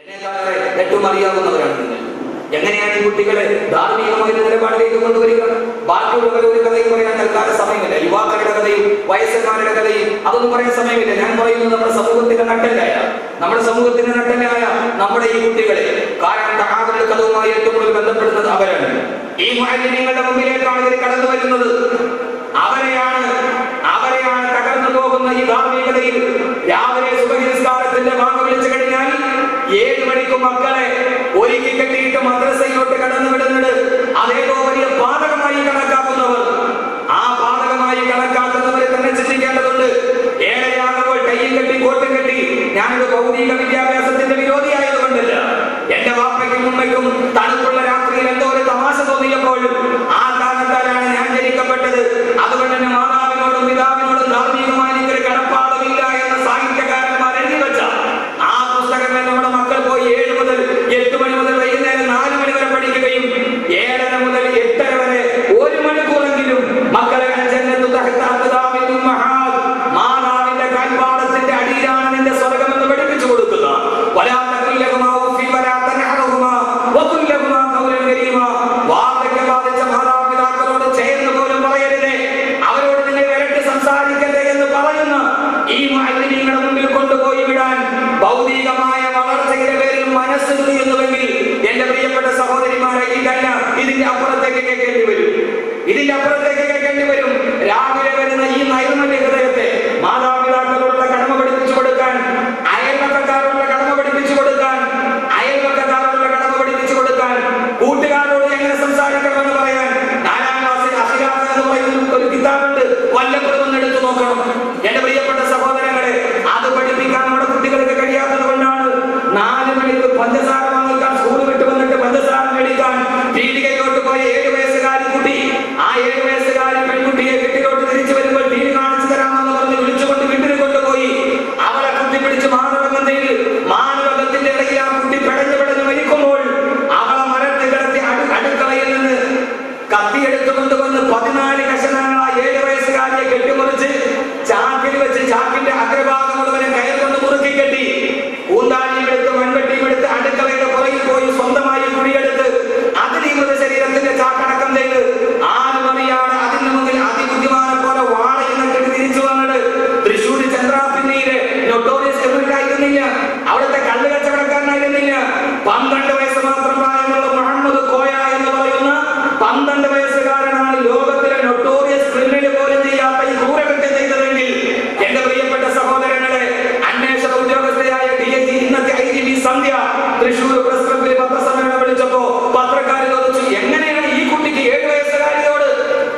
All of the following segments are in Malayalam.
ഇതിനേക്കാളേറെ ഏറ്റവും അറിയാവുന്നവരാണ് നിങ്ങൾ എങ്ങനെയാണ് ഈ കുട്ടികളെ ധാർമ്മികമായ ഒരു നിലപാടിലേക്ക് കൊണ്ടുവരിക ബാക്കിയുള്ളവരെ ഒരു കഥയും പറയാൻ തൽക്കാല സമയമില്ല യുവാക്കളുടെ കഥയും വയസ്സന്മാരുടെ കഥയും അതൊന്നും പറയാൻ സമയമില്ല ഞാൻ പറയുന്നത് നമ്മുടെ സമൂഹത്തിന്റെ നട്ടലായ നമ്മുടെ സമൂഹത്തിന്റെ നട്ടലായ നമ്മുടെ ഈ കുട്ടികളെ കാരണം തഹാദുൽ കഥവുമായി ഏറ്റവും കൂടുതൽ ബന്ധപ്പെടുന്നത് അവരാണ് ഈ മാലിന്യങ്ങളുടെ മുമ്പിലേക്കാണ് ഇവർ കടന്നു വരുന്നത് അവരെയാണ് അവരെയാണ് തകർന്നു പോകുന്ന ഈ ധാർമ്മികതയിൽ രാവിലെ സുബഹിസ്കാരത്തിന്റെ വാങ്ങ വിളിച്ചു കഴിഞ്ഞാൽ ഏഴ് മണിക്ക് മക്കളെ ഒരുക്കി കെട്ടിയിട്ട് മദ്രസയിലോട്ട് കടന്നു വിടുന്നത് അതേതോ വലിയ പാതകമായി കണക്കാക്കുന്നവർ ആ പാതകമായി കണക്കാക്കുന്നവരെ തന്നെ ചിന്തിക്കേണ്ടതുണ്ട് ഏഴരയാകുമ്പോൾ കയ്യും കെട്ടി കോട്ടും കെട്ടി ഞാനൊരു ഭൗതിക വിദ്യാഭ്യാസത്തിന്റെ വിരോധിയായതുകൊണ്ടല്ല എന്റെ വാപ്പയ്ക്കും ഉമ്മയ്ക്കും തണുപ്പുള്ള രാത്രിയിൽ എന്തോ ഒരു തമാശ തോന്നിയപ്പോൾ ആ കാരണത്താലാണ് ഞാൻ ജനിക്കപ്പെട്ടത് അതുകൊണ്ട് തന്നെ മാതാവിനോടും പിതാവിനോടും ധാർമ്മികമായി എനിക്കൊരു കടപ്പാടുമില്ല എന്ന് സാഹിത്യകാരന്മാർ എഴുതി വെച്ച ആ പുസ്തകങ്ങൾ നമ്മുടെ മക്കൾ പോയി ഏഴ് മുതൽ എട്ട് മണി മുതൽ വൈകുന്നേരം നാല് മണി വരെ പഠിക്കുകയും ഏഴര മുതൽ എട്ടര വരെ ഒരു മണിക്കൂറെങ്കിലും മക്കളെ ജന്നത്തു തഹ്ത അഖ്ദാമിൽ ഉമ്മഹാത്ത് മാതാവിന്റെ കാൽപാദത്തിന്റെ അടിയിലാണ് നിന്റെ സ്വർഗം എന്ന് പഠിപ്പിച്ചു കൊടുക്കുക വലാ തഖുല്ലഹുമാ ഉഫ്ഫിൻ വലാ തൻഹറുഹുമാ വഖുൽ ലഹുമാ ഖൗലൻ കരീമാ വാർദ്ധക്യം ബാധിച്ച മാതാപിതാക്കളോട് ചേർന്ന് പോലും പറയരുതേ അവരോട് നിങ്ങൾ വിരട്ടി സംസാരിക്കരുത് എന്ന് പറയുന്ന ഈ മാലിന്യങ്ങളുടെ മുമ്പിൽ കൊണ്ടുപോയി വിടാൻ ഭൗതികമായ വളർച്ചയുടെ പേരിൽ മനസ്സ് എന്നുവെങ്കിൽ എന്റെ പ്രിയപ്പെട്ട സഹോദരിമാരെ ഇതല്ല ഇതിന്റെ അപ്പുറത്തേക്ക് കേൾക്കേണ്ടി വരും ഇതിന്റെ അപ്പുറത്തേക്ക് കേൾക്കേണ്ടി വരും രാവിലെ വരുന്ന ഈ നൈർമല്യ ഹൃദയത്തെ മാതാപിതാക്കളോടുള്ള കടമ പഠിപ്പിച്ചു കൊടുക്കാൻ അയൽവക്കക്കാരോടുള്ള കടമ പഠിപ്പിച്ചു കൊടുക്കാൻ അയൽവക്കക്കാരോടുള്ള കടമ പഠിപ്പിച്ചു കൊടുക്കാൻ കൂട്ടുകാരോട് എങ്ങനെ സംസാരിക്കണമെന്ന് പറയാൻ നാലാം ക്ലാസ്സിൽ അഖിലാഖ് എന്ന് പറയുന്ന ഒരു കിതാബുണ്ട് വല്ലപ്പോഴും ഒന്ന് എടുത്തു നോക്കണം എന്റെ പ്രിയപ്പെട്ട സഹോദരങ്ങളെ അത് പഠിപ്പിക്കാൻ നമ്മുടെ കുട്ടികൾക്ക് കഴിയാത്തത് കൊണ്ടാണ് നാല് മണിക്ക് പഞ്ചസാര വാങ്ങിക്കാൻ സ്കൂൾ വിട്ട് വന്നിട്ട് പഞ്ചസാര മേടിക്കാൻ പീടികയിലോട്ട് പോയ ഏഴ് വയസ്സുകാരി കുട്ടി ആ ഏഴ് വയസ്സുകാരി പെൺകുട്ടിയെ വീട്ടിലോട്ട് തിരിച്ചു വരുമ്പോൾ ടി വി കാണിച്ചു തരാമെന്ന് പറഞ്ഞ് വിളിച്ചുകൊണ്ട് വീട്ടിൽ കൊണ്ടുപോയി അവളെ കുത്തിപ്പിടിച്ച് മാനവകത്തിൽ മാനവകത്തിന്റെ ഇടയിൽ ആ കുട്ടി പിടഞ്ഞു പിടഞ്ഞു മരിക്കുമ്പോൾ അവളെ മരത്തിൽ കിടത്തി അടു- അടുക്കളയിൽ നിന്ന് കത്തിയെടുത്തു കൊണ്ടുവന്ന് പതിനാല് കഷണങ്ങളായി ഏഴ് വയസ്സുകാരിയെ കെട്ടിമുറിച്ച് ചാക്കിൽ വെച്ച് ചാക്കിന്റെ അഗ്രഭാഗം മുഴുവനും കയർ കൊണ്ട് മുറുക്കി കെട്ടി കൂന്താടിയും എടുത്ത് മൺവെട്ടിയും എടുത്ത് അടുക്കളയുടെ പുറകിൽ പോയി സ്വന്തമായി കുടിയെടുത്ത് അതിന് ഈ മൃതശരീരത്തിന്റെ ചാക്കടക്കം ചെയ്ത് ആരും അറിയാതെ അതിന് മുന്നിൽ അതിബുദ്ധിമാനെ പോലെ വാടകയിൽ നിന്നിട്ട് തിരിച്ചു വന്നത് തൃശ്ശൂർ ചന്ദ്രാപിന്നിയിലെ നൊട്ടോറിയസ് എവരിലായിരുന്നില്ല അവിടുത്തെ കള്ളു കച്ചവടക്കാരനായിരുന്നില്ല പന്ത്രണ്ട് വയസ്സ് മാത്രം പ്രായമുള്ള മുഹമ്മദ് കോയ എന്ന് പറയുന്ന പന്ത്രണ്ട് വയസ്സുകാരനാണ് ലോകത്തിലെ നൊട്ടോറിയസ് ക്രിമിനൽ പോലും ചെയ്യാത്ത ഈ ക്രൂരകൃത്യം ചെയ്തതെങ്കിൽ എന്റെ പ്രിയപ്പെട്ട സഹോദരങ്ങളെ അന്വേഷണ ഉദ്യോഗസ്ഥയായ ഡി ഐ ജി ഇന്നത്തെ I G B Sandhya Thrissur press ക്ലബിൽ പത്രസമ്മേളനം വിളിച്ചപ്പോ പത്രക്കാർ ചോദിച്ചു എങ്ങനെയാണ് ഈ കുട്ടിക്ക് ഏഴ് വയസ്സുകാരിയോട്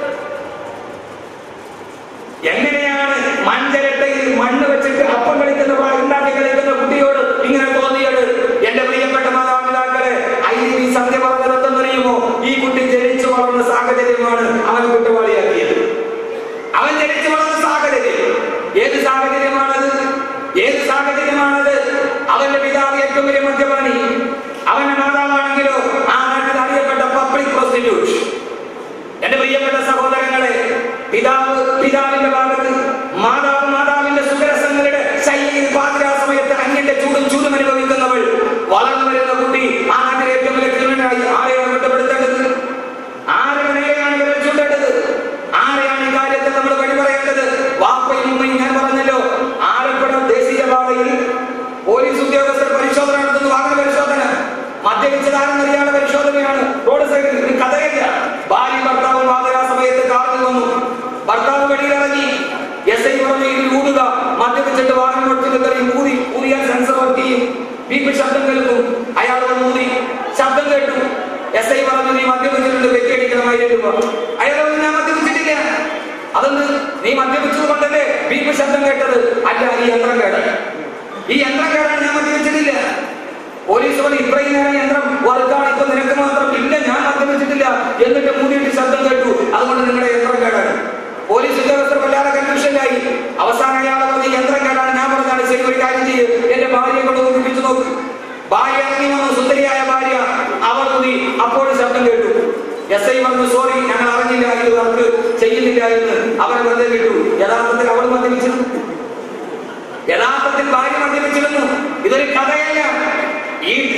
എങ്ങനെയാണ് മഞ്ചരട്ടയിൽ മണ്ണ് വെച്ചിട്ട് അപ്പം കളിക്കുന്ന പ്രാ- ഉണ്ടാക്കി കളിക്കുന്ന കുട്ടിയോട് ഇങ്ങനെ തോന്നിയത് എന്റെ പ്രിയപ്പെട്ട മാതാപിതാക്കളെ ഐ ബി സന്ധ്യ പറഞ്ഞത് എന്തെന്നറിയുമോ ഈ കുട്ടി ജനിച്ചു വളർന്ന സാഹചര്യമാണ് അവൻ കുറ്റവാളിയാക്കിയത് അവൻ ജനിച്ചു വളർന്ന സാഹചര്യം ഏത് സാഹചര്യമാണത് ഏത് സാഹചര്യമാണത് അവന്റെ പിതാവ് ഏറ്റവും വലിയ മദ്യപാനി അവന്റെ മാതാവാണെങ്കിലോ ആ നാട്ടിൽ അറിയപ്പെട്ട പബ്ലിക് പ്രോസ്റ്റിറ്റ്യൂട്ട് എന്റെ പ്രിയപ്പെട്ട സഹോദരങ്ങളെ പിതാവ് പിതാവിന്റെ ഭാഗത്ത് മാതാവ് മാതാവിന്റെ സുഖരസങ്ങളുടെ ശൈലിയിൽ പാതിരാ സമയത്ത് അന്യന്റെ ചൂടും ചൂടും അനുഭവിക്കുന്നവൾ വളർന്നു വരുന്ന കുട്ടി ആ നാട്ടിലെ ഏറ്റവും വലിയ ക്രിമിനലായി ആരെയാണ് കുറ്റപ്പെടുത്തേണ്ടത് ആരുടെ നേരെയാണ് ഇവരെ ചൂണ്ടേണ്ടത് ആരെയാണ് ഈ കാര്യത്തിൽ നമ്മൾ വഴി പറയേണ്ടത് വാപ്പയും ഉമ്മയും ഞാൻ പറഞ്ഞല്ലോ ആലപ്പുഴ ദേശീയപാതയിൽ പോലീസ് ഉദ്യോഗസ്ഥർ പരിശോധന നടത്തുന്നു വാഹന പരിശോധന മദ്യപിച്ചതാണെന്നറിയാനുള്ള പരിശോധനയാണ് റോഡ് സൈഡിൽ ഇത് കഥയില്ല ഭാര്യ ഭർത്താവും വാതകാ സമയത്ത് കാറിൽ വന്നു ഭർത്താവ് വെളിയിലിറങ്ങി എസ് ഐ പറഞ്ഞു ഇതിൽ ഊതുക മദ്യപിച്ചിട്ട് വാഹനം ഓടിച്ചിട്ട് തെറിയും ഊതി ഊതിയാൽ സെൻസർ വർക്ക് ചെയ്യും ബീപ്പ് ശബ്ദം കേൾക്കും അയാൾ വന്ന് ഊതി ശബ്ദം കേട്ടു എസ് ഐ പറഞ്ഞു നീ മദ്യപിച്ചിട്ടുണ്ട് വെറ്റിയടിക്കണമായിരം രൂപ അയാൾ പറഞ്ഞു ഞാൻ മദ്യപിച്ചിട്ടില്ല അതെന്ത് നീ മദ്യപിച്ചത് കൊണ്ടല്ലേ ബീപ്പ് ശബ്ദം കേട്ടത് അല്ല ഈ യന്ത്രം കേട് ഈ യന്ത്രം കേടാണ് ഞാൻ മദ്യപിച്ചിട്ടില്ല പോലീസ് പറഞ്ഞു ഇത്രയും നേരം യന്ത്രം വർക്കാണ് ഇപ്പൊ നിനക്ക് മാത്രം ഇല്ല ഞാൻ മദ്യപിച്ചിട്ടില്ല എന്നിട്ട് മൂന്നിട്ട് ശബ്ദം കേട്ടു അതുകൊണ്ട് നിങ്ങളുടെ യന്ത്രം കേടാണ് പോലീസ് ഉദ്യോഗസ്ഥർ വല്ലാതെ കൺഫ്യൂഷനിലായി അവസാനം അയാൾ പറഞ്ഞ് യന്ത്രം കേടാണ് ഞാൻ പറഞ്ഞാണ് ശരി ഒരു കാര്യം ചെയ്യും എന്റെ ഭാര്യയെ കൊണ്ട് ഒന്നിപ്പിച്ചു നോക്ക് ഭാര്യ ഇറങ്ങി വന്നു സുന്ദരിയായ ഭാര്യ അവർ കൂടി അപ്പോഴും ശബ്ദം കേട്ടു എസ് ഐ പറഞ്ഞു സോറി ഞങ്ങൾ അറിഞ്ഞില്ല ഇത് വർക്ക് ചെയ്യുന്നില്ല എന്ന് അവർ വെറുതെ വിട്ടു യഥാർത്ഥത്തിൽ അവൾ മദ്യപിച്ചിരുന്നു യഥാർത്ഥത്തിൽ ഭാര്യ മദ്യപിച്ചിരുന്നു ഇതൊരു കഥയല്ല ഈ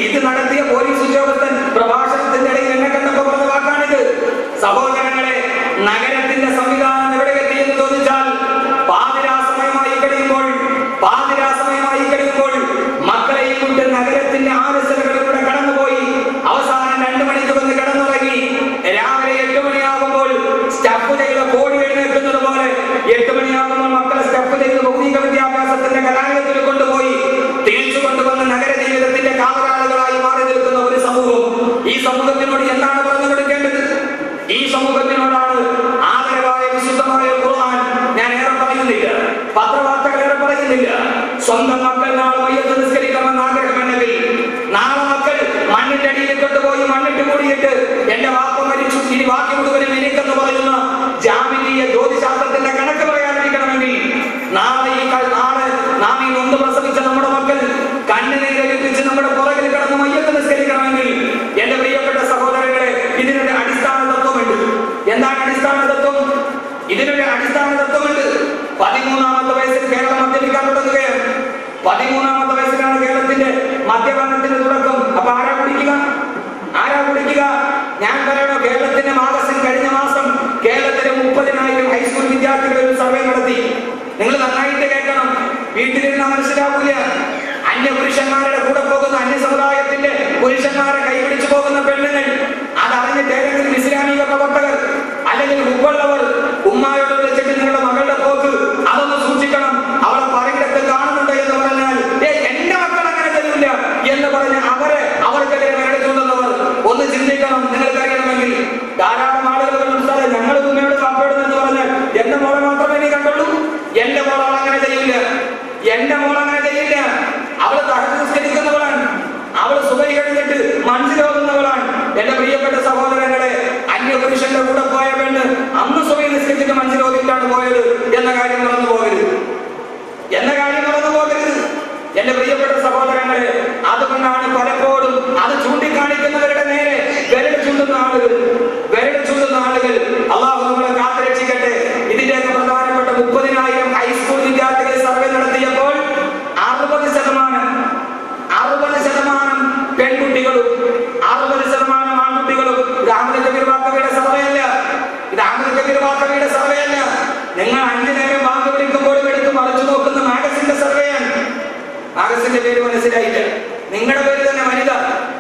സർവേ നടത്തി നിങ്ങൾ നന്നായിട്ട് കേൾക്കണം വീട്ടിലിരുന്ന് മനസ്സിലാവില്ല അന്യ പുരുഷന്മാരുടെ കൂടെ പോകുന്ന അന്യ സമുദായത്തിന്റെ പുരുഷന്മാരെ കൈപിടിച്ചു പോകുന്ന പെണ്ണുങ്ങൾ അതറിഞ്ഞിട്ട് ഏതെങ്കിലും ഇസ്ലാമിക പ്രവർത്തകർ അല്ലെങ്കിൽ ഉപ്പുള്ളവർ ഉമ്മായോട് വിളിച്ചിട്ട് നിങ്ങളുടെ മകളുടെ പോക്ക് അതൊന്ന് സൂക്ഷിക്കണം അവളെ പറയിടത്ത് കാണുന്നുണ്ട് എന്ന് പറഞ്ഞാൽ "ഏ, എന്റെ മക്കൾ അങ്ങനെ തരില്ല എന്ന് പറഞ്ഞ് അവരെ അവർക്കെതിരെ മേടിച്ചുകൊണ്ടുവന്നവർ ഒന്ന് ചിന്തിക്കണം നിങ്ങൾക്കറിയണമെങ്കിൽ ധാരാളം ആളുകൾ കണ്ടു സാറേ ഞങ്ങൾ ഉമ്മയോട് കാപ്പയോട് എന്ന് പറഞ്ഞാൽ എന്റെ മോളെ മാത്രമേ നീ കണ്ടുള്ളൂ എന്റെ മോൾ അവൾ അങ്ങനെ ചെയ്യില്ല എന്റെ മോൾ അങ്ങനെ ചെയ്യില്ല അവള് തഹജ് നിസ്കരിക്കുന്നവളാണ് അവൾ സുബൈ കഴിഞ്ഞിട്ട് മനസ്സിലോകുന്നവളാണ് എന്റെ പ്രിയപ്പെട്ട സഹോദരങ്ങളെ അന്യ പുരുഷന്റെ കൂടെ പോയ പെണ്ണ് അന്ന് സുബൈ നിസ്കരിച്ചിട്ട് മനസ്സിലോകിയിട്ടാണ് പോയത് എന്ന കാര്യം മറന്നു പോകരുത് എന്ന കാര്യം മറന്നു പോകരുത് എന്റെ പ്രിയപ്പെട്ട സഹോദരങ്ങളെ അതുകൊണ്ടാണ് പലപ്പോഴും അത് ചൂണ്ടിക്കാണിക്കുന്നവരുടെ നേരെ വിരൽ ചൂണ്ടുന്ന ആളുകൾ വിരൽ ചൂണ്ടുന്ന ആളുകൾ അള്ളാഹു നമ്മളെ കാത്തുരക്ഷിക്കട്ടെ ഇതിന്റെയൊക്കെ പ്രധാനപ്പെട്ട മുപ്പതിനായിരം ഹൈസ്കൂൾ വിദ്യാർത്ഥികൾ സർവേ നടത്തിയപ്പോൾ അറുപത് ശതമാനം അറുപത് ശതമാനം പെൺകുട്ടികളും അറുപത് ശതമാനം ആൺകുട്ടികളും ഇത് അഹമ്മദ് കബീർ വാക്കവിയുടെ സർവേ അല്ല ഇത് അഹമ്മദ് കബീർ വാക്കവിയുടെ സർവേ അല്ല നിങ്ങൾ അഞ്ചു നേരം വാക്ക് വിളിക്കുമ്പോഴും എടുത്ത് മറിച്ചു നോക്കുന്ന മാഗസിന്റെ സർവേയാണ് മാഗസിന്റെ പേര് മനസ്സിലായില്ല നിങ്ങളുടെ പേര് തന്നെ വനിത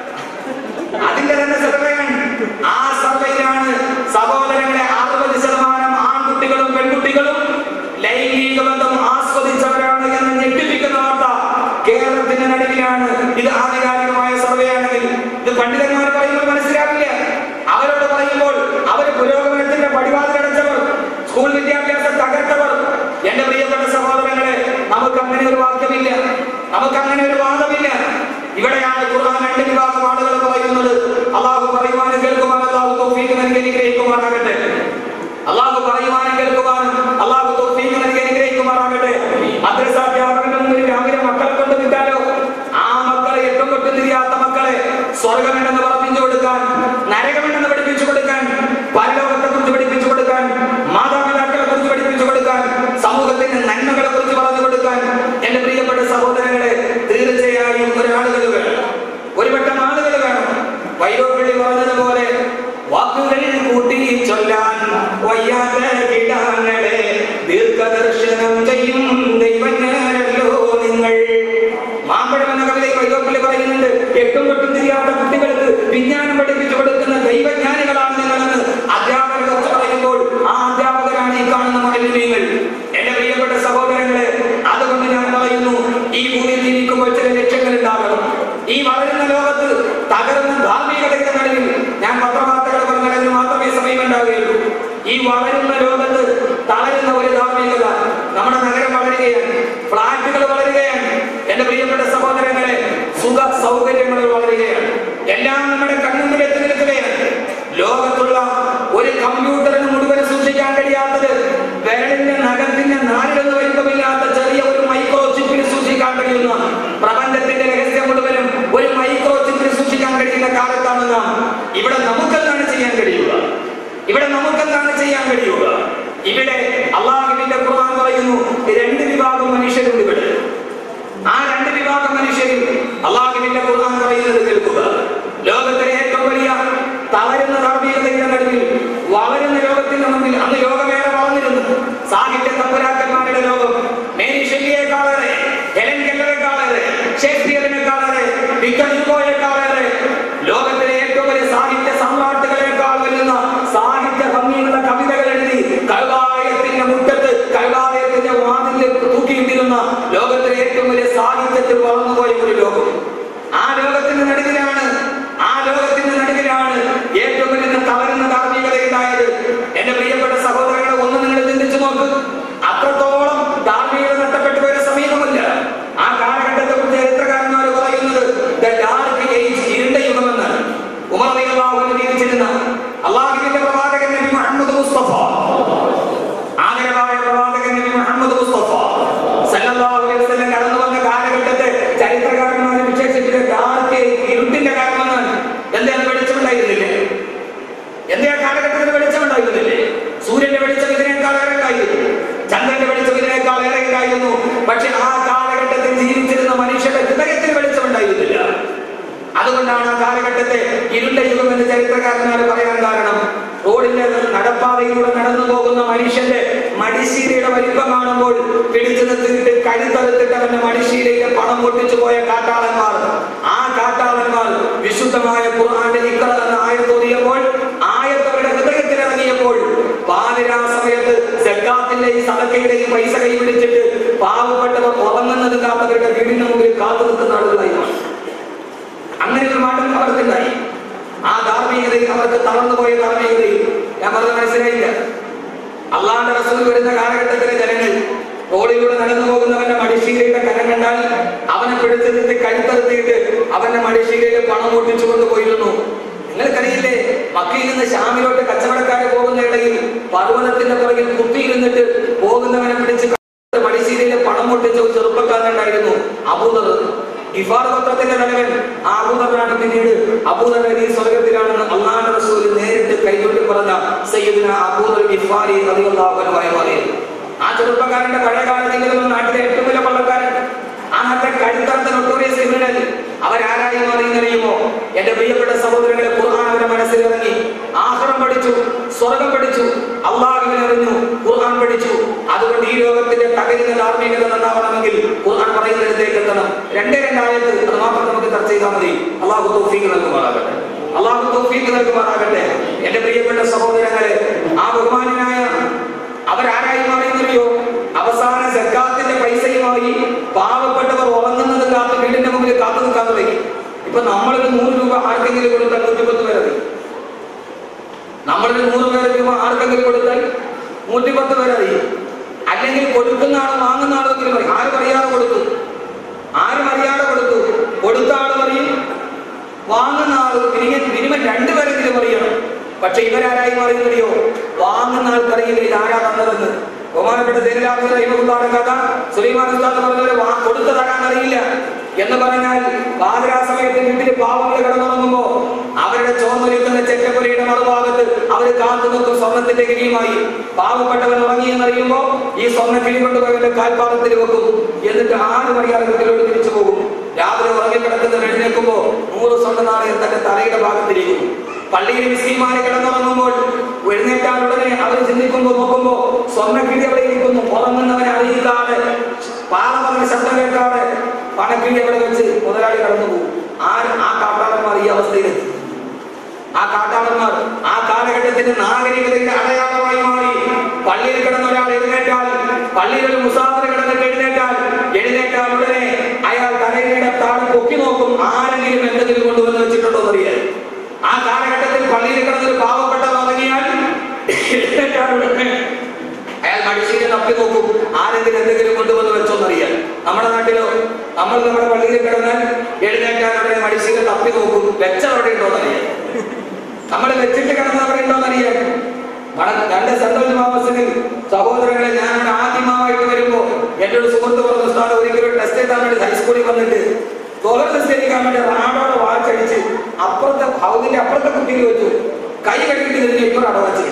അതിന്റെ തന്നെ സർവേയാണ് ആ സർവേയിലാണ് സഹോദരങ്ങളെ അറുപത് ശതമാനം ആൺകുട്ടികളും പെൺകുട്ടികളും ലൈംഗിക ബന്ധം ആസ്വദിച്ചവരാണ് എന്ന് ഞെട്ടിപ്പിക്കുന്ന വാർത്ത കേരളത്തിന്റെ നടുവിലാണ് ഇത് ആധികാരികമായ സർവേ ആണെങ്കിൽ ഇത് പണ്ഡിതന്മാർ പറയുമ്പോൾ മനസ്സിലാവില്ല അവരോട് പറയുമ്പോൾ അവർ പുരോഗമനത്തിന്റെ പടിവാതിലടച്ചവർ സ്കൂൾ വിദ്യാഭ്യാസം തകർത്തവർ എന്റെ പ്രിയപ്പെട്ട സഹോദരങ്ങളെ നമുക്ക് അങ്ങനെ ഒരു വാക്യമില്ല നമുക്ക് അങ്ങനെ ഒരു വാദമില്ല ഇവിടെയാണ് ഖുർആൻ രണ്ട് വിഭാഗം ആളുകൾ പറയുന്നത് അള്ളാഹു പറയുവാനും കേൾക്കുവാൻ അള്ളാഹു തൗഫീഖ് നൽകി അനുഗ്രഹിക്കുമാറാകട്ടെ അള്ളാഹു പറയുവാനും കേൾക്കുവാനും അള്ളാഹു തൗഫീഖ് നൽകി അനുഗ്രഹിക്കുമാറാകട്ടെ മദ്രസ അധ്യാപകന്റെ മുമ്പിൽ രാവിലെ മക്കളെ കൊണ്ട് വിട്ടാലോ ആ മക്കളെ എട്ടും തൊട്ടും തിരിയാത്ത മക്കളെ സ്വർഗമെന്ന് പറഞ്ഞിച്ചു കൊടുക്കാൻ നരകമെന്ന് പഠിപ്പിച്ചു കൊടുക്കാൻ പരലോകത്തെ കുറിച്ച് പഠിപ്പിച്ചു കൊടുക്കാൻ മാതാപിതാക്കളെ കുറിച്ച് പഠിപ്പിച്ചു കൊടുക്കാൻ സമൂഹത്തിന്റെ നന്മകളെ കുറിച്ച് പറഞ്ഞു കൊടുക്കാൻ എന്റെ പ്രിയപ്പെട്ട സഹോദരങ്ങളെ തീർച്ചയായും ഒരാളുകൾ വേണം ഒരു വട്ടം ആളുകൾ വേണം വൈരോപ്പിള്ളി പറഞ്ഞതുപോലെ വാക്കുകൾ കൂട്ടി ചൊല്ലാൻ വയ്യാത്ത കിടാങ്ങളെ ദീർഘദർശനം ചെയ്യും ദൈവജ്ഞാനല്ലോ നിങ്ങൾ മാമ്പഴം എന്ന കവിതയിൽ വൈലോപ്പിള്ളി പറയുന്നുണ്ട് എട്ടും തൊട്ടും തിരിയാത്ത കുട്ടികൾക്ക് വിജ്ഞാനം പഠിപ്പിച്ചു കൊടുക്കുന്ന ദൈവജ്ഞാനികളാണ് നിങ്ങളെന്ന് അധ്യാപകർ കുറിച്ച് പറയുമ്പോൾ ആ അധ്യാപകരാണ് ഈ കാണുന്ന മാലിന്യങ്ങൾ എന്റെ പ്രിയപ്പെട്ട സഹോദരങ്ങളെ അതുകൊണ്ട് ഞാൻ പറയുന്നു ഈ ഭൂമിയിൽ ജീവിക്കുമ്പോൾ ചില ലക്ഷ്യങ്ങൾ ഉണ്ടാകണം ഈ വളരുന്ന ലോകത്ത് തകർന്ന ധാർമ്മികതയുടെ നടുവിൽ ഞാൻ പത്രവാർത്തകൾ പറഞ്ഞതിന് മാത്രമേ സമയം ഉണ്ടാവുകയുള്ളൂ ഈ വളരുന്ന ലോകത്ത് തളരുന്ന ഒരു ധാർമ്മികത നമ്മുടെ നഗരം വളരുകയാണ് ഫ്ലാറ്റുകൾ വളരുകയാണ് എന്റെ പ്രിയപ്പെട്ട സഹോദരങ്ങളെ സുഖ സൗകര്യങ്ങൾ വളരുകയാണ് എല്ലാം നമ്മുടെ കണ്ണുമ്പിൽ എത്തി നിൽക്കുകയാണ് ലോകത്തുള്ള ഒരു കമ്പ്യൂട്ടറിന് മുഴുവൻ സൂക്ഷിക്കാൻ കഴിയാത്തത് വിരലിന്റെ നഖത്തിന്റെ നാലിലൊന്ന് വലിപ്പമില്ലാത്ത ചെറിയ ഒരു മൈക്രോ ചിപ്പിൽ സൂക്ഷിക്കാൻ കഴിയുന്ന പ്രപഞ്ചത്തിന്റെ രഹസ്യം മുഴുവനും ഒരു മൈക്രോ ചിപ്പിൽ സൂക്ഷിക്കാൻ കഴിയുന്ന കാലത്താണ് നാം ഇവിടെ നമുക്കെന്താണ് ചെയ്യാൻ കഴിയുക ഇവിടെ നമുക്കെന്താണ് ചെയ്യാൻ കഴിയുക ഇവിടെ അള്ളാഹുവിന്റെ ഖുർആൻ പറയുന്നു രണ്ട് വിഭാഗം മനുഷ്യരുണ്ട് ഇവിടെ ആ രണ്ട് വിഭാഗം മനുഷ്യരിൽ അള്ളാഹുവിന്റെ ഖുർആൻ പറയുന്നത് കേൾക്കുക ലോകത്തിലെ ഏറ്റവും വലിയ തളരുന്ന ധാർമ്മികതയുടെ നടുവിൽ വളരുന്ന ലോകത്തിന്റെ മുമ്പിൽ അന്ന് ലോകമേറെ വളർന്നിരുന്നു സാഹിത്യ തമ്പുരാക്കന്മാരുടെ ലോകം മേരി ഷെല്ലിയെക്കാളേറെ ഹെലൻ കെല്ലറെക്കാളേറെ ഷേക്സ്പിയറിനെക്കാളേറെ വിക്ടർ ഹ്യൂഗോയെക്കാളേറെ ലോകത്തിലെ ഏറ്റവും വലിയ സാഹിത്യ സമ്രാട്ടുകളെക്കാൾ വരുന്ന സാഹിത്യ ഭംഗിയുള്ള കവിതകൾ എഴുതി കൈവാലയത്തിന്റെ മുറ്റത്ത് കൈവാലയത്തിന്റെ വാതിലിൽ തൂക്കിയിട്ടിരുന്ന ലോകത്തിലെ ഏറ്റവും വലിയ സാഹിത്യത്തിൽ വളർന്നുപോയ ഒരു ലോകം ആ ലോകത്തിന്റെ നടുവിലാണ് ആ ലോകത്തിന്റെ നടുവിലാണ് ഏറ്റവും വലിയ തളരുന്ന ധാർമ്മികത ഉണ്ടായത് എന്റെ പ്രിയപ്പെട്ട സഹോദരങ്ങളെ ഒന്ന് നിങ്ങൾ ചിന്തിച്ചു നോക്ക് അത്രത്തോളം ധാർമ്മികത നഷ്ടപ്പെട്ടു പോയ സമീപമില്ല ആ കാലഘട്ടത്തെ കുറിച്ച് ചരിത്രകാരന്മാർ പറയുന്നത് ദ ഡാർക്ക് ഏജ് ഇരുണ്ട യുഗമെന്ന് ഉമർ റളിയല്ലാഹു ജീവിച്ചിരുന്ന അള്ളാഹുവിന്റെ പ്രവാചകൻ നബി മുഹമ്മദ് മുസ്തഫ ആദരവായ പ്രവാചകൻ നബി മുഹമ്മദ് മുസ്തഫ സല്ലല്ലാഹു അലൈഹി വസല്ലം കടന്നു വന്ന കാലഘട്ടത്തെ ചരിത്രകാരന്മാർ വിശേഷിച്ചിട്ട് ഡാർക്ക് ഇരുട്ടിന്റെ കാലമെന്നാണ് എന്താണ് വെളിച്ചമുണ്ടായിരുന്നില്ലേ എന്തേ കാലഘട്ടത്തിൽ വെളിച്ചമുണ്ടായിരുന്നില്ലേ സൂര്യന്റെ വെളിച്ചം ഇതിനേക്കാൾ ഏറെ ഉണ്ടായിരുന്നു ചന്ദ്രന്റെ വെളിച്ചം ഇതിനേക്കാൾ ഏറെ ഉണ്ടായിരുന്നു പക്ഷെ ആ കാലഘട്ടത്തിൽ ജീവിച്ചിരുന്ന മനുഷ്യരുടെ ഹൃദയത്തിൽ വെളിച്ചമുണ്ടായിരുന്നില്ല അതുകൊണ്ടാണ് ആ കാലഘട്ടത്തെ ഇരുണ്ട യുഗം എന്ന് ചരിത്രകാരന്മാർ പറയാൻ കാരണം റോഡിന്റെ നടപ്പാതയിലൂടെ നടന്നു പോകുന്ന മനുഷ്യന്റെ മടിശീലയുടെ വലിപ്പം കാണുമ്പോൾ പിടിച്ചു നിർത്തിയിട്ട് കഴുത്തറുത്തിട്ട് അവന്റെ മടിശീലയിലെ പണം പൊട്ടിച്ചു പോയ കാട്ടാളന്മാർ ആ കാട്ടാളന്മാർ വിശുദ്ധമായ ഖുർആന്റെ ഇക്കറ എന്ന ആയത്തോതിയപ്പോൾ ആയത്തവരുടെ ഹൃദയത്തിൽ ഇറങ്ങിയപ്പോൾ പാതിരാ സമയത്ത് സക്കാത്തിന്റെയും സദക്കയുടെയും പൈസ കൈപിടിച്ചിട്ട് പാവപ്പെട്ടവർ ഉറങ്ങുന്നത് കാത്തവരുടെ വീടിന് മുമ്പിൽ കാത്തു നിൽക്കുന്ന ആളുകളായി മാറി അങ്ങനെ ഒരു മാറ്റം അവർക്കുണ്ടായി ആ ധാർമ്മികതയിൽ അവർക്ക് തളർന്നു പോയ ധാർമ്മികതയിൽ ഞാൻ പറഞ്ഞത് മനസ്സിലായില്ല അള്ളാന്റെ റസൂൽ വരുന്ന കാലഘട്ടത്തിലെ ജനങ്ങൾ റോഡിലൂടെ നടന്നു പോകുന്നവന്റെ മടിശീലയുടെ കരം കണ്ടാൽ അവനെ പിടിച്ചെടുത്ത് കഴുത്തെടുത്തിട്ട് അവന്റെ മടിശീലയിൽ പണം ഒട്ടിച്ചു കൊണ്ടുപോയിരുന്നു നിങ്ങൾക്കറിയില്ലേ മക്കയിൽ നിന്ന് ഷാമിലോട്ട് കച്ചവടക്കാരെ പോകുന്ന ഇടയിൽ പർവ്വതത്തിന്റെ പുറകിൽ കുത്തിയിരുന്നിട്ട് പോകുന്നവനെ പിടിച്ച് മടിശീലയിലെ പണം പൊട്ടിച്ച ഒരു ചെറുപ്പക്കാരനുണ്ടായിരുന്നു അബൂദർ ഇഫാർ പത്രത്തിന്റെ തലവൻ ആ അബൂദറാണ് പിന്നീട് അബൂദർ അലി സ്വർഗത്തിലാണെന്ന് അള്ളാഹ് റസൂൽ നേരിട്ട് കൈകൊട്ടി പറഞ്ഞ സയ്യിദിന അബൂദർ ഇഫാരി റളിയല്ലാഹു അൻഹു പറയുന്നത് ആ ചെറുപ്പക്കാരന്റെ പഴയകാല ജീവിതം നാട്ടിലെ ഏറ്റവും വലിയ പള്ളക്കാരൻ ആ നാട്ടിലെ കഴുത്തറത്ത നൊട്ടോറിയസ് ക്രിമിനൽ അവരാരായി മാറിയെന്നറിയുമോ എന്റെ പ്രിയപ്പെട്ട സഹോദരങ്ങളെ ഖുർആൻ അവരുടെ മനസ്സിലിറങ്ങി ആഹ്റം പഠിച്ചു സ്വർഗം പഠിച്ചു അള്ളാഹുവിനെ അറിഞ്ഞു ഖുർആൻ പഠിച്ചു അതുകൊണ്ട് ഈ ലോകത്തിന്റെ തകരുന്ന ധാർമ്മികത നന്നാവണമെങ്കിൽ ഖുർആൻ പറയുന്നിടത്തേക്ക് എത്തണം രണ്ടേ രണ്ടായത്ത് അത് മാത്രം നമുക്ക് ചർച്ച ചെയ്താൽ മതി അള്ളാഹു തൗഫീഖ് നൽകുമാറാകട്ടെ അള്ളാഹു തൗഫീഖ് നൽകുമാറാകട്ടെ എന്റെ പ്രിയപ്പെട്ട സഹോദരങ്ങളെ ആ ബഹുമാനായ അവരാരായി മാറിയെന്നറിയോ അവസാന സക്കാത്തിന്റെ പൈസയുമായി പാവപ്പെട്ടവർ ഉറങ്ങുന്നത് കാത്ത് വീടിന്റെ മുമ്പിൽ കാത്തു നിൽക്കാൻ തുടങ്ങി ഇപ്പൊ നമ്മളൊരു നൂറ് രൂപ ആർക്കെങ്കിലും കൊടുത്താൽ നൂറ്റിപ്പത്ത് പേരെ നമ്മളൊരു നൂറ് പേര് രൂപ ആർക്കെങ്കിലും കൊടുത്താൽ നൂറ്റിപ്പത്ത് പേരെ അറിയും അല്ലെങ്കിൽ കൊടുക്കുന്ന ആള് വാങ്ങുന്ന ആളെങ്കിലും പറയും ആരും അറിയാതെ കൊടുത്തു ആരും അറിയാതെ കൊടുത്തു കൊടുത്ത ആള് പറയും വാങ്ങുന്ന ആള് മിനിമം മിനിമം രണ്ടുപേരെങ്കിലും അറിയണം പക്ഷെ ഇവരാരായി മാറിയെന്നറിയോ വാങ്ങുന്ന ആൾക്കറിയില്ല ഇത് ആരാ തന്നതെന്ന് ബഹുമാനപ്പെട്ട ജയലാഭ റഹിമുള്ളാടെ കഥ സുലൈമാൻ ഉസ്താദ് പറഞ്ഞത് വാ കൊടുത്ത തരാൻ അറിയില്ല എന്ന് പറഞ്ഞാൽ പാതിരാ സമയത്ത് വീട്ടിൽ പാവങ്ങൾ കിടന്നുറങ്ങുമ്പോ അവരുടെ ചോർന്നൊലിക്കുന്ന ചെറ്റപ്പുരയുടെ മറുഭാഗത്ത് അവർ കാത്തു നിൽക്കും സ്വർണത്തിന്റെ കിരിയുമായി പാവപ്പെട്ടവൻ ഉറങ്ങിയെന്നറിയുമ്പോ ഈ സ്വർണ്ണ കിളി കൊണ്ടുപോയവന്റെ കാൽപാദത്തിൽ വെക്കും എന്നിട്ട് ആരും അറിയാതെ വീട്ടിലോട്ട് തിരിച്ചു പോകും രാവിലെ ഉറങ്ങിക്കിടക്കുന്ന എഴുന്നേൽക്കുമ്പോ നൂറ് സ്വർണ്ണ നാണയം തന്റെ തലയുടെ ഭാഗത്തിരിക്കും പള്ളിയിൽ മിസ്ലിമാരെ കിടന്നുറങ്ങുമ്പോൾ എഴുന്നേറ്റാൽ ഉടനെ അവർ ചിന്തിക്കുമ്പോൾ നോക്കുമ്പോൾ സ്വർണ്ണക്കിളി അവിടെ ഇരിക്കുന്നു ഉറങ്ങുന്നവനെ അറിയിക്കാതെ പാല പറഞ്ഞ ശബ്ദം കേൾക്കാതെ പണക്കിളി അവിടെ വെച്ച് മുതലാളി കടന്നു പോകും ആരും ആ കാട്ടാളന്മാർ ഈ അവസ്ഥയിലെത്തി ആ കാട്ടാളന്മാർ ആ കാലഘട്ടത്തിന്റെ നാഗരികതയുടെ അടയാളമായി മാറി പള്ളിയിൽ കിടന്ന ഒരാൾ എഴുന്നേറ്റാൽ പള്ളിയിൽ ഒരു മുസാഫർ കിടന്നിട്ട് എഴുന്നേറ്റാൽ എഴുന്നേറ്റാൽ ഉടനെ അയാൾ തലയുടെ താഴെ പൊക്കി നോക്കും ആരെങ്കിലും എന്തെങ്കിലും കൊണ്ടുവന്ന് വെച്ചിട്ടുണ്ടോ എന്നറിയാൻ ആ കാലഘട്ടത്തിൽ പള്ളിയിൽ കിടന്നൊരു പാവപ്പെട്ട ഉറങ്ങിയാൽ എഴുന്നേറ്റാൽ ഉടനെ അയാൾ മടിശീലെ തപ്പി നോക്കും ആരെങ്കിലും എന്തെങ്കിലും കൊണ്ടുവന്ന് വെച്ചോന്നറിയാൻ നമ്മുടെ നാട്ടിലോ നമ്മൾ നമ്മുടെ പള്ളിയിൽ കിടന്നാൽ എഴുന്നേറ്റാൽ ഉടനെ മടിശീലെ തപ്പി നോക്കും വെച്ച അവിടെ ഉണ്ടോന്നറിയാൻ നമ്മൾ വെച്ചിട്ട് കിടന്ന അവിടെ ഉണ്ടോന്നറിയാൻ പണം രണ്ട് സെൻട്രൽ മാമസിന് സഹോദരങ്ങളെ ഞാൻ ഇവിടെ ആദ്യമായിട്ട് വരുമ്പോ എന്റെ ഒരു സുഹൃത്ത് പറഞ്ഞ ഉസ്താദ് ഒരിക്കലും ടെസ്റ്റ് എഴുതാൻ വേണ്ടി ഹൈസ്കൂളിൽ വന്നിട്ട് തൊഴിൽ നിസ്കരിക്കാൻ വേണ്ടി റാഡോടെ വാച്ചടിച്ച് അപ്പുറത്തെ ഹൗസിന്റെ അപ്പുറത്തെ കുട്ടിയിൽ വെച്ചു കൈ കഴുകിട്ട് ഇതിന് ഇപ്പോൾ അടവാച്ച്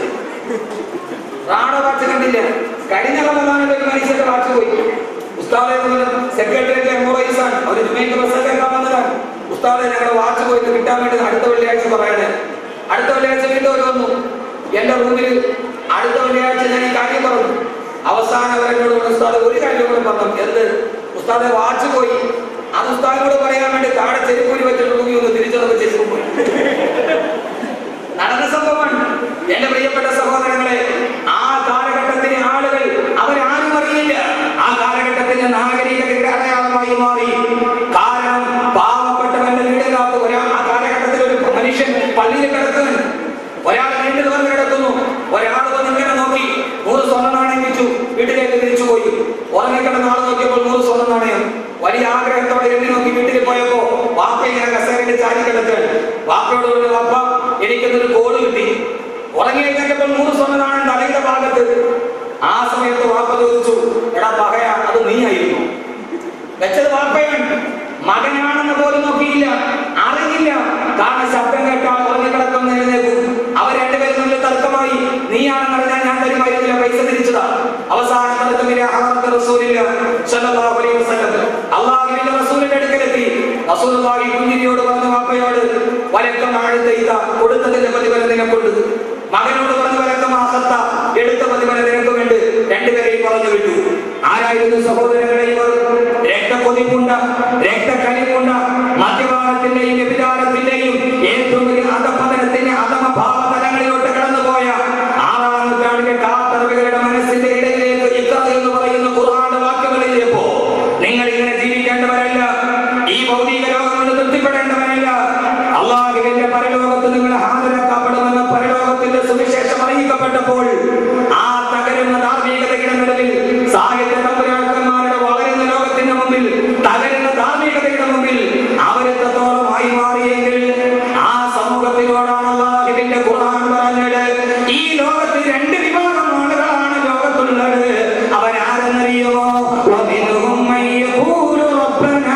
റാഡോ വാച്ച് കണ്ടില്ല കഴിഞ്ഞ റമദാനിൽ ഒരു മനുഷ്യന്റെ വാച്ച് പോയി ഉസ്താദെ സെക്രട്ടറിയേറ്റ് എംബോറൈസാണ് അവർ ജുമൈക്ക് ബസ് കേൾക്കാൻ വന്നതാണ് ഉസ്താദെ ഞങ്ങളുടെ വാച്ച് പോയിട്ട് കിട്ടാൻ വേണ്ടി അടുത്ത വെള്ളിയാഴ്ച പറയണേ അടുത്ത വെള്ളിയാഴ്ച വീണ്ടും അവർ വന്നു എന്റെ റൂമിൽ അടുത്ത വെള്ളിയാഴ്ച ഞാൻ ഈ കാര്യം പറഞ്ഞു അവസാനം അവരെന്നോട് പറഞ്ഞു ഉസ്താദ് ഒരു കാര്യം കൂടെ പറഞ്ഞു എന്ത് ഉസ്താദെ വാച്ച് പോയി അത് ഉസ്താദിനോട് പറയാൻ വേണ്ടി താഴെ ചെരുപ്പൂരി വെച്ചിട്ട് റൂമിൽ ഒന്ന് തിരിച്ചു ചെരുപ്പ് പോയി നടന്ന സംഭവമാണ് എന്റെ പ്രിയപ്പെട്ട സഹോദരങ്ങളെ ആ കാലഘട്ടത്തിലെ ആളുകൾ അവരാരും അറിയില്ല ആ കാലഘട്ടത്തിന്റെ നാഗരികതയുടെ അടയാളമായി മാറി കാരണം പാവപ്പെട്ടവന്റെ വീടിനകത്ത് ഒരാൾ ആ കാലഘട്ടത്തിൽ ഒരു മനുഷ്യൻ പള്ളിയിൽ കിടക്കുന്നു ഒരാൾ വീട്ടിൽ വന്ന് കിടക്കുന്നു ഒരാൾ വന്ന് ഇങ്ങനെ നോക്കി നൂറ് സ്വർണ്ണ നാണയം വെച്ചു വീട്ടിലേക്ക് തിരിച്ചു പോയി ഉറങ്ങിക്കിടന്ന ആൾ നോക്കിയപ്പോൾ നൂറ് സ്വർണ്ണ നാണയം വലിയ ആഗ്രഹത്തോടെ എണ്ണി നോക്കി വീട്ടിൽ പോയപ്പോ വാപ്പ ഇങ്ങനെ കസേരയിൽ ചാരി കിടക്കാൻ വാപ്പയോട് പറഞ്ഞു വാപ്പ എനിക്കൊന്നൊരു കോള് കിട്ടി ഉറങ്ങി എഴുന്നേറ്റപ്പോൾ നൂറ് സ്വർണ്ണ നാണയം തലയുടെ ഭാഗത്ത് ആ സമയത്ത് വാപ്പ ചോദിച്ചു എടാ പകയ അത് നീ ആയിരുന്നു വെച്ചത് വാപ്പയാണ് മകനാണെന്ന് പോലും നോക്കിയില്ല അറിഞ്ഞില്ല കാരണം ശബ്ദം കേട്ടാൽ ഉറങ്ങിക്കിടക്കുന്ന എഴുന്നേക്കും അവർ രണ്ടുപേരും തമ്മിൽ തർക്കമായി നീയാണെന്ന് അറിഞ്ഞാൽ ഞാൻ തരുമായിരുന്നില്ല പൈസ തിരിച്ചതാ അവസാന തർക്കമില്ല അഹമ്മദ് റസൂലില്ല സല്ലല്ലാഹു അലൈഹി വസല്ലം അള്ളാഹുവിന്റെ റസൂലിന്റെ അടുക്കലെത്തി റസൂലുള്ളാഹി കുഞ്ഞിനിയോട് പറഞ്ഞു വാപ്പയോട് വലക്കം ആഴ്ത്ത ഇതാ കൊടുത്തതിന്റെ പ്രതിഫലം നിനക്കൊണ്ട് മകനോട് പറഞ്ഞു വരക്ക മാസത്ത എടുത്ത പ്രതിഫലം നിനക്ക് വേണ്ടി രണ്ടുപേരെയും പറഞ്ഞു വിട്ടു ആരായിരുന്നു സഹോദരങ്ങളെ ഇവർ രക്തക്കൊതിപ്പുണ്ട രക്തക്കലിപ്പുണ്ട മദ്യപാനത്തിന്റെയും വ്യഭിചാരത്തിന്റെയും ഏറ്റവും വലിയ അധപതനത്തിന്റെ അധമ ഭാവതലങ്ങളിലോട്ട് കടന്നുപോയ ആറാം നൂറ്റാണ്ടിലെ കാത്തറവികളുടെ മനസ്സിന്റെ ഇടയിലേക്ക് ഇക്കറ എന്ന് പറയുന്ന ഖുർആന്റെ വാക്യങ്ങളിലേപ്പോ നിങ്ങൾ ഇങ്ങനെ ജീവിക്കേണ്ടവരല്ല ഈ ഭൗതിക ലോകം കൊണ്ട് തൃപ്തിപ്പെടേണ്ടവരല്ല അള്ളാഹുവിന്റെ പരലോകത്ത് നിങ്ങൾ ഹാജരാക്കപ്പെടുമെന്ന പരലോകത്തിന്റെ സുവിശേഷം അറിയിക്കപ്പെട്ടപ്പോൾ ആ തകരുന്ന ധാർമ്മികതയുടെ നടുവിൽ സാഹിത്യ തമ്പുരാക്കന്മാരുടെ വളരുന്ന ലോകത്തിന്റെ മുമ്പിൽ തകരുന്ന ധാർമ്മികതയുടെ മുമ്പിൽ അവരെത്രത്തോളമായി മാറിയെങ്കിൽ ആ സമൂഹത്തിനോടാണ് അള്ളാഹുവിന്റെ ഖുർആൻ പറഞ്ഞത് ഈ ലോകത്ത് രണ്ട് വിഭാഗം ആളുകളാണ് ലോകത്തുള്ളത് അവരാരെന്നറിയുമോ ومنهم من يقول ربنا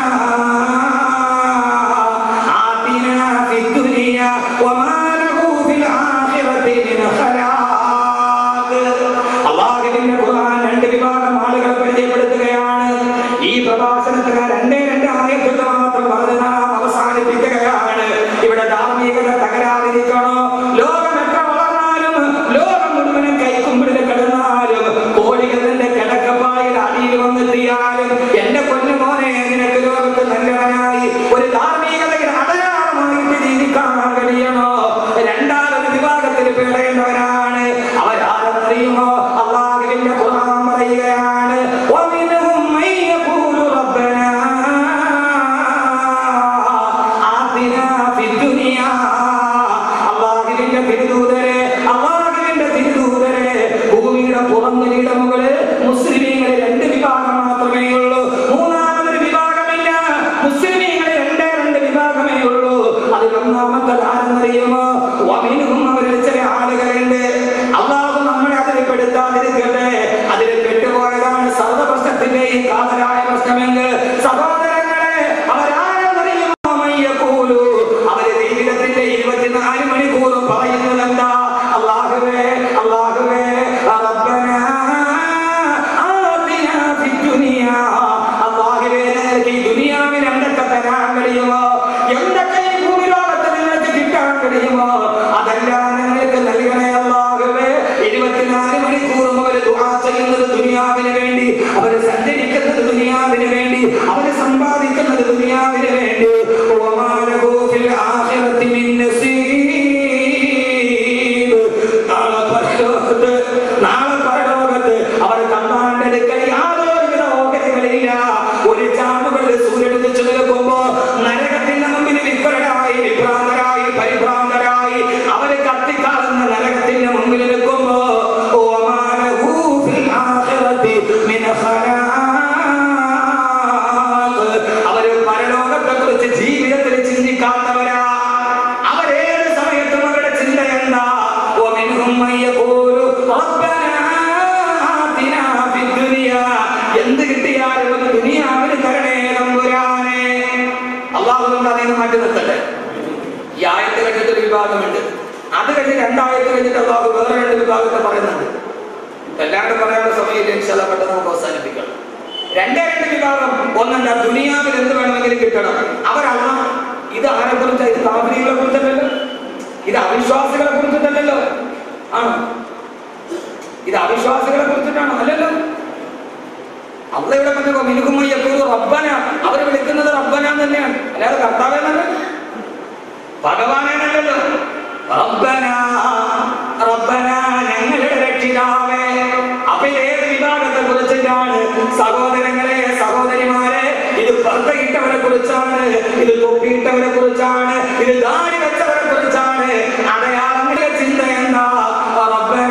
آتنا في الدنيا وما له في الآخرة من خلاق അള്ളാഹുവിന്റെ ഖുർആൻ രണ്ട് വിഭാഗം ആളുകളെ പരിചയപ്പെടുത്തുകയാണ് ഈ പ്രഭാഷണത്തിന് രണ്ടേ രണ്ട് ആയത്തുകൾ മാത്രം പറഞ്ഞ് നാം അവസാനിപ്പിക്കുകയാണ് ഇവിടെ ധാർമ്മികത തകരാതിരിക്കണോ ലോകം എത്ര വളർന്നാലും ലോകം മുഴുവനും കൈക്കുമ്പിടിൽ കിടന്നാലും കോടികളുടെ കിടക്കപ്പായിൽ അടിയിൽ വന്നെത്തിയാലും എന്റെ പൊന്നു മോനെ നിനക്ക് ലോകത്ത് നല്ലവനായി ഒരു ധാർമ്മികതയുടെ അടയാളമായിട്ട് ജീവിക്കാൻ കഴിയണോ രണ്ടാമത് വിഭാഗത്തിൽ പേടേണ്ടവരാണ് അവരാരെന്നറിയുമോ അള്ളാഹുവിന്റെ ഖുർആൻ പറയുകയാണ് ومنهم من يقول ربنا آتنا في الدنيا അള്ളാഹുവിന്റെ തിരുദൂതരെ അള്ളാഹുവിന്റെ തിരുദൂതരെ ഭൂമിയുടെ പുറങ്ങിലിട മുകളിൽ മുസ്ലിമീങ്ങളെ രണ്ട് വിഭാഗം മാത്രമേ ഉള്ളൂ മൂന്നാമതൊരു വിഭാഗമില്ല മുസ്ലിമീങ്ങളെ രണ്ടേ രണ്ട് വിഭാഗമേ ഉള്ളൂ അതിൽ ഒന്നാമത്തെ ആരെന്നറിയുമോ വമിനും അവരിൽ ചില ആളുകളുണ്ട് അള്ളാഹു നമ്മളെ അതിൽ പെടുത്താതിരിക്കട്ടെ അതിൽ പെട്ടുപോയതാണ് സർവ പ്രശ്നത്തിന്റെയും കാതലായ പ്രശ്നമെങ്കിൽ സഹോദരങ്ങളെ അവരാരെന്നറിയുമോ മയ്യക്കൂലു അവര് ജീവിതത്തിന്റെ ഇരുപത്തിനാല് മണിക്കൂറും പറയുന്നത് എന്താ അള്ളാഹുവേ അള്ളാഹുവേ റബ്ബനാ ആതിനാ ഫിദ്ദുനിയാ അള്ളാഹുവേ നിനക്ക് ഈ ദുനിയാവിൽ എന്തൊക്കെ തരാൻ കഴിയുമോ എന്തൊക്കെ ഈ ഭൂമിലോകത്ത് നിങ്ങൾക്ക് കിട്ടാൻ കഴിയുമോ അതെല്ലാം നിങ്ങൾക്ക് നൽകണേ അള്ളാഹുവേ ഇരുപത്തിനാല് മണിക്കൂറും അവർ ദുആ ചെയ്യുന്നത് ദുനിയാവിന് വേണ്ടി അവർ സഞ്ചരിക്കുന്നത് ദുനിയാവിന് വേണ്ടി അവർ സമ്പാദിക്കുന്നത് ദുനിയാവിന് വേണ്ടി وما له في الآخرة من نصيب നാളെ പരലോകത്ത് നാളെ പരലോകത്ത് അവർ കണ്ണാന്റെ അടുക്കൽ യാതൊരുവിധ ഓഹരികളില്ല ഒരു ചാമുകളിൽ സൂര്യൻ ഉദിച്ചു നിൽക്കുമ്പോ നരകത്തിന്റെ മുമ്പിൽ വിഫലരായി വിഭ്രാന്തരായി പരിഭ്രാന്തരായി അവര് കത്തിക്കാളുന്ന നരകത്തിന്റെ മുമ്പിൽ നിൽക്കുമ്പോ وما له في الآخرة من خلاق അവര് പരലോകത്തെ കുറിച്ച് ജീവിതത്തിൽ ചിന്തിക്കാത്തവരാ അവരേത് സമയത്തും അവരുടെ ചിന്ത എന്താ ومنهم من يقول ربنا آتنا في الدنيا എന്ത് കിട്ടിയാലും ഒന്ന് ദുനിയാവിന് തരണേ തമ്പുരാനെ അള്ളാഹു നമ്മൾ അതിൽ നിന്ന് മാറ്റി നിർത്തട്ടെ ഈ ആയത്ത് കഴിഞ്ഞിട്ട് ഒരു വിഭാഗമുണ്ട് അത് കഴിഞ്ഞ് രണ്ടായത്ത് കഴിഞ്ഞിട്ട് അള്ളാഹു വേറെ രണ്ട് വിഭാഗത്തെ പറയുന്നുണ്ട് എല്ലാവരും പറയാനുള്ള സമയമില്ല ഇൻഷാല്ല പെട്ടെന്ന് നമുക്ക് അവസാനിപ്പിക്കണം രണ്ടേ രണ്ട് വിഭാഗം ഒന്നെന്താ ദുനിയാവിൽ എന്ത് വേണമെങ്കിലും കിട്ടണം അവരല്ല ഇത് ആരെ കുറിച്ച് ഇത് കാബരികളെ കുറിച്ചല്ലല്ലോ ഇത് അവിശ്വാസികളെ കുറിച്ചിട്ടല്ലല്ലോ ആണ് ഇത് അവിശ്വാസികളെ കുറിച്ചിട്ടാണോ അല്ലല്ലോ അള്ള ഇവിടെ പറഞ്ഞു മിനുകുമ്മയ്യക്കൂർ റബ്ബന അവർ വിളിക്കുന്നത് റബ്ബന എന്ന് തന്നെയാണ് അല്ലാതെ കർത്താവെന്നല്ല ഭഗവാനല്ലോ റബ്ബന റബ്ബന ഞങ്ങളുടെ രക്ഷിതാവേ അപ്പൊ ഇത് ഏത് വിഭാഗത്തെ കുറിച്ചിട്ടാണ് സഹോദരങ്ങളെ സഹോദരിമാരെ ഇത് പർദ്ദയിട്ടവരെ കുറിച്ചാണ് ഇത് തൊപ്പിയിട്ടവരെ കുറിച്ചാണ് ഇത് ദാടി വെച്ചവരെ കുറിച്ചാണ് അടയാളങ്ങളുടെ ചിന്ത എന്താ റബ്ബന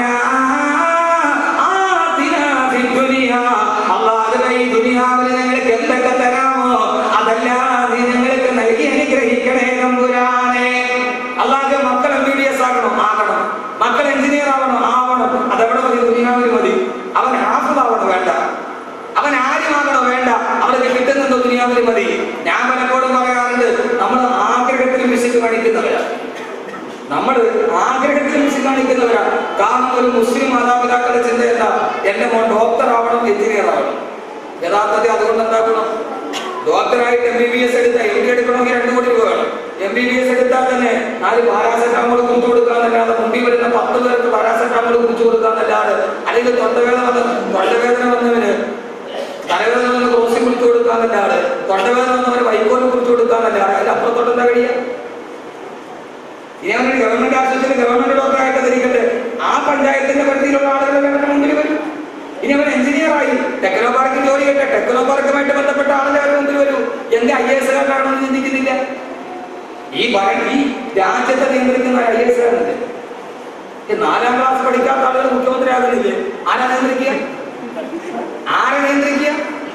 ആതിനാ ഫിദ്ദുനിയ അല്ലാഹുവേ ഈ ദുനിയാവിൽ ഞങ്ങൾക്ക് എന്തൊക്കെ തരാമോ അതെല്ലാം നീ ഞങ്ങൾക്ക് നൽകി അനുഗ്രഹിക്കണേ തമ്പുരാനെ അല്ലാഹു മക്കൾ എം ബി ബി എസ് ആകണം ആകണം മക്കൾ എഞ്ചിനീയർ ആവണം ആവണം അതെവിടെ മതി ദുനിയാവിൽ മതി അവൻ ഹാഫിളാവണം വേണ്ട അവൻ ആര്യമാകണോ വേണ്ട അവർക്ക് കിട്ടുന്നത് ദുനിയാവിൽ മതി ഞാൻ പലപ്പോഴും പറയാറുണ്ട് നമ്മൾ ആഗ്രഹത്തിൽ വിശക്ക് കാണിക്കുന്നവരാ നമ്മൾ ആഗ്രഹത്തിൽ വിശ കാണിക്കുന്നവരാണ് കാരണം ഒരു മുസ്ലിം മാതാപിതാക്കളുടെ ചിന്ത എന്താ എന്റെ മോൻ ഡോക്ടർ ആവണം എഞ്ചിനീയർ ആവണം യഥാർത്ഥത്തിൽ അതുകൊണ്ട് എന്താക്കണം ഡോക്ടറായിട്ട് എം ബി ബി എസ് എടുത്ത എം ഡി എടുക്കണമെങ്കിൽ രണ്ട് കോടി രൂപ വേണം എം ബി ബി എസ് എടുത്ത എടുത്താൽ തന്നെ നാല് പാരാസെറ്റാമോൾ കുറിച്ചു കൊടുക്കാന്നല്ലാതെ മുമ്പിൽ വരുന്ന പത്ത് പേർക്ക് പാരാസെറ്റാമോൾ കുറിച്ചു കൊടുക്കാന്നല്ലാതെ അല്ലെങ്കിൽ തൊണ്ടവേദന വന്ന തൊണ്ടവേദന വന്നവന് തലവേദന വന്ന ക്രോസി കുറിച്ചു കൊടുക്കാന്നല്ലാതെ തൊണ്ടവേദന വന്നവന് വൈക്കോല് കുറിച്ചു കൊടുക്കാന്നല്ലാതെ അതിന്റെ അപ്പുറത്തോട്ട് എന്താ കഴിയുക ഇനി അവനൊരു ഗവൺമെന്റ് ആശുപത്രി ഗവൺമെന്റ് ഡോക്ടറായിട്ട് ധരിക്കട്ടെ ആ പഞ്ചായത്തിന്റെ പരിധിയിലുള്ള ആളുകൾ അവരുടെ മുമ്പിൽ വരും ഇനി അവൻ എഞ്ചിനീയർ ആയി ടെക്നോ പാർക്കിൽ ജോലി കിട്ടെ ടെക്നോ പാർക്കുമായിട്ട് ബന്ധപ്പെട്ട ആളുകൾ അവരുടെ മുമ്പിൽ വരും എന്റെ ഐ എസ് കാരനാണെന്ന് ചിന്തിക്കുന്നില്ല ഈ ഭര- ഈ രാജ്യത്തെ നിയന്ത്രിക്കുന്ന ഐ എസ് കാരനല്ലേ ഈ നാലാം ക്ലാസ് പഠിക്കാത്ത ആളുകൾ മുഖ്യമന്ത്രി ആകുന്നില്ലേ ആരാ നിയന്ത്രിക്കുക ആരെ നിയന്ത്രിക്കുക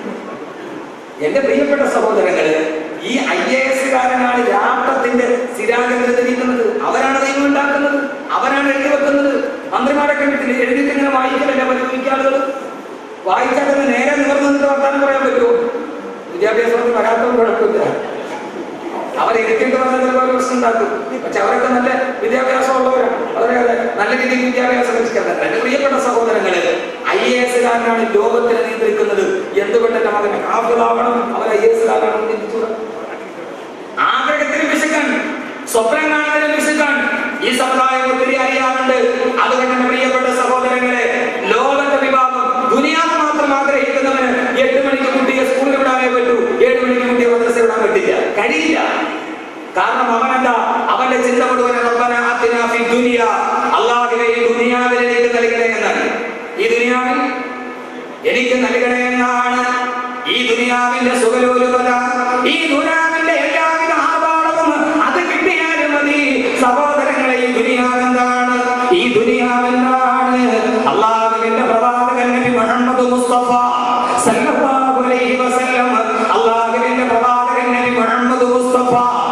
എന്റെ പ്രിയപ്പെട്ട സഹോദരങ്ങള് ഈ ഐ എ എസ് കാരനാണ് രാഷ്ട്രത്തിന്റെ സ്ഥിരാഗ്രഹത്തിരിക്കുന്നത് അവരാണ് ദൈവം ഉണ്ടാക്കുന്നത് അവരാണ് എഴുതി വെക്കുന്നത് മന്ത്രിമാരൊക്കെ വീട്ടിൽ എഴുതിയിട്ട് ഇങ്ങനെ വായിക്കലല്ല പരിഗണിക്കാളുകൾ വായിച്ചാൽ തന്നെ നേരെ നിവർന്നു നിന്നിട്ട് വർത്താനം പറയാൻ പറ്റുമോ വിദ്യാഭ്യാസത്തിന് വരാത്തവർ കുഴപ്പമില്ല അവരെ എഴുതിയിട്ട് പറഞ്ഞാൽ ചിലപ്പോൾ ഒരു പ്രശ്നം ഉണ്ടാക്കും പക്ഷെ അവരൊക്കെ നല്ല വിദ്യാഭ്യാസം ഉള്ളവരാണ് വളരെ നല്ല രീതിയിൽ വിദ്യാഭ്യാസം ലഭിക്കുന്നത് എന്റെ പ്രിയപ്പെട്ട സഹോദരങ്ങള് ഐ എ എസ് കാരനാണ് ലോകത്തിനെ നിയന്ത്രിക്കുന്നത് എന്തുകൊണ്ട് എന്റെ മകൻ ഹാഫിളാവണം അവർ ഐ എസ് കാരനാണെന്ന് ചിന്തിച്ചൂടാ ആഗ്രഹത്തിന് പിശുക്കാൻ സ്വപ്നം കാണുന്നതിന് പിശുക്കാൻ ഈ സമുദായം ഒത്തിരി അറിയാറുണ്ട് അതുകൊണ്ട് എന്റെ പ്രിയപ്പെട്ട സഹോദരങ്ങളെ ലോകത്തെ വിഭാഗം ദുനിയാവ് മാത്രം ആഗ്രഹിക്കുന്നവന് എട്ട് മണിക്ക് കുട്ടിയെ സ്കൂളിൽ വിടാനേ പറ്റൂ ഏഴ് മണിക്ക് കുട്ടിയെ മദ്രസ വിടാൻ പറ്റില്ല കഴിയില്ല കാരണം അവനെന്താ അവന്റെ ചിന്ത മുഴുവൻ റബ്ബന ആതിനാ ഫി ദുനിയ അല്ലാഹുവേ ഈ ദുനിയാവിൽ എനിക്ക് നൽകണേ എന്നാണ് ഈ ദുനിയാവിൽ എനിക്ക് നൽകണേ എന്നാണ് ഈ ദുനിയാവിന്റെ സുഖലോലുപത ഈ ദുനിയാവിന്റെ എല്ലാവിധ ആഭാളവും അത് കിട്ടിയാലും മതി സഹോദരങ്ങളെ ഈ ദുനിയാവെന്താണ് ഈ ദുനിയാവെന്താണ് അള്ളാഹുവിന്റെ പ്രവാചകൻ നബി മുഹമ്മദ് മുസ്തഫ സല്ലല്ലാഹു അലൈഹി വസല്ലം അള്ളാഹുവിന്റെ പ്രവാചകൻ നബി മുഹമ്മദ് മുസ്തഫ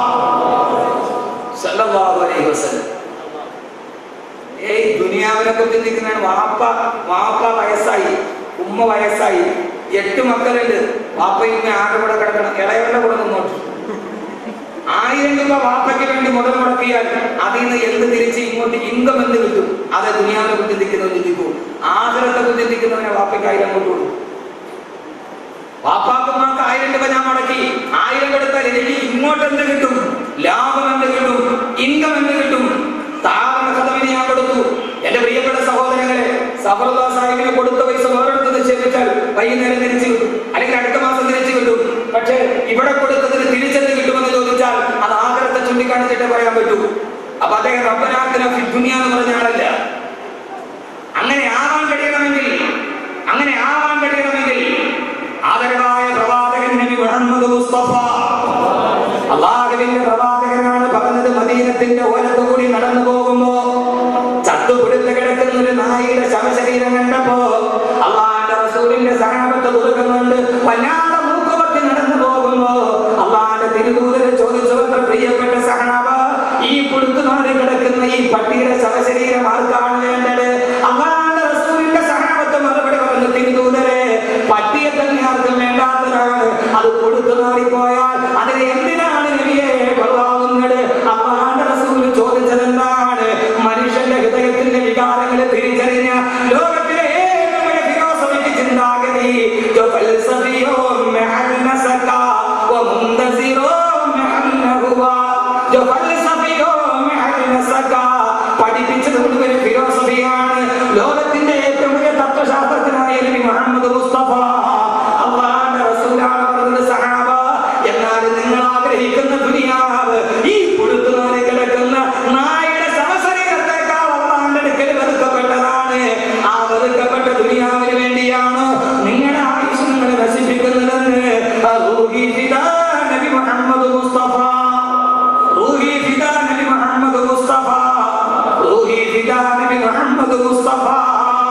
സല്ലല്ലാഹു അലൈഹി വസല്ലം ഏയ് ദുനിയാവിനെ കുറിച്ച് ചിന്തിക്കുന്നതാണ് വാപ്പ വാപ്പ വയസ്സായി ഉമ്മ വയസ്സായി എട്ട് മക്കളുണ്ട് വാപ്പയും ഉമ്മ ആരുടെ കൂടെ കിടക്കണം ഇളയവരുടെ കൂടെ നിന്നോട്ട് ആയിരം രൂപ വാപ്പയ്ക്ക് വേണ്ടി മുതൽ മുടക്കിയാൽ അതിൽ നിന്ന് എന്ത് തിരിച്ച് ഇങ്ങോട്ട് ഇൻകം എന്ത് കിട്ടും അത് ദുനിയാവിനെ കുറിച്ച് ചിന്തിക്കുന്നവൻ ചിന്തിക്കൂ ആഗ്രഹത്തെ കുറിച്ച് ചിന്തിക്കുന്നവനെ വാപ്പയ്ക്ക് ആയിരം കൊണ്ട് കൊടുക്കും വാപ്പാക്കുമാർക്ക് ആയിരം രൂപ ഞാൻ മുടക്കി ആയിരം കൊടുത്താൽ എനിക്ക് ഇങ്ങോട്ട് എന്ത് കിട്ടും ലാഭം എന്ത് കിട്ടും ഇൻകം എന്ത് കിട്ടും സ്ഥാപന കഥവിന് ഞാൻ കൊടുത്തു എന്റെ പ്രിയപ്പെട്ട സഹോദരങ്ങളെ സഫറുദാ സാഹിബിന് കൊടുത്ത പൈസ വേറെടുത്ത് നിക്ഷേപിച്ചാൽ വൈകുന്നേരം തിരിച്ചു കിട്ടും അല്ലെങ്കിൽ അടുത്ത മാസം തിരിച്ചു കിട്ടും പക്ഷേ ഇവിടെ കൊടുത്തതിന് തിരിച്ചെന്ത് കിട്ടുമെന്ന് ചോദിച്ചാൽ അത് ആഗ്രഹത്തെ ചൂണ്ടിക്കാണിച്ചിട്ടേ പറയാൻ പറ്റൂ അപ്പൊ അദ്ദേഹം റബ്ബനാത്തിന ദുനിയ എന്ന് പറഞ്ഞ ആളല്ല അങ്ങനെ ആവാൻ കഴിയണമെങ്കിൽ അങ്ങനെ ആവാൻ കഴിയണമെങ്കിൽ ആദരവായ പ്രവാചകൻ നബി മുഹമ്മദ് മുസ്തഫ അള്ളാഹുവിന്റെ പ്രവാചകനാണ് പറഞ്ഞത് മദീനത്തിന്റെ ഓരത്ത് കൂടി നടന്നു പോകുമ്പോ ചത്തുപിടുത്ത് കിടക്കുന്ന ഒരു നായിയുടെ ശവശരീരം കണ്ടപ്പോ അള്ളാന്റെ റസൂലിന്റെ സഹാബത്ത് കൊടുക്കുന്നുണ്ട് വല്ലാതെ മൂക്കുപത്തി നടന്നു പോകുമ്പോ അള്ളാന്റെ തിരുദൂതരെ ചോദിച്ചവരുടെ പ്രിയപ്പെട്ട സഹാബ ഈ പുടുത്തുമാറി കിടക്കുന്ന ഈ പട്ടിയുടെ ശവശരീരം ആർക്കാണ് വേണ്ടത് അള്ളാന്റെ റസൂലിന്റെ സഹാബത്ത് മറുപടി പറഞ്ഞു തിരുദൂതരെ പട്ടിയെ തന്നെ ആർക്കും വേണ്ടാത്തതാണ് അത് കൊടുത്തു മാറിപ്പോയാൽ അതിനെ എന്തിനാണ് നബിയെ കൊള്ളാവുന്നത് അള്ളാന്റെ റസൂൽ ചോദിച്ചത് എന്താണ് മനുഷ്യന്റെ ഹൃദയത്തിന്റെ വികാരങ്ങളെ തിരിച്ചറിഞ്ഞ ലോകത്തിലെ ഏറ്റവും വലിയ ഫിലോസഫിക്ക് ചിന്താഗതി جو فلسفيو محل نسكا ومنتظرو محل نهوا جو فلسفيو محل نسكا പഠിപ്പിച്ചത് മുഴുവൻ ഫിലോസഫിയാണ് ലോകത്തിന്റെ ഏറ്റവും വലിയ തത്വശാസ്ത്രജ്ഞനായ നബി മുഹമ്മദ് മുസ്തഫ അള്ളാഹുവിന്റെ റസൂലാണ് പറഞ്ഞത് സഹാബ എന്നാൽ നിങ്ങൾ ആഗ്രഹിക്കുന്ന ദുനിയാവ് ഈ പുഴുത്തുനാരി കിടക്കുന്ന നായുടെ ശവശരീരത്തെക്കാൾ അള്ളാന്റെ അടുക്കൽ വെറുക്കപ്പെട്ടതാണ് ആ വെറുക്കപ്പെട്ട ദുനിയാവിന് വേണ്ടിയാണ് നിങ്ങളുടെ ആയുസ് നിങ്ങൾ നശിപ്പിക്കുന്നതെന്ന് റൂഹി ഫിദാ നബി മുഹമ്മദ് മുസ്തഫ റൂഹി ഫിദാ നബി മുഹമ്മദ് മുസ്തഫ റൂഹി ഫിദാ നബി മുഹമ്മദ് മുസ്തഫ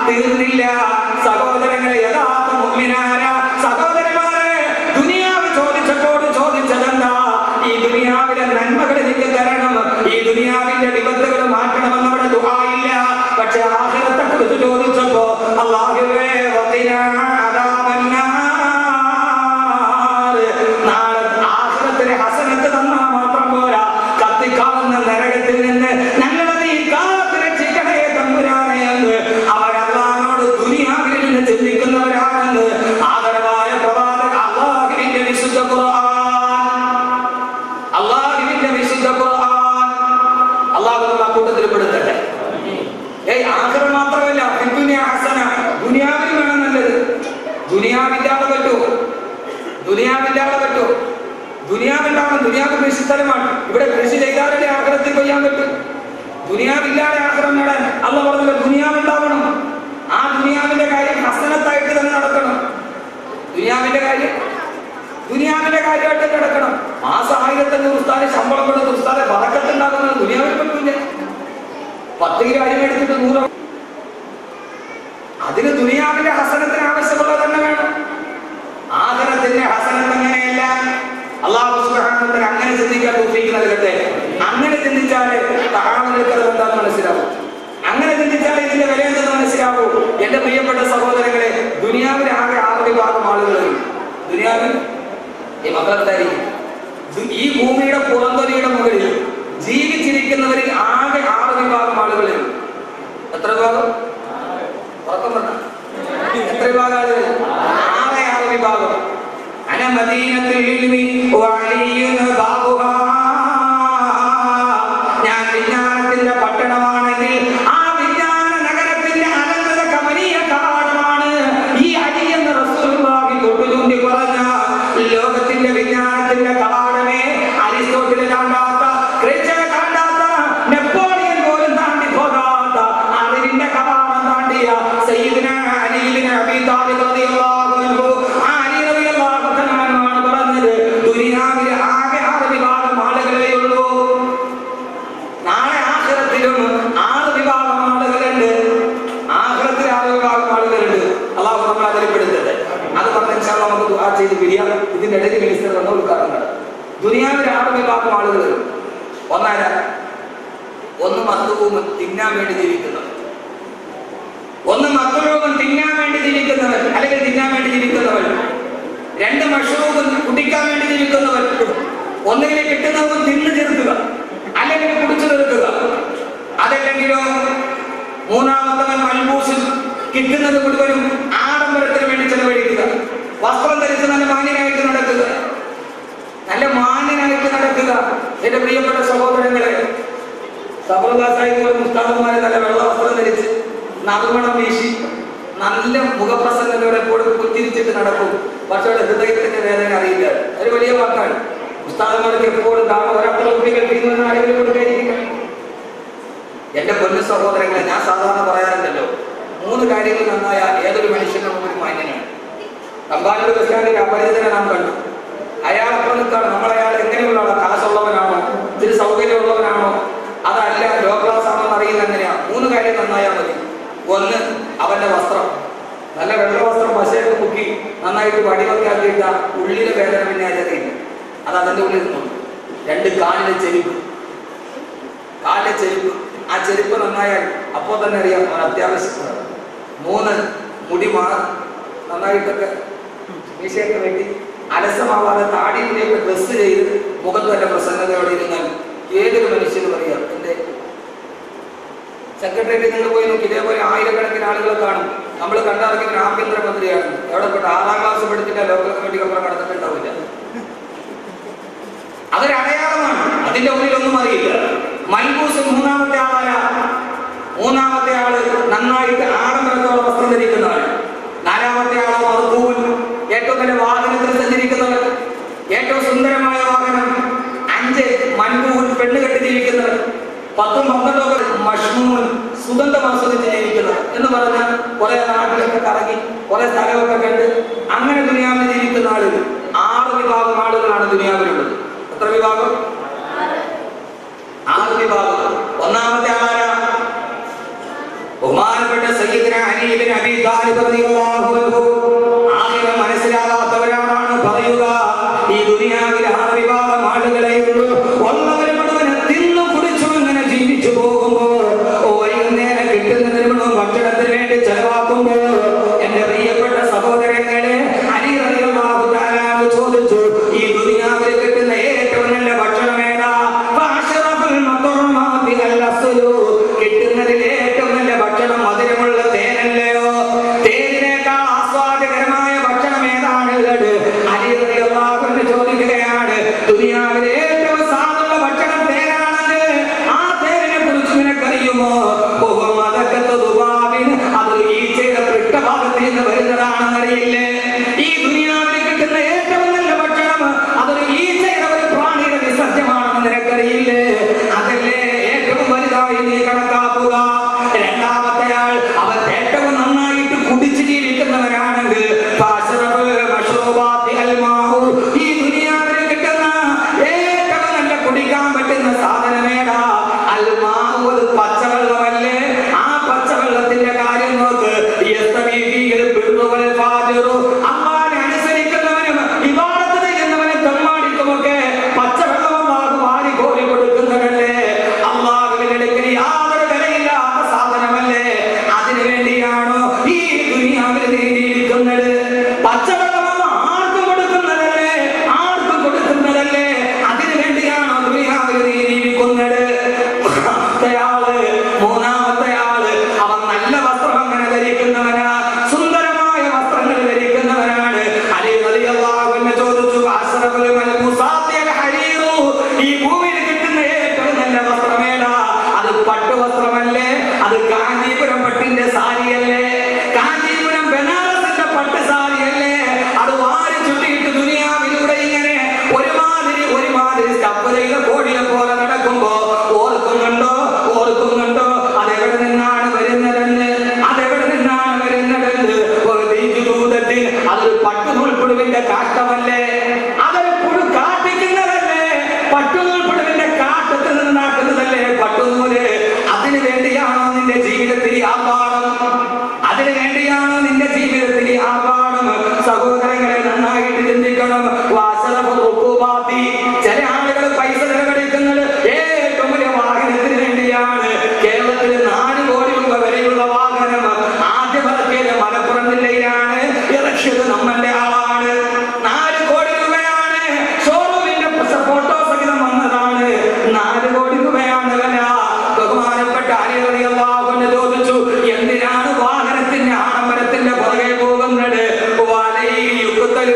തീർന്നില്ല സഹോദരങ്ങളെ യഥാർത്ഥ മുഅ്മിനാര സഹോദരന്മാരെ ദുനിയാവ് ചോദിച്ചപ്പോൾ ചോദിച്ചതെന്താ ഈ ദുനിയാവിലെ നന്മകൾ എനിക്ക് തരണം ഈ ദുനിയാവിന്റെ വിപത്തുകൾ മാറ്റണമെന്ന് അവിടെ ദുആയില്ല പക്ഷെ ആഖിറത്തെ കുറിച്ച് ചോദിച്ചപ്പോ അല്ലാഹുവേ വഖിനാ അദാബന്നാർ നാളെ ആഖിറത്തിലെ ഹസനത്ത് തന്നാൽ മാത്രം പോരാ കത്തിക്കാവുന്ന നരകത്തിൽ നിന്ന് ഞങ്ങളെ നീ കാത്ത് രക്ഷിക്കണേ തമ്പുരാനെ എന്ന് അവരല്ലാനോട് ദുനിയാവിൽ നിന്ന് ചിന്തിക്കുന്നവരാണെന്ന് ആദരവായ പ്രവാചക അള്ളാഹുവിന്റെ വിശുദ്ധ ഖുർആൻ അള്ളാഹുവിന്റെ വിശുദ്ധ ഖുർആൻ അള്ളാഹു നമ്മൾ ആ കൂട്ടത്തിൽ പെടുത്തട്ടെ ഏയ് ആഖിറം മാത്രമല്ല ഫിദ്ദുനിയ ഹസന ദുനിയാവിൽ വേണം നല്ലത് ദുനിയാവില്ലാതെ പറ്റുമോ ദുനിയാവില്ലാതെ പറ്റുമോ ദുനിയാവുണ്ടാവണം ദുനിയാവ് കൃഷി സ്ഥലമാണ് ഇവിടെ കൃഷി ചെയ്താലല്ലേ ആഗ്രഹത്തിൽ കൊയ്യാൻ പറ്റും ദുനിയാവില്ലാതെ ആഗ്രഹം നേടാൻ അല്ല പറഞ്ഞല്ലോ ദുനിയാവുണ്ടാവണം ആ ദുനിയാവിന്റെ കാര്യം ഹസനത്തായിട്ട് തന്നെ നടക്കണം ദുനിയാവിന്റെ കാര്യം ദുനിയാവിന്റെ കാര്യമായിട്ട് തന്നെ നടക്കണം മാസം ആയിരത്തി അഞ്ഞൂറ് ഉസ്താദ് ശമ്പളം കൊടുത്ത് ഉസ്താദെ വറക്കത്തുണ്ടാകുന്നത് ദുനിയാവിൽ പറ്റില്ല പത്ത് കിലോ അരി മേടിച്ചിട്ട് നൂറ് അതിന് ദുനിയാവിന്റെ ഹസനത്തിന് ആവശ്യമുള്ളത് തന്നെ വേണം ആദരത്തിന്റെ ഹസനത്ത് അങ്ങനെയല്ല അള്ളാഹു സുബ്ഹാനഹു അങ്ങനെ ചിന്തിക്കാൻ തൗഫീഖ് നൽകട്ടെ അങ്ങനെ ചിന്തിച്ചാലേ തഹാമൽക്കത് എന്താന്ന് മനസ്സിലാവും അങ്ങനെ ചിന്തിച്ചാൽ ഇതിന്റെ വില എന്തെന്ന് മനസ്സിലാവൂ എന്റെ പ്രിയപ്പെട്ട സഹോദരങ്ങളെ ദുനിയാവിൽ ആകെ ആറ് വിഭാഗം ആളുകളുണ്ട് ദുനിയാവിൽ ഈ മക്കളെന്തായിരിക്കും ദു- ഈ ഭൂമിയുടെ പുറന്തൊലിയുടെ മുകളിൽ ജീവിച്ചിരിക്കുന്നവരിൽ ആകെ ആറ് വിഭാഗം ആളുകളിൽ എത്ര വിഭാഗം ഉറക്കം പറഞ്ഞ എത്ര വിഭാഗം ആളുകൾ ആറ് ആറ് വിഭാഗം അന മദീനത്തിൽ ഇൽമി വഅലിയുൻ ബാബുഹാ. ഞാൻ വിജ്ഞാനത്തിന്റെ പട്ടണമാണെങ്കിൽ ആ വിജ്ഞാന നഗരത്തിന്റെ അനന്തത കമനീയ കവാടമാണ് ഈ അലി എന്ന റസൂലുള്ളാഹി തൊട്ടുചൂണ്ടി പറഞ്ഞ ലോകത്തിന്റെ വിജ്ഞാനത്തിന്റെ കവാടമേ അരിസ്റ്റോട്ടിൽ കാണ്ടാത്ത ക്രിസ്ത്യൻ കാണ്ടാത്ത നെപ്പോളിയൻ പോലും താണ്ടി പോകാത്ത അറിവിന്റെ കവാടം താണ്ടിയ സയ്യിദ്ന അലി ഇബ്നു അബീ താലിബ് റളിയല്ലാഹു അൻഹു ആ അലി റളിയല്ലാഹു തആലയാണ് പറഞ്ഞത് ദുനിയാവിലെ ആകെ ആറ് വിഭാഗം ആളുകളേ ഉള്ളൂ നാളെ ആഖിറത്തിലും ആറ് വിഭാഗം ആളുകളുണ്ട് ആഖിറത്തിൽ ആറ് വിഭാഗം ആളുകളുണ്ട് അള്ളാഹു നമ്മൾ അതിൽ പെടുത്തട്ടെ അത് പറഞ്ഞ ഇൻഷാല്ലാ നമുക്ക് ദുആ ചെയ്ത് പിരിയാം ഇതിന്റെ ഇടയിൽ മിനിസ്റ്റർ വന്ന ഉദ്ഘാടനം ദുനിയാവിൽ ആറ് വിഭാഗം ആളുകൾ ഒന്നാര ഒന്ന് മത്തുവും തിന്നാൻ വേണ്ടി ജീവിക്കുന്നവർ ഒന്ന് മത്തുരൂപം തിന്നാൻ വേണ്ടി ജീവിക്കുന്നവർ അല്ലെങ്കിൽ തിന്നാൻ വേണ്ടി ജീവിക്കുന്നവർ രണ്ട് മഷറൂപം കുടിക്കാൻ വേണ്ടി ജീവിക്കുന്നവർ ഒന്നുകിൽ കിട്ടുന്നതും തിന്നു തീർക്കുക അല്ലെങ്കിൽ കുടിച്ചു തീർക്കുക അതല്ലെങ്കിലോ മൂന്നാമത്തവൻ മൽബൂസിൽ കിട്ടുന്നത് മുഴുവനും ആഡംബരത്തിന് വേണ്ടി ചെലവഴിക്കുക വസ്ത്രം ധരിച്ച് നല്ല മാന്യനായിട്ട് നടക്കുക നല്ല മാന്യനായിട്ട് നടക്കുക എന്റെ പ്രിയപ്പെട്ട സഹോദരങ്ങളെ സബർദാസായിട്ട് മുസ്താദന്മാരെ നല്ല വെള്ള വസ്ത്രം ധരിച്ച് നറുമണം വീശി നല്ല മുഖപ്രസന്നതയോടെ എപ്പോഴും പുഞ്ചിരിച്ചിട്ട് നടക്കും പക്ഷേ അവിടെ ഹൃദയത്തിന്റെ വേദന അറിയില്ല ഒരു വലിയ വാക്കാണ് ഉസ്താദന്മാർക്ക് എപ്പോഴും കാണും ഒരപ്പുറം കുട്ടികൾ ചെയ്യുന്ന ആരെങ്കിലും കൊടുക്കായിരിക്കും എന്റെ പൊന്നു സഹോദരങ്ങളെ ഞാൻ സാധാരണ പറയാറുണ്ടല്ലോ മൂന്ന് കാര്യങ്ങൾ നന്നായ ഏതൊരു മനുഷ്യനും ഒരു മാന്യനാണ് തമ്പാനൂർ ബസ് സ്റ്റാൻഡിൽ അപരിചിതനെ നാം കണ്ടു അയാൾ അപ്പുറം നിൽക്കാണ് നമ്മൾ അയാൾ എങ്ങനെയുള്ള ആളാ കാശുള്ളവനാണോ ഇത്തിരി സൗകര്യമുള്ളവനാണോ അതല്ല ലോ ക്ലാസ് ആണോ എന്ന് അറിയുന്ന എങ്ങനെയാ മൂന്ന് കാര്യം നന്നായാൽ മതി ഒന്ന് അവന്റെ വസ്ത്രം നല്ല വെള്ള വസ്ത്രം പശയൊക്കെ മുക്കി നന്നായിട്ട് വടിവൊക്കെ ആക്കിയിട്ട ഉള്ളിലെ വേദന പിന്നെ അതിനകത്തില്ല അത് അതിന്റെ ഉള്ളിൽ നിന്നു രണ്ട് കാലിലെ ചെരുപ്പ് കാലിലെ ചെരുപ്പ് ആ ചെരുപ്പ് നന്നായാൽ അപ്പോൾ തന്നെ അറിയാം അവൻ അത്യാവശ്യമാണ് മൂന്ന് മുടി മാ നന്നായിട്ടൊക്കെ മീശയൊക്കെ വെട്ടി അലസമാവാതെ താടി മുടിയൊക്കെ ഡ്രസ് ചെയ്ത് മുഖത്ത് വല്ല പ്രസന്നതയോടെ ഇരുന്നാൽ ഏതൊരു മനുഷ്യനും അറിയാം എന്റെ സെക്രട്ടേറിയറ്റ് നിങ്ങൾ പോയി നോക്കി ഇതേപോലെ ആയിരക്കണക്കിന് ആളുകളെ കാണും നമ്മൾ കണ്ടിറങ്ങിയ ഒരു ആഭ്യന്തരമന്ത്രിയാണ് എവിടെ പെട്ട ആറാം ക്ലാസ് പഠിച്ചിട്ട് ലോക്കൽ കമ്മിറ്റി അപ്പുറം കടന്നിട്ടുണ്ടാവില്ല അതൊരു അടയാളമാണ് അതിന്റെ ഉള്ളിലൊന്നും അറിയില്ല മൽബൂസ് മൂന്നാമത്തെ ആളായ മൂന്നാമത്തെ ആള് നന്നായിട്ട് ആഡംബരത്തോടെ വസ്ത്രം ധരിക്കുന്നവൻ നാലാമത്തെ ആള് മറുപൂവൻ ഏറ്റവും നല്ല വാഹനത്തിൽ സഞ്ചരിക്കുന്നവൻ ഏറ്റവും സുന്ദരമായ വാഹനം അഞ്ച് മൻപൂവൻ പെണ്ണ് കെട്ടി ജീവിക്കുന്നവൻ പത്തും പന്ത്രണ്ടൊക്കെ മഷ്മൂൻ സുഗന്ധം ആസ്വദിച്ച് ജീവിക്കുന്നവർ എന്ന് പറഞ്ഞാൽ കുറെ നാട്ടിലൊക്കെ കറങ്ങി കുറെ സ്ഥലമൊക്കെ കണ്ട് അങ്ങനെ ദുനിയാവിൽ ജീവിക്കുന്ന ആളുകൾ ആറ് വിഭാഗം ആളുകളാണ് ദുനിയാവിലുള്ളത് എത്ര വിഭാഗം ആറ് വിഭാഗം ഒന്നാമത്തെ ആളാരാ ബഹുമാനപ്പെട്ട സയ്യിദ്ന അലി ഇബ്നു അബീ താലിബ് റളിയല്ലാഹു അൻഹു ആഖിറ മനസ്സിലാകാത്തവരാണ് പറയുക ഈ ദുനിയാവിൽ ആറ് വിഭാഗം ആളുകളെയുള്ളൂ ഒന്നവർ മുഴുവൻ തിന്നു കുടിച്ചു ഇങ്ങനെ ജീവിച്ചു പോകുമ്പോൾ വൈകുന്നേരം കിട്ടുന്നതിന് മുഴുവൻ ഭക്ഷണത്തിന് വേണ്ടി ചെലവാക്കുമ്പോൾ എന്റെ പ്രിയപ്പെട്ട സഹോദരങ്ങളെ അലി റളിയല്ലാഹു തആല അൻഹു ചോദിച്ചു ഈ ദുനിയാവിൽ കിട്ടുന്ന ഏറ്റവും നല്ല ഭക്ഷണം ഏതാ ഫഅശ്റഫുൽ മത്ഉമാതി അൽ-അസ്ലു കിട്ടുന്നതിൽ ഏറ്റവും നല്ല ഭക്ഷണം മധുരമുള്ള തേനല്ലയോ തേനിനേക്കാൾ ആസ്വാദകരമായ ഭക്ഷണം ഏതാണ് ഉള്ളത് അലി റളിയല്ലാഹു അൻഹു ചോദിക്കുകയാണ് ദുനിയാവിലെ ഏറ്റവും സാധുള്ള ഭക്ഷണം തേനാണെന്ന് ആ തേനിനെ കുറിച്ച് നിനക്കറിയുമോ ഓ മതക്കത്ത് ദുബാബിന് അത് ഈച്ചയുടെ പൃഷ്ഠഭാഗത്തിൽ നിന്ന് വരുന്നതാണെന്നറിയില്ലേ ഈ ദുനിയാവിൽ കിട്ടുന്ന ഏറ്റവും നല്ല ഭക്ഷണം അതൊരു ഈച്ചയുടെ ഒരു പ്രാണിയുടെ വിസർജ്യമാണെന്ന് നിനക്കറിയില്ലേ അതല്ലേ ഏറ്റവും വലുതായി നീ കണക്കാക്കുക രണ്ടാമത്തെ ആൾ അവർ ഏറ്റവും നന്നായിട്ട് കുടിച്ച് ജീവിക്കുന്നവരാണെങ്കിൽ ഫാശറഫുൽ മശ്റൂബാത്തി അൽ മാഹു. ഈ ദുനിയാവിൽ കിട്ടുന്ന ഏറ്റവും നല്ല കുടിക്കാൻ പറ്റുന്ന സാധനമേടാ അൽ മാഹു അത് പച്ചവെള്ളമല്ലേ ആ പച്ചവെള്ളത്തിന്റെ കാര്യം നോക്ക് യസ്തവി ഫീഹിൽ ബിർറു വൽ ഫാജിറു. അള്ളാഹിനെ അനുസരിക്കുന്നവനും ഇബാദത്ത് ചെയ്യുന്നവനും തെമ്മാടിക്കുമൊക്കെ പച്ചവെള്ളം അള്ളാഹു വാരി കോരി കൊടുക്കുന്നതല്ലേ അള്ളാഹുവിന്റെ അടുക്കൽ യാതൊരു വിലയില്ലാത്ത സാധനമല്ലേ അതിനു വേണ്ടിയാണോ ഈ ദുനിയാവിൽ നീ ജീവിക്കുന്നത് പച്ചവെള്ളം ആർക്കും കൊടുക്കുന്നതല്ലേ ആർക്കും കൊടുക്കുന്നതല്ലേ അതിനു വേണ്ടിയാണോ ദുനിയാവിൽ നീ ജീവിക്കുന്നത് മൂന്നാമത്തെയാള് മൂന്നാമത്തെയാള് അവൻ നല്ല വസ്ത്രം അങ്ങനെ ധരിക്കുന്നവനാ സുന്ദരമായ വസ്ത്രങ്ങൾ ധരിക്കുന്നവനാണ് അലി റളിയല്ലാഹു അൻഹു ചോദിച്ചു അസ്റഫുൽ മൽബൂസാത്തി അൽ ഹരീറു ഈ ഭൂമിയിൽ കിട്ടുന്ന ഏറ്റവും നല്ല വസ്ത്രമേടാ അത് പട്ടുവസ്ത്രമല്ലേ അത് കാഞ്ചീപുരം പട്ടിന്റെ സാരിയല്ലേ കാഞ്ചീപുരം ബനാറസിന്റെ പട്ട് സാരിയല്ലേ അത് വാരി ചുറ്റിയിട്ട് ദുനിയാവിലൂടെ ഇങ്ങനെ ഒരുമാതിരി ഒരുമാതിരി സ്റ്റപ്പുരയിലെ കോഴിയെ പോലെ നടക്കുമ്പോ ഓർക്കുന്നുണ്ടോ ഓർക്കുന്നുണ്ടോ അതെവിടെ നിന്നാണ് വരുന്നതെന്ന് അതെവിടെ നിന്നാണ് വരുന്നതെന്ന് ഒരു ദീപദൂതത്തിൽ അതൊരു പട്ടുനൂൽപ്പുഴുവിന്റെ കാഷ്ടമല്ലേ അതൊരു പുഴു കാട്ടിക്കുന്നതല്ലേ പട്ടുനൂൽപ്പുഴുവിന്റെ കാട്ടത്തിൽ നിന്നാക്കുന്നതല്ലേ പട്ടുനൂല് അതിനു വേണ്ടിയാണോ നിന്റെ ജീവിതത്തിൽ ഈ ആർഭാടം അതിനു വേണ്ടിയാണോ നിന്റെ ജീവിതത്തിൽ ഈ ആർഭാടം സഹോദരങ്ങളെ നന്നായിട്ട് ചിന്തിക്കണം വാസനഫ് റുക്കുബാത്തി. ചില ആളുകൾ പൈസ ചെലവഴിക്കുന്നത് ഏറ്റവും വലിയ വാഹനത്തിന് വേണ്ടിയാണ് കേരളത്തിൽ നാല് കോടി രൂപ വരെയുള്ള വാഹനം ആദ്യം ഇറക്കിയത് മലപ്പുറം ജില്ലയിലാണ് ഇറക്കിയത് നമ്മന്റെ ആളാണ് നാല് കോടി രൂപയാണ് ഷോറൂമിന്റെ ഫോട്ടോ സഹിതം വന്നതാണ് നാല് കോടി രൂപയാണ് വില ബഹുമാനപ്പെട്ട അലിറിയാഹുവിന് ചോദിച്ചു എന്തിനാണ് വാഹനത്തിന്റെ ആഡംബരത്തിന്റെ പുറകെ പോകുന്നത് വലയിൽ യുദ്ധത്തിൽ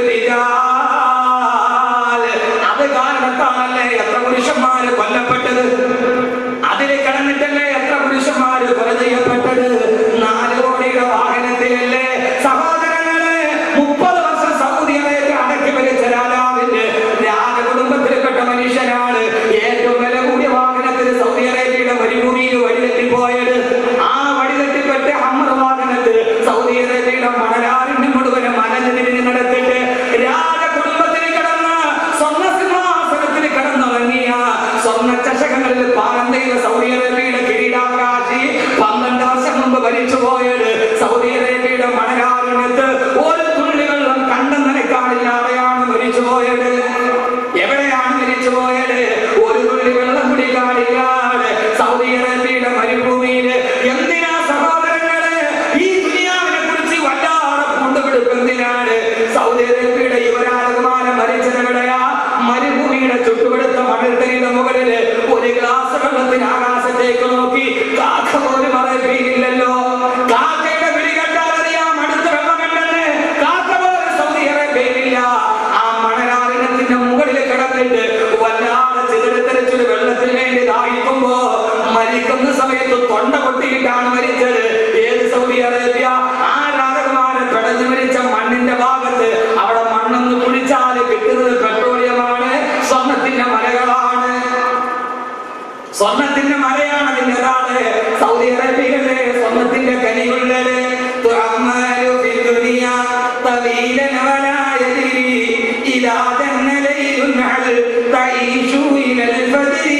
അത് കാരണത്താണല്ലേ എത്ര പുരുഷന്മാര് കൊല്ലപ്പെട്ടത് അതിൽ കിടന്നിട്ടല്ലേ എത്ര പുരുഷന്മാര് കൊല ചെയ്യപ്പെട്ടത് നാല് കോടിയുടെ വാഹനത്തിലല്ലേ സഹോദരങ്ങളെ മുപ്പത് വർഷം സൗദി അറേബ്യ അടക്കി ഭരിച്ച രാജാവിന്റെ രാജകുടുംബത്തിൽപ്പെട്ട മനുഷ്യനാണ് ഏറ്റവും വില കൂടിയ വാഹനത്തിൽ സൗദി അറേബ്യയുടെ വരിമുറിയിൽ വഴിതെറ്റിപ്പോയത് ആ വഴിതെറ്റിപ്പെട്ട ഹമ്മർ വാഹനത്തിൽ സൗദി അറേബ്യയുടെ മണലാരിന്റെ മുഴുവനും മലനിരിഞ്ഞ് നടത്തിട്ട് രാജകുടുംബത്തിൽ കിടന്ന് സ്വർണ്ണ സിംഹാസനത്തിൽ കിടന്നുറങ്ങിയ സ്വർണ്ണ ചഷകങ്ങളിൽ പാനം ചെയ്ത സൗദി അറേബ്യയുടെ കിരീടാവകാശി പന്ത്രണ്ട് വർഷം മുമ്പ് ഭരിച്ചു പോയത് സൗദി അറേബ്യയുടെ മണലാരണ്യത്ത് ഒരു തുള്ളി വെള്ളം കണ്ടം നനക്കാടില്ലാതെയാണ് മരിച്ചു പോയത് എവിടെയാണ് മരിച്ചു പോയത് ഒരു തുള്ളി വെള്ളം കുടിക്കാടില്ലാതെ സൗദി അറേബ്യയുടെ മരുഭൂമിയിൽ എന്തിനാ സഹോദരങ്ങളെ ഈ ദുനിയാവിനെ കുറിച്ച് വല്ലാതെ കൊണ്ടുപിടിപ്പെന്തിനാണ് സൗദി അറേബ്യയുടെ യുവരാജകുമാരൻ മരിച്ചതെവിടെയാ മരുഭൂമിയുടെ ചുട്ടുപെടുത്ത മണൽത്തരിയുടെ മുകളില് ഒരു ഗ്ലാസ് വെള്ളത്തിന് ആകാശത്തേക്ക് നോക്കി കാക്ക പോലും അറിയില്ലല്ലോ കാക്കയുടെ വിളി കണ്ടാലറിയാം അടുത്ത വെള്ളമുണ്ടെന്ന് കാക്ക പോലും സൗദി അറേബ്യയിലില്ല ആ മണലാറിനത്തിന്റെ മുകളിൽ കിടന്നിട്ട് വല്ലാതെ ചിതറിത്തെറിച്ചൊരു വെള്ളത്തിന് വേണ്ടി ദാഹിക്കുമ്പോ മരിക്കുന്ന സമയത്ത് തൊണ്ട പൊട്ടിയിട്ടാണ് മരിച്ചത് ഏത് സൗദി അറേബ്യ ആ രാജകുമാരൻ പിടഞ്ഞു മരിച്ച മണ്ണിന്റെ ഭാഗത്ത് അവിടെ മണ്ണൊന്ന് കുഴിച്ചാൽ കിട്ടുന്നത് പെട്രോളിയമാണ് സ്വർണത്തിന്റെ മലകളാണ് സ്വർണത്തിന്റെ മലയാണ് അതിന്റെ ഒരാള് സൗദി അറേബ്യയിലെ സ്വർണത്തിന്റെ കനിയുള്ളത് തുഅമ്മലു ഫി ദുനിയ തവീലൻ വലാ യദ്രി ഇദാ ജന്ന ലൈലുൻ അൽ തഈഷു ഇലൽ ഫജ്രി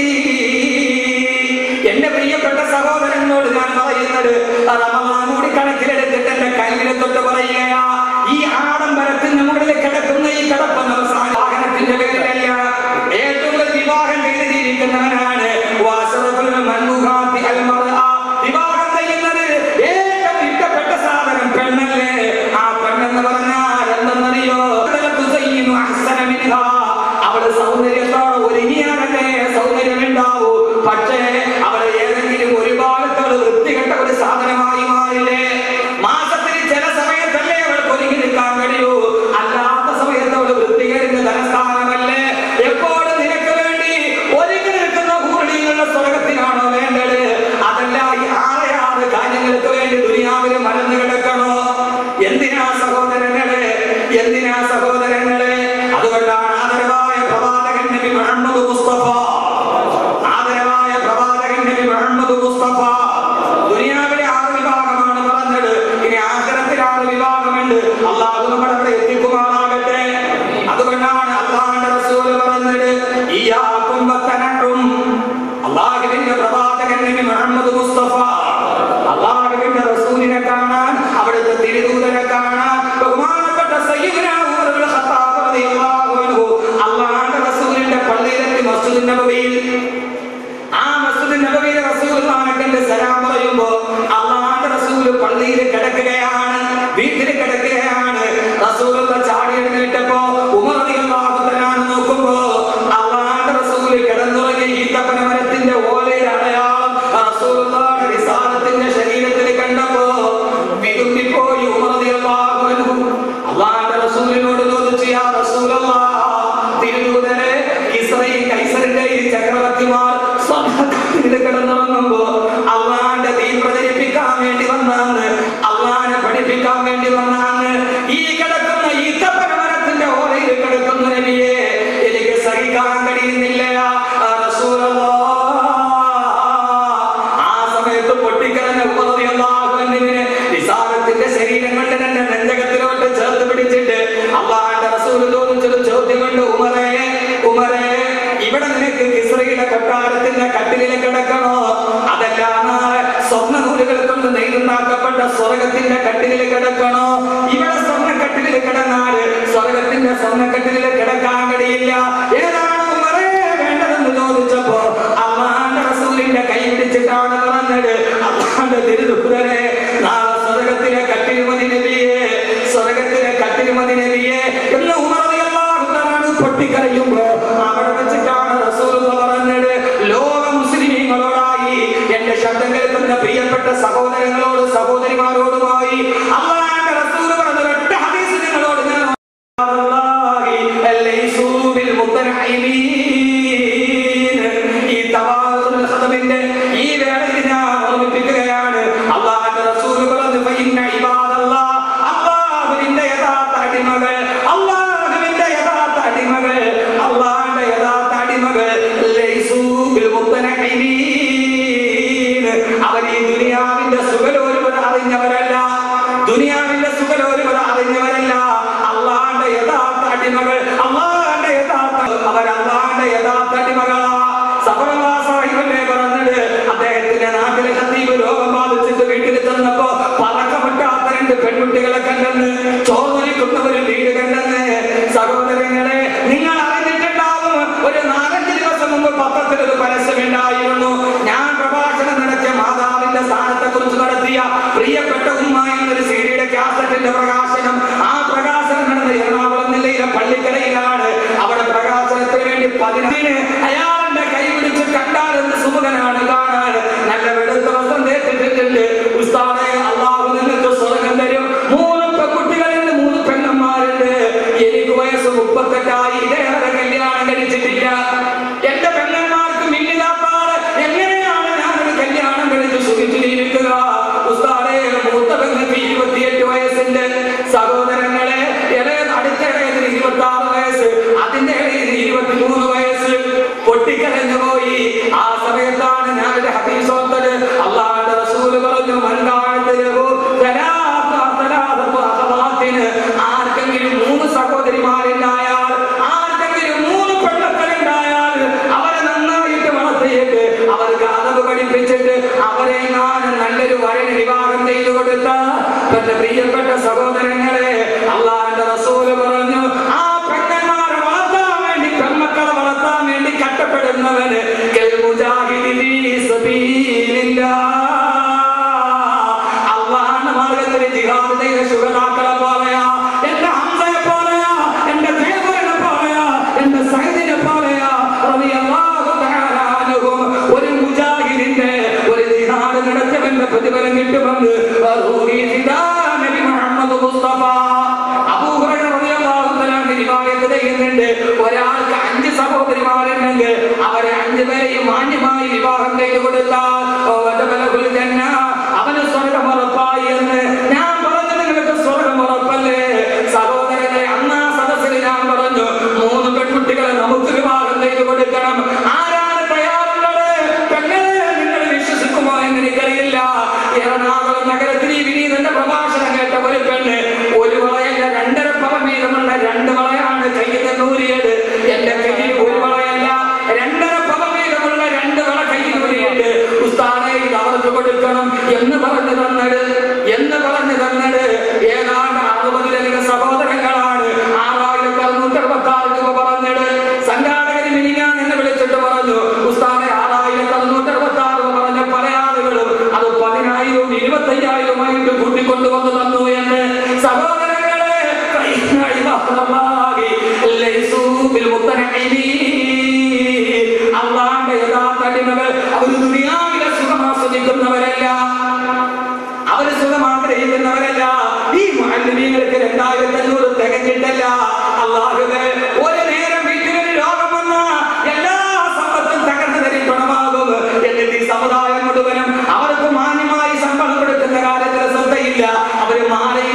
എന്റെ പ്രിയപ്പെട്ട സഹോദരനോട് ഞാൻ പറയുന്നത് റമദാൻ കൂടി കണക്കിലെടുത്ത് പഠിപ്പിക്കാൻ വേണ്ടി വന്നാണ് ഈ കിടക്കുന്ന ഈത്തപ്പനമരത്തിന്റെ ഓരയിൽ കിടക്കുന്ന നബിയെ എനിക്ക് സഹിക്കാൻ കഴിയുന്നില്ല ആ റസൂലല്ലാഹ്. ആ സമയത്ത് പൊട്ടിക്കരഞ്ഞ ഉപതിയല്ലാഹുവിന് നിസാരത്തിന്റെ ശരീരം കൊണ്ട് എന്റെ നെഞ്ചകത്തിലോട്ട് ചേർത്ത് പിടിച്ചിട്ട് അള്ളാന്റെ റസൂൽ ചോദിച്ചൊരു ചോദ്യം കൊണ്ട് ഉമറേ ഉമറേ ഇവിടെ നിനക്ക് കിസ്രയുടെ കൊട്ടാരത്തിന്റെ കട്ടിലിൽ കിടക്കണോ അതല്ല നാളെ സ്വർണ്ണ നൂലുകൾ കൊണ്ട് നെയ്തുണ്ടാക്കപ്പെട്ട സ്വർഗത്തിന്റെ കട്ടിലിൽ കിടക്കണോ ഇവിടെ സ്വർണ്ണക്കട്ടിലിൽ കിടന്നാല് സ്വർഗത്തിന്റെ സ്വർണ്ണക്കട്ടിലിൽ കിടക്കാൻ കഴിയില്ല ഏതാണ് ഉമറേ വേണ്ടതെന്ന് ചോദിച്ചപ്പോ അള്ളാന്റെ റസൂലിന്റെ കൈ പിടിച്ചിട്ടാണ് പറഞ്ഞത് അള്ളാന്റെ തിരുതുപ്പുരനെ നാളെ സ്വർഗത്തിലെ കട്ടിലുമതി നബിയെ സ്വർഗത്തിലെ കട്ടിലുമതി നബിയെ എന്ന് ഉമറിയല്ലാഹുതാണ് പൊട്ടിക്കരയുമ്പോ അവിടെ വെച്ചിട്ടാണ് റസൂൽ പറഞ്ഞത് ലോക മുസ്ലിമീങ്ങളോടായി എന്റെ ശബ്ദം കേൾക്കുന്ന പ്രിയപ്പെട്ട സഹോദരങ്ങളോട് സഹോദരിമാരോടുമായി അള്ളാന്റെ റസൂൽ പറഞ്ഞ ഒറ്റ ഹദീസ് നിങ്ങളോട് ഞാൻ ليسوا بالمطرحين ഈ തവാസുൽ ഖദമിന്റെ ഈ വേളയിൽ ഞാൻ ഓർമ്മിപ്പിക്കുകയാണ് അള്ളാഹുവിന്റെ റസൂൽ പറഞ്ഞു ഫഇന്ന ഇബാദല്ലാഹ് അല്ലാഹുവിന്റെ യഥാർത്ഥ അടിമകൾ അല്ലാഹുവിന്റെ യഥാർത്ഥ അടിമകൾ അല്ലാഹുവിന്റെ യഥാർത്ഥ അടിമകൾ ലൈസൂ ബിൽ മുത്തനഈമീൻ അവർ ഈ ദുനിയാവിന്റെ സുഖലോലുപത അറിഞ്ഞവരല്ല ദുനിയാവിന്റെ സുഖലോലുപത അറിഞ്ഞവരല്ല അള്ളാന്റെ യഥാർത്ഥ അടിമകൾ അള്ളാന്റെ യഥാർത്ഥ അവർ അള്ളാന്റെ യഥാർത്ഥ അടിമകളാ സഫലവാസാഹിബല്ലേ പറഞ്ഞത് അദ്ദേഹത്തിന്റെ നാട്ടിലെ ഹത്തീബ് രോഗം ബാധിച്ചിട്ട് വീട്ടിൽ ചെന്നപ്പോ പതക്കമിട്ടാത്ത രണ്ട് പെൺകുട്ടികളെ കണ്ടെന്ന് ചോർന്നൊലിക്കുന്ന ഒരു വീട് കണ്ടെന്ന് സഹോദരങ്ങളെ നിങ്ങൾ അറിഞ്ഞിട്ടുണ്ടാവും ഒരു നാലഞ്ച് ദിവസം മുമ്പ് പത്രത്തിൽ ഒരു പരസ്യമുണ്ടായിരുന്നു ഞാൻ പ്രഭാഷണം നടത്തിയ മാതാവിന്റെ സ്ഥാനത്തെ കുറിച്ച് നടത്തിയ പ്രിയപ്പെട്ട ഉമ്മ എന്നൊരു സീഡിയുടെ കാസറ്റിന്റെ പ്രകാശനം ആ പ്രകാശനം നടന്ന എറണാകുളം ജില്ലയിലെ പള്ളിക്കരയിലാണ് അവിടെ പ്രകാശനത്തിന് വേണ്ടി പതിനതിന് അയാളുടെ കൈ പിടിച്ച് കണ്ടാൽ എന്ത് സുമുഖനാണ് കാണാൻ നല്ല വെളുത്ത വസ്ത്രം തേച്ചിട്ടുണ്ട് ഉസ്താദെ അള്ളാഹു നിങ്ങൾക്ക് സ്വർഗം തരും മൂന്ന് പെൺകുട്ടികളുണ്ട് മൂന്ന് പെണ്ണന്മാരുണ്ട് എനിക്ക് വയസ്സ് മുപ്പത്തെട്ടായി ഇതേറെ കല്യാണം കഴിച്ചിട്ടില്ല എന്റെ പെണ്ണന്മാർക്ക് മിന്നിലാത്താള് എങ്ങനെയാണ് ഞാനൊരു കല്യാണം കഴിച്ച് സുഖിച്ചിരിക്കുക ഉസ്താദെ മൂത്ത പെങ്ങൾക്ക് ഇരുപത്തിയെട്ട് വയസ്സുണ്ട് സഹോദരങ്ങളെ ഇളയ അടുത്ത ഇടയതിന് ഇരുപത്തി ആറ് വയസ്സ് അതിന്റെ ഇടയിൽ ഇരുപത്തിമൂന്ന് വയസ്സ് പൊട്ടിക്കരഞ്ഞു പോയി ആ സമയത്താണ് ഞാൻ ഒരു ഹദീസ് ഓർത്തത് അള്ളാഹുവിന്റെ റസൂല് പറഞ്ഞു മൻകാലത്തിലോ ആർക്കെങ്കിലും മൂന്ന് സഹോദരിമാരുണ്ടായാൽ ആർക്കെങ്കിലും മൂന്ന് പെണ്ണക്കളുണ്ടായാൽ അവരെ നന്നായിട്ട് വളർത്തിയിട്ട് അവർക്ക് അതവ് പഠിപ്പിച്ചിട്ട് അവരെ ഞാൻ നല്ലൊരു വരന് വിവാഹം ചെയ്തു കൊടുത്ത തന്റെ പ്രിയപ്പെട്ട സഹോദരങ്ങളെ അള്ളാന്റെ റസൂല് പറഞ്ഞു ആ പെണ്ണന്മാരെ വളർത്താൻ വേണ്ടി പെൺമക്കളെ വളർത്താൻ വേണ്ടി കഷ്ടപ്പെടുന്നവന് കെൽ മുജാഹിദി ഫീ സബീലില്ലാഹ്. അള്ളാഹുവിന്റെ മാർഗത്തിൽ ജിഹാദ് ചെയ്ത ശുഹദാക്കളെ പോലെയാ എന്റെ ഹംസയെ പോലെയാ എന്റെ ജയപുരനെ പോലെയാ എന്റെ സൈദിനെ പോലെയാ റളിയല്ലാഹു തആല അൻഹും ഒരു മുജാഹിദിന്റെ ഒരു ജിഹാദ് നടത്തിയവന്റെ പ്രതിഫലം കിട്ടുമെന്ന് റസൂലി ഫിദാ നബി മുഹമ്മദ് മുസ്തഫ അബൂ ഹുറൈറ റളിയല്ലാഹു തആല റിവായത്ത് ചെയ്യുന്നുണ്ട് ഒരാൾക്ക് അഞ്ച് സഹോദരിമാരുണ്ടെങ്കിൽ അവരെ അഞ്ചു പേരെയും മാന്യമായി വിവാഹം ചെയ്തു കൊടുത്താൽ ഓ വജബലഹുൽ ജന്ന അവന് സ്വർഗം ഉറപ്പായി എന്ന് ഞാൻ പറഞ്ഞു നിങ്ങൾക്ക് സ്വർഗം ഉറപ്പല്ലേ സഹോദരനെ അന്നാ സദസ്സിൽ ഞാൻ പറഞ്ഞു മൂന്ന് പെൺകുട്ടികളെ നമുക്ക് വിവാഹം ചെയ്തു കൊടുക്കണം ആരാണ് തയ്യാറുള്ളത് പെങ്ങളെ നിങ്ങൾ വിശ്വസിക്കുമോ എന്ന് എനിക്കറിയില്ല എറണാകുളം നഗരത്തിൽ ഈ വിനീതന്റെ പ്രഭാഷണം കേട്ട ഒരു പെണ്ണ് ഒരു വളയല്ല രണ്ടര പവൻ വീതമുള്ള രണ്ട് വളയാണ് കയ്യിൽ നൂരിയത് എന്റെ കയ്യിൽ ഒരു വളയല്ല രണ്ടര പവൻ വീതമുള്ള രണ്ട് വള കയ്യിൽ നൂരിയിട്ട് ഉസ്താദെ ഇത് അവർക്ക് കൊടുക്കണം എന്ന് പറഞ്ഞു തന്നത് എന്ന് പറഞ്ഞു തന്നത് ഏതാണ്ട് അറുപതിലധികം സഹോദരങ്ങളാണ് ആറായിരത്തി അറുന്നൂറ്റി അറുപത്തി ആറ് രൂപ പറഞ്ഞത് സംഘാടകർ മിനിങ്ങാൻ എന്നെ വിളിച്ചിട്ട് പറഞ്ഞു ഉസ്താദെ ആറായിരത്തി അറുന്നൂറ്റി അറുപത്തി ആറ് രൂപ പറഞ്ഞ പല ആളുകളും അത് പതിനായിരവും ഇരുപത്തയ്യായിരവുമായിട്ട് കൂട്ടിക്കൊണ്ടുവന്ന് തന്നു എന്ന് സഹോദരങ്ങളെ ഫൈന ഇബാദല്ലാഹി ലൈസൂ ബിൽ മുത്തനഈമീൻ. അള്ളാഹുവിന്റെ യഥാർത്ഥ അടിമകൾ അവർ ദുനിയാവിലെ സുഖം ആസ്വദിക്കുന്നവരല്ല അവര് സുഖം ആഗ്രഹിക്കുന്നവരല്ല ഈ മാലിന്യങ്ങൾക്ക് രണ്ടായിരത്തി അഞ്ഞൂറ് തികഞ്ഞിട്ടല്ല അള്ളാഹുവേ ഒരു നേരം വീട്ടിലൊരു രോഗം വന്ന എല്ലാ സമ്പത്തും തകർന്നു തരിപ്പണമാകും എന്നിട്ട് ഈ സമുദായം മുഴുവനും അവർക്ക് മാന്യമായി ശമ്പളം കൊടുക്കുന്ന കാര്യത്തിൽ ശ്രദ്ധയില്ല അവര് മാലയിൽ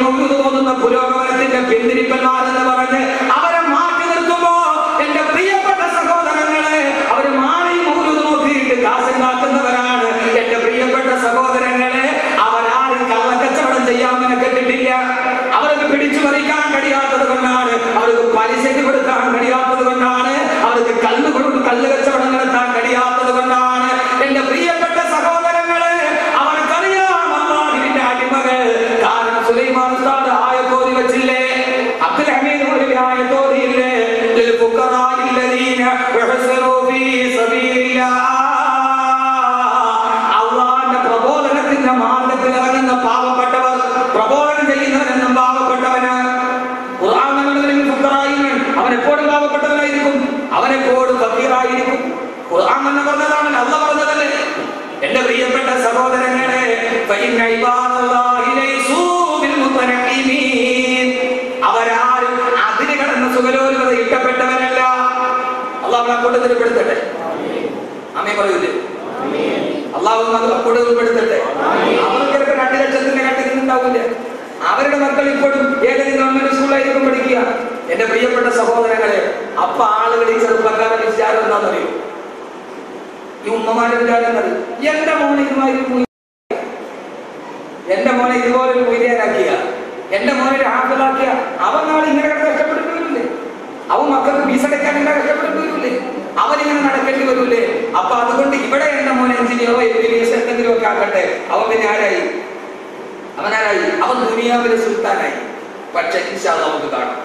ഉണ്ടായിരിക്കും ഖുർആൻ തന്നെ പറഞ്ഞതാണല്ലോ അല്ല പറഞ്ഞതല്ലേ എന്റെ പ്രിയപ്പെട്ട സഹോദരങ്ങളെ ഫഇന്ന ഇബാദല്ലാഹി ലൈസൂ ബിൽ മുതനഇമീൻ. അവരാരും അതിന് കടന്ന് സുഖലോലുപത ഇഷ്ടപ്പെട്ടവരല്ല അള്ളാഹു ആ കൂട്ടത്തിൽ പെടുത്തട്ടെ അമ്മേ പറയൂലേ അള്ളാഹു അത് കൂടുതൽ പെടുത്തട്ടെ അവർക്കൊക്കെ രണ്ട് ലക്ഷത്തിന്റെ കട്ടിൽ ഉണ്ടാവില്ല അവരുടെ മക്കൾ ഇപ്പോഴും ഏതെങ്കിലും ഗവൺമെന്റ് സ്കൂളിലായിരിക്കും പഠിക്കുക എന്റെ പ്രിയപ്പെട്ട സഹോദരങ്ങളെ അപ്പ ആളുകൾ ഈ ചെറുപ്പക്കാരുടെ വിചാരം എന്താണെന്നറിയോ ഈ ഉമ്മമാരുടെ വിചാരം എന്നത് എന്റെ മോനെ ഇതുമാതിരി എന്റെ മോനെ ഇതുപോലെ ഒരു മൊയ്തേനാക്കിയ എന്റെ മോനെ ഒരു ഹാഫിലാക്കിയ അവൻ നാളെ ഇങ്ങനെ കിടന്ന് കഷ്ടപ്പെട്ടിട്ട് വരില്ലേ അവൻ മക്കൾക്ക് ഫീസ് അടയ്ക്കാൻ ഇങ്ങനെ കഷ്ടപ്പെട്ടിട്ട് വരില്ലേ അവനിങ്ങനെ നടക്കേണ്ടി വരൂലേ അപ്പൊ അതുകൊണ്ട് ഇവിടെ എന്റെ മോനെ എഞ്ചിനീയറോ എം ബി ബി എസ് എന്തെങ്കിലും ഒക്കെ ആക്കട്ടെ അവൻ പിന്നെ ആരായി അവനാരായി അവൻ ദുനിയാവിലെ സുൽത്താനായി പക്ഷെ ഇൻഷാ അല്ലാഹ് നമുക്ക് കാണാം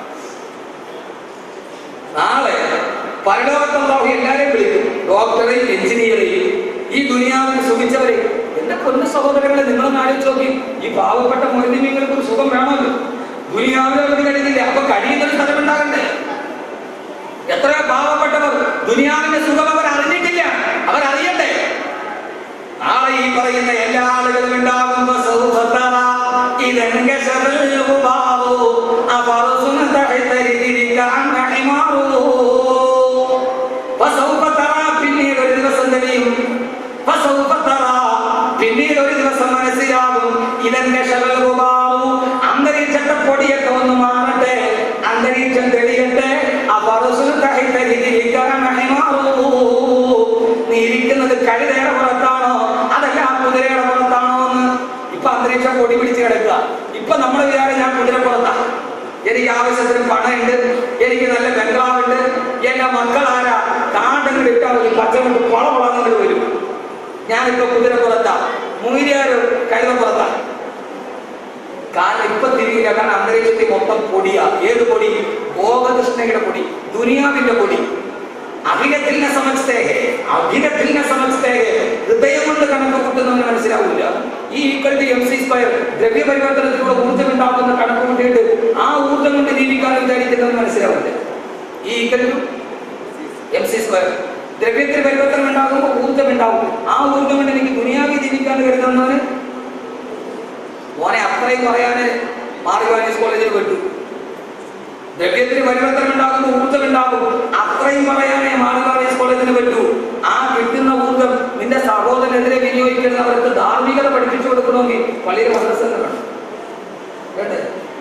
നാളെ പരലോകത്തുള്ളവർ എല്ലാരെയും വിളിക്കും ഡോക്ടറെയും എഞ്ചിനീയറെയും ഈ ദുനിയാവിൽ സുഖിച്ചവരെ എന്റെ പൊന്നു സഹോദരങ്ങളെ നിങ്ങളൊന്ന് ആലോചിച്ച് നോക്കി ഈ പാവപ്പെട്ട മൊഴിനിങ്ങൾക്ക് ഒരു സുഖം വേണമല്ലോ ദുനിയാവിൽ അവർക്ക് കഴിയുന്നില്ല അപ്പൊ കഴിയുന്നൊരു സ്ഥലമുണ്ടാകണ്ടേ എത്രയോ പാവപ്പെട്ടവർ ദുനിയാവിന്റെ സുഖം അവർ അറിഞ്ഞിട്ടില്ല അവർ അറിയണ്ടേ നാളെ ഈ പറയുന്ന എല്ലാ ആളുകളും ഉണ്ടാകുമ്പോ സൗഭദ്രത ഇതെങ്കശബൽ ഗുബാറു അഫറസുന തഹ്തരിതിരിക്കാൻ അഹിമാറു ഫസൗഫ തറ പിന്നീട് ഒരു ദിവസം തെളിയും ഫസൗഫ തറ പിന്നീട് ഒരു ദിവസം മനസ്സിലാകും ഇതെങ്കശബൽ ഗുബാറു അന്തരീക്ഷത്തെ പൊടിയൊക്കെ ഒന്ന് മാറട്ടെ അന്തരീക്ഷം തെളിയട്ടെ അഫറസുന തഹ്തരിതിരിക്കാൻ അഹിമാറു നീ ഇരിക്കുന്നത് കഴുതയുടെ പുറത്താണോ അതല്ല ആ കുതിരയുടെ പുറത്താണോ എന്ന് ഇപ്പൊ അന്തരീക്ഷം പൊടി പിടിച്ച് കിടക്കുക ഇപ്പൊ നമ്മുടെ വിചാരം ഞാൻ കുതിര പുറത്താ എനിക്ക് ആവശ്യത്തിന് പണമുണ്ട് എനിക്ക് നല്ല ബംഗ്ലാവുണ്ട് എന്റെ മക്കളാരാ കാണ്ടങ്ങൾ ഇട്ടാൽ ഒരു പച്ചമുണ്ട് പൊള പൊളങ്ങൾ വരും ഞാനിപ്പോ കുതിര പുറത്താ മൂര്യാരോ കഴുത പുറത്താ കാരണം ഇപ്പൊ തിരിയില്ല കാരണം അന്തരീക്ഷത്തിൽ മൊത്തം പൊടിയാ ഏത് പൊടി ഭോഗതൃഷ്ണയുടെ പൊടി ദുനിയാവിന്റെ പൊടി അഖിലത്തിനെ സമസ്തേഹേ അഖിലത്തിനെ സമസ്തേഹേ ഹൃദയം കൊണ്ട് കണക്ക് കൂട്ടുന്നവന് മനസ്സിലാവില്ല E equal to M C square ദ്രവ്യ പരിവർത്തനത്തിലൂടെ ഊർജ്ജം ഉണ്ടാക്കുന്ന കണക്ക് കൂട്ടിയിട്ട് ആ ഊർജ്ജം കൊണ്ട് ജീവിക്കാൻ വിചാരിക്കുന്നവന് മനസ്സിലാവില്ല E equal to M C square ദ്രവ്യത്തിൽ പരിവർത്തനം ഉണ്ടാകുമ്പോൾ ഊർജ്ജം ഉണ്ടാവും ആ ഊർജ്ജം കൊണ്ട് എനിക്ക് ദുനിയാവി ജീവിക്കാൻ കരുതുന്നവന് മോനെ അത്രയും പറയാന് മാർഗവാനീസ് കോളേജിൽ വിട്ടു ദ്രവ്യത്തിന് പരിവർത്തനം ഉണ്ടാകുമ്പോൾ ഊർജ്ജം ഉണ്ടാകും അത്രയും പറയാനേ മാർഗവാനീസ് കോളേജിന് പറ്റൂ ആ കിട്ടുന്ന ഊർജ്ജം നിന്റെ സഹോദരനെതിരെ വിനിയോഗിക്കുന്ന അവർക്ക് ധാർമ്മികത പഠിപ്പിച്ചു കൊടുക്കണമെങ്കിൽ പള്ളിയിൽ മദ്രസ വേണം വേണ്ടേ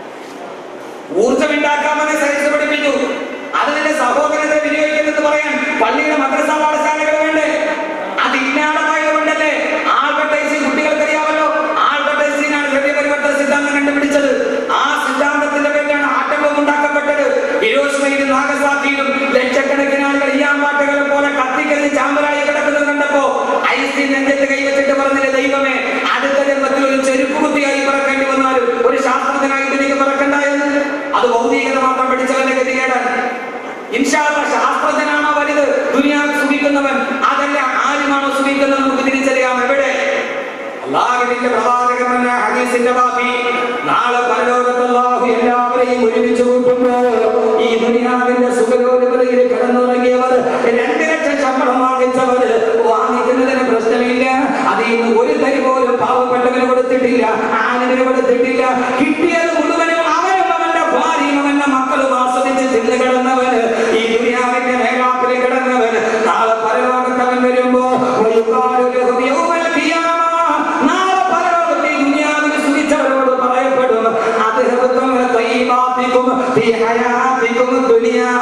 ഊർജ്ജം ഉണ്ടാക്കാമെന്ന് സയൻസ് പഠിപ്പിച്ചു അത് നിന്റെ സഹോദരനെ വിനിയോഗിക്കുന്നെന്ന് പറയാൻ പള്ളിയുടെ മദ്രസ പാഠശാലകൾ വേണ്ടേ അതില്ലാതായതുകൊണ്ടല്ലേ ആൽബർട്ടൈസിംഗ് കുട്ടികൾക്കറിയാമല്ലോ ആൽബർട്ടൈസിംഗാണ് ദ്രവ്യ പരിവർത്തന സിദ്ധാന്തം കണ്ടുപിടിച്ചത് ആ സിദ്ധാന്തത്തിന്റെ പേരിലാണ് ആറ്റം ഉണ്ടാക്കപ്പെട്ടത് ഹിരോഷിമയിലും നാഗസാക്കിയിലും ലക്ഷക്കണക്കിന് ആളുകൾ ഈയാമ്പാട്ടുകളെ പോലെ കത്തിക്കരിഞ്ഞ് ചാമ്പലായി കിടക്കുന്നത് കണ്ടപ്പോ ഐസി നെഞ്ചത്ത് കൈവച്ചിട്ട് പറഞ്ഞില്ലേ ദൈവമേ അടുത്ത ജന്മത്തിൽ ഒരു ചെരുപ്പ് കുത്തിയായി പറക്കേണ്ടി വന്നാലും ഒരു ശാസ്ത്രജ്ഞനായിട്ട് എനിക്ക് പറക്കണ്ട എന്ന് അത് ഭൗതികത മാത്രം പഠിച്ചവന്റെ ഗതികേടാൻ ഇൻഷാല്ല ശാസ്ത്രജ്ഞനാണോ വലുത് ദുനിയാവിൽ സുഖിക്കുന്നവൻ അതല്ല ആരുമാണോ സുഖിക്കുന്നത് നമുക്ക് തിരിച്ചറിയാം എവിടെ അള്ളാഹുവിന്റെ പ്രവാചകൻ ഹദീസിന്റെ ബാക്കി നാളെ പരലോകത്ത് അള്ളാഹു എല്ലാവരെയും ഒരുമിച്ച് കൂട്ടുമ്പോ ഈ ദുനിയാവിന്റെ സുഖലോലുപതയിൽ കിടന്നുറങ്ങിയവർ രണ്ട് ലക്ഷം ശമ്പളം വാങ്ങിച്ചവർ വാങ്ങിക്കുന്നതിന് പ്രശ്നമില്ല അതിൽ നിന്ന് ഒരു തരി പോലും പാവപ്പെട്ടവന് കൊടുത്തിട്ടില്ല ആണിന് കൊടുത്തിട്ടില്ല കിട്ടിയത് മുഴുവനും അവനും അവന്റെ ഭാര്യയും അവന്റെ മക്കളും ആസ്വദിച്ച് തിന്നു കിടന്നവന് ഈ ദുനിയാവിന്റെ മേലാപ്പിൽ കിടന്നവൻ നാളെ പരലോകത്തവൻ വരുമ്പോ വയുക്കാലു ലഹു യൗമൽ ഖിയാമ. നാളെ പരലോകത്ത് ഈ ദുനിയാവിൽ സുഖിച്ചവരോട് പറയപ്പെടും അദ്ഹബതും തയ്യിബാതികും ഫീ ഹയാതികും ദുനിയാ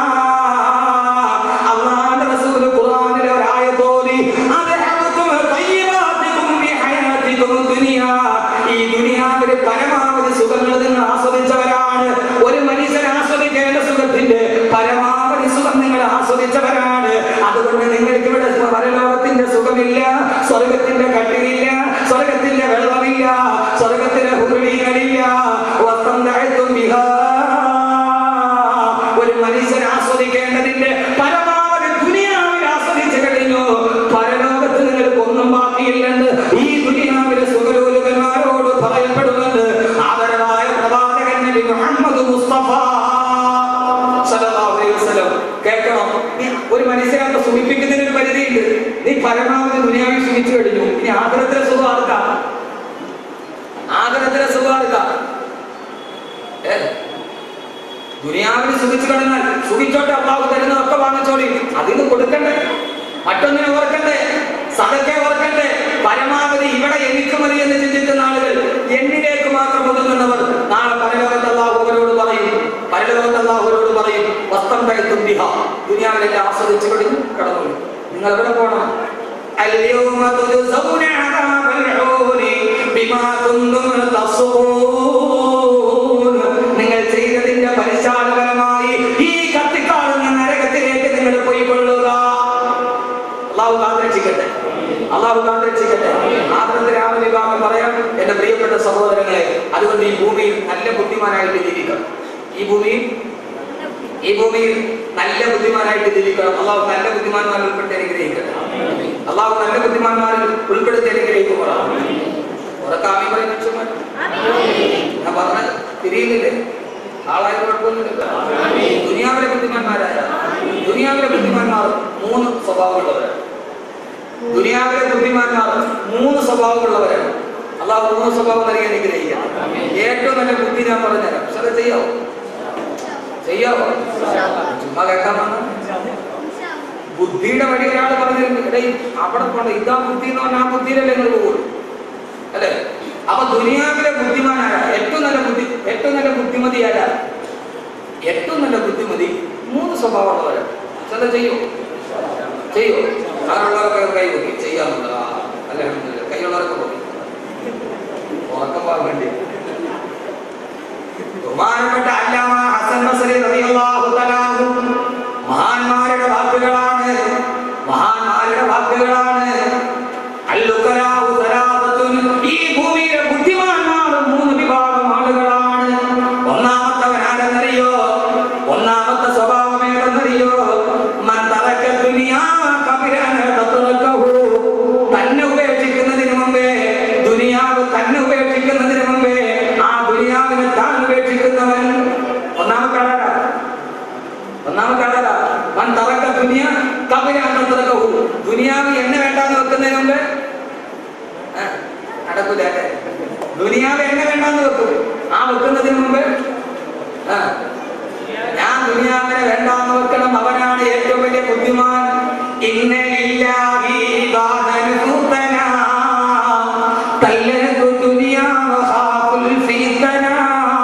അല്ലാഹുവിന്റെ റസൂൽ ഖുർആനിലെ ഒരു ആയത്ത് ഓതി അദ്ഹബതും തയ്യിബാതികും ഫീ ഹയാതികും ദുനിയാ ഈ ദുനിയാവിൽ പരമാവധി സുഖങ്ങൾ നിങ്ങൾ ആസ്വദിച്ചവരാണ് ഒരു മനുഷ്യൻ ആസ്വദിക്കേണ്ട സുഖത്തിന്റെ പരമാവധി സുഖം നിങ്ങൾ ആസ്വദിച്ചവരാണ് അതുകൊണ്ട് നിങ്ങൾക്ക് ഇവിടെ പരലോകത്തിന്റെ സുഖമില്ല സ്വർഗത്തിന്റെ കട്ടിലില്ല സ്വർഗത്തിന്റെ വെള്ളമില്ല സ്വർഗത്തിന്റെ ഹുറികളില്ല വസ്ത്രം താഴ്ത്തും ബിഹാ ഒരു മനുഷ്യൻ മനുഷ്യനെ സുഖിപ്പിക്കുന്നതിന് ഒരു പരിധിയുണ്ട് നീ പരമാവധി ദുനിയാവിൽ സുഖിച്ചു കഴിഞ്ഞു ഇനി ആഗ്രഹത്തിലെ സുഖം ആർക്കാം ആഗ്രഹത്തിലെ സുഖം ആർക്കാം ഏ? ദുനിയാവിൽ സുഖിച്ചു കഴിഞ്ഞാൽ സുഖിച്ചോട്ടെ അള്ളാഹു തരുന്നതൊക്കെ വാങ്ങിച്ചോളി അതിന് കൊടുക്കണ്ടേ മറ്റൊന്നിനെ ഓർക്കണ്ടേ സദക്കെ ഓർക്കണ്ടേ പരമാവധി ഇവിടെ എനിക്ക് മതി എന്ന് ചിന്തിക്കുന്ന ആളുകൾ എന്നിലേക്ക് മാത്രം ഒതുങ്ങുന്നവർ നാളെ പരലോകത്ത് അള്ളാഹു അവരോട് പറയും പരലോകത്ത് അള്ളാഹു അവരോട് പറയും വസ്ത്രം കഴിത്തും ബിഹ ദുനിയാവിലെല്ലാം ആസ്വദിച്ചു കഴിഞ്ഞു കടന്നു നിങ്ങൾ എവിടെ പോകണം اليوم تجزون عذاب العون بما كنتم تصفون നിങ്ങൾ ചെയ്തതിന്റെ പരിശാലപരമായി ഈ കത്തിക്കാളുന്ന നരകത്തിലേക്ക് നിങ്ങൾ പോയിക്കൊള്ളുക അള്ളാഹു കാത്തിരക്ഷിക്കട്ടെ അള്ളാഹു കാത്തിരക്ഷിക്കട്ടെ ആദ്യത്തെ രാവിലെ വിഭാഗം പറയാം എന്റെ പ്രിയപ്പെട്ട സഹോദരങ്ങളെ അതുകൊണ്ട് ഈ ഭൂമിയിൽ നല്ല ബുദ്ധിമാനായിട്ട് ജീവിക്കണം ഈ ഭൂമിയിൽ ഈ ഭൂമിയിൽ നല്ല ബുദ്ധിമാനായിട്ട് ജീവിക്കണം അള്ളാഹു നല്ല ബുദ്ധിമാന്മാരിൽ ഉൾപ്പെടുത്തി അനുഗ്രഹിക്കട്ടെ അള്ളാഹു നല്ല ബുദ്ധിമാന്മാരിൽ ഉൾപ്പെടുത്തി അനുഗ്രഹിക്കുമ്പോൾ ഉറക്കാമി പറയുന്ന മനുഷ്യന്മാർ ഞാൻ പറഞ്ഞ തിരിയുന്നില്ലേ ആളായ കുഴപ്പമൊന്നുമില്ല ദുനിയാവിലെ ബുദ്ധിമാന്മാരായ ദുനിയാവിലെ ബുദ്ധിമാന്മാർ മൂന്ന് സ്വഭാവമുള്ളവരാണ് ദുനിയാവിലെ ബുദ്ധിമാന്മാർ മൂന്ന് സ്വഭാവമുള്ളവരാണ് അള്ളാഹു മൂന്ന് സ്വഭാവം നൽകി അനുഗ്രഹിക്കാം ഏറ്റവും നല്ല ബുദ്ധി ഞാൻ പറഞ്ഞുതരാം പക്ഷെ അത് ചെയ്യാവോ ചെയ്യാവോ ചുമ്മാ കേൾക്കാൻ വന്ന ബുദ്ധിയുടെ വഴി ഒരാൾ പറഞ്ഞിരുന്നു എടേ അവിടെ പോണ്ട ഇതാ ബുദ്ധി എന്ന് പറഞ്ഞാൽ ആ ബുദ്ധിയിലല്ലേ നിങ്ങൾ പോകുള്ളൂ അല്ലേ അപ്പൊ ദുനിയാവിലെ ബുദ്ധിമാനായ ഏറ്റവും നല്ല ബുദ്ധി ഏറ്റവും നല്ല ബുദ്ധിമതി ആരാ ഏറ്റവും നല്ല ബുദ്ധിമതി മൂന്ന് സ്വഭാവമുള്ളവരാണ് ചില ചെയ്യോ ചെയ്യോ അങ്ങനെയുള്ളവരൊക്കെ കൈ നോക്കി ചെയ്യാറുണ്ട് അല്ല കൈയുള്ളവരൊക്കെ നോക്കി ഉറക്കം പോകാൻ വേണ്ടി ബഹുമാനപ്പെട്ട അല്ലാമ ഹസൻ ബസരി റളിയല്ലാഹു തആല അൻഹു മഹാന്മാരുടെ വാക്കുകളാണ് മഹാന്മാരുടെ വാക്കുകളാണ് അല്ലുകലാഹു സലാസത്തുൻ ഈ ഭൂമിയിലെ ബുദ്ധിമാന്മാർ മൂന്ന് വിഭാഗം ആളുകളാണ് ഒന്നാമത്തവൻ ആരെന്നറിയോ ഒന്നാമത്തെ സ്വഭാവം ഏതെന്നറിയോ മൻ തറക്ക ദുനിയാ കബിരന തത്റക്കഹു തന്നെ ഉപേക്ഷിക്കുന്നതിന് മുമ്പേ ദുനിയാവ് തന്നെ ഉപേക്ഷിക്കുന്നതിന് മുമ്പേ ആ ദുനിയാവിനെ താൻ ഉപേക്ഷിക്കുന്നവൻ ഒന്നാമത്തെ ആളാ ഒന്നാമത്തെ ആളാ മൻ തറക്ക ദുനിയ കബിരന തത്റക്കഹു ദുനിയാവ് എന്നെ വേണ്ടാന്ന് വെക്കുന്നതിന് മുമ്പേ ആ, നടക്കൂല അല്ലേ? ദുനിയാവ് എന്നെ വേണ്ടാന്ന് വെക്കും ആ വെക്കുന്നതിന് മുമ്പ് ആ, ഞാൻ ദുനിയാവിനെ വേണ്ടാന്ന് വെക്കണം അവനാണ് ഏറ്റവും വലിയ ബുദ്ധിമാൻ ഇന്നലില്ലാഹി ഇബാദൻ ഫുതനാ. തല്ലതു ദുനിയാ വഖാഫുൽ ഫിതനാ.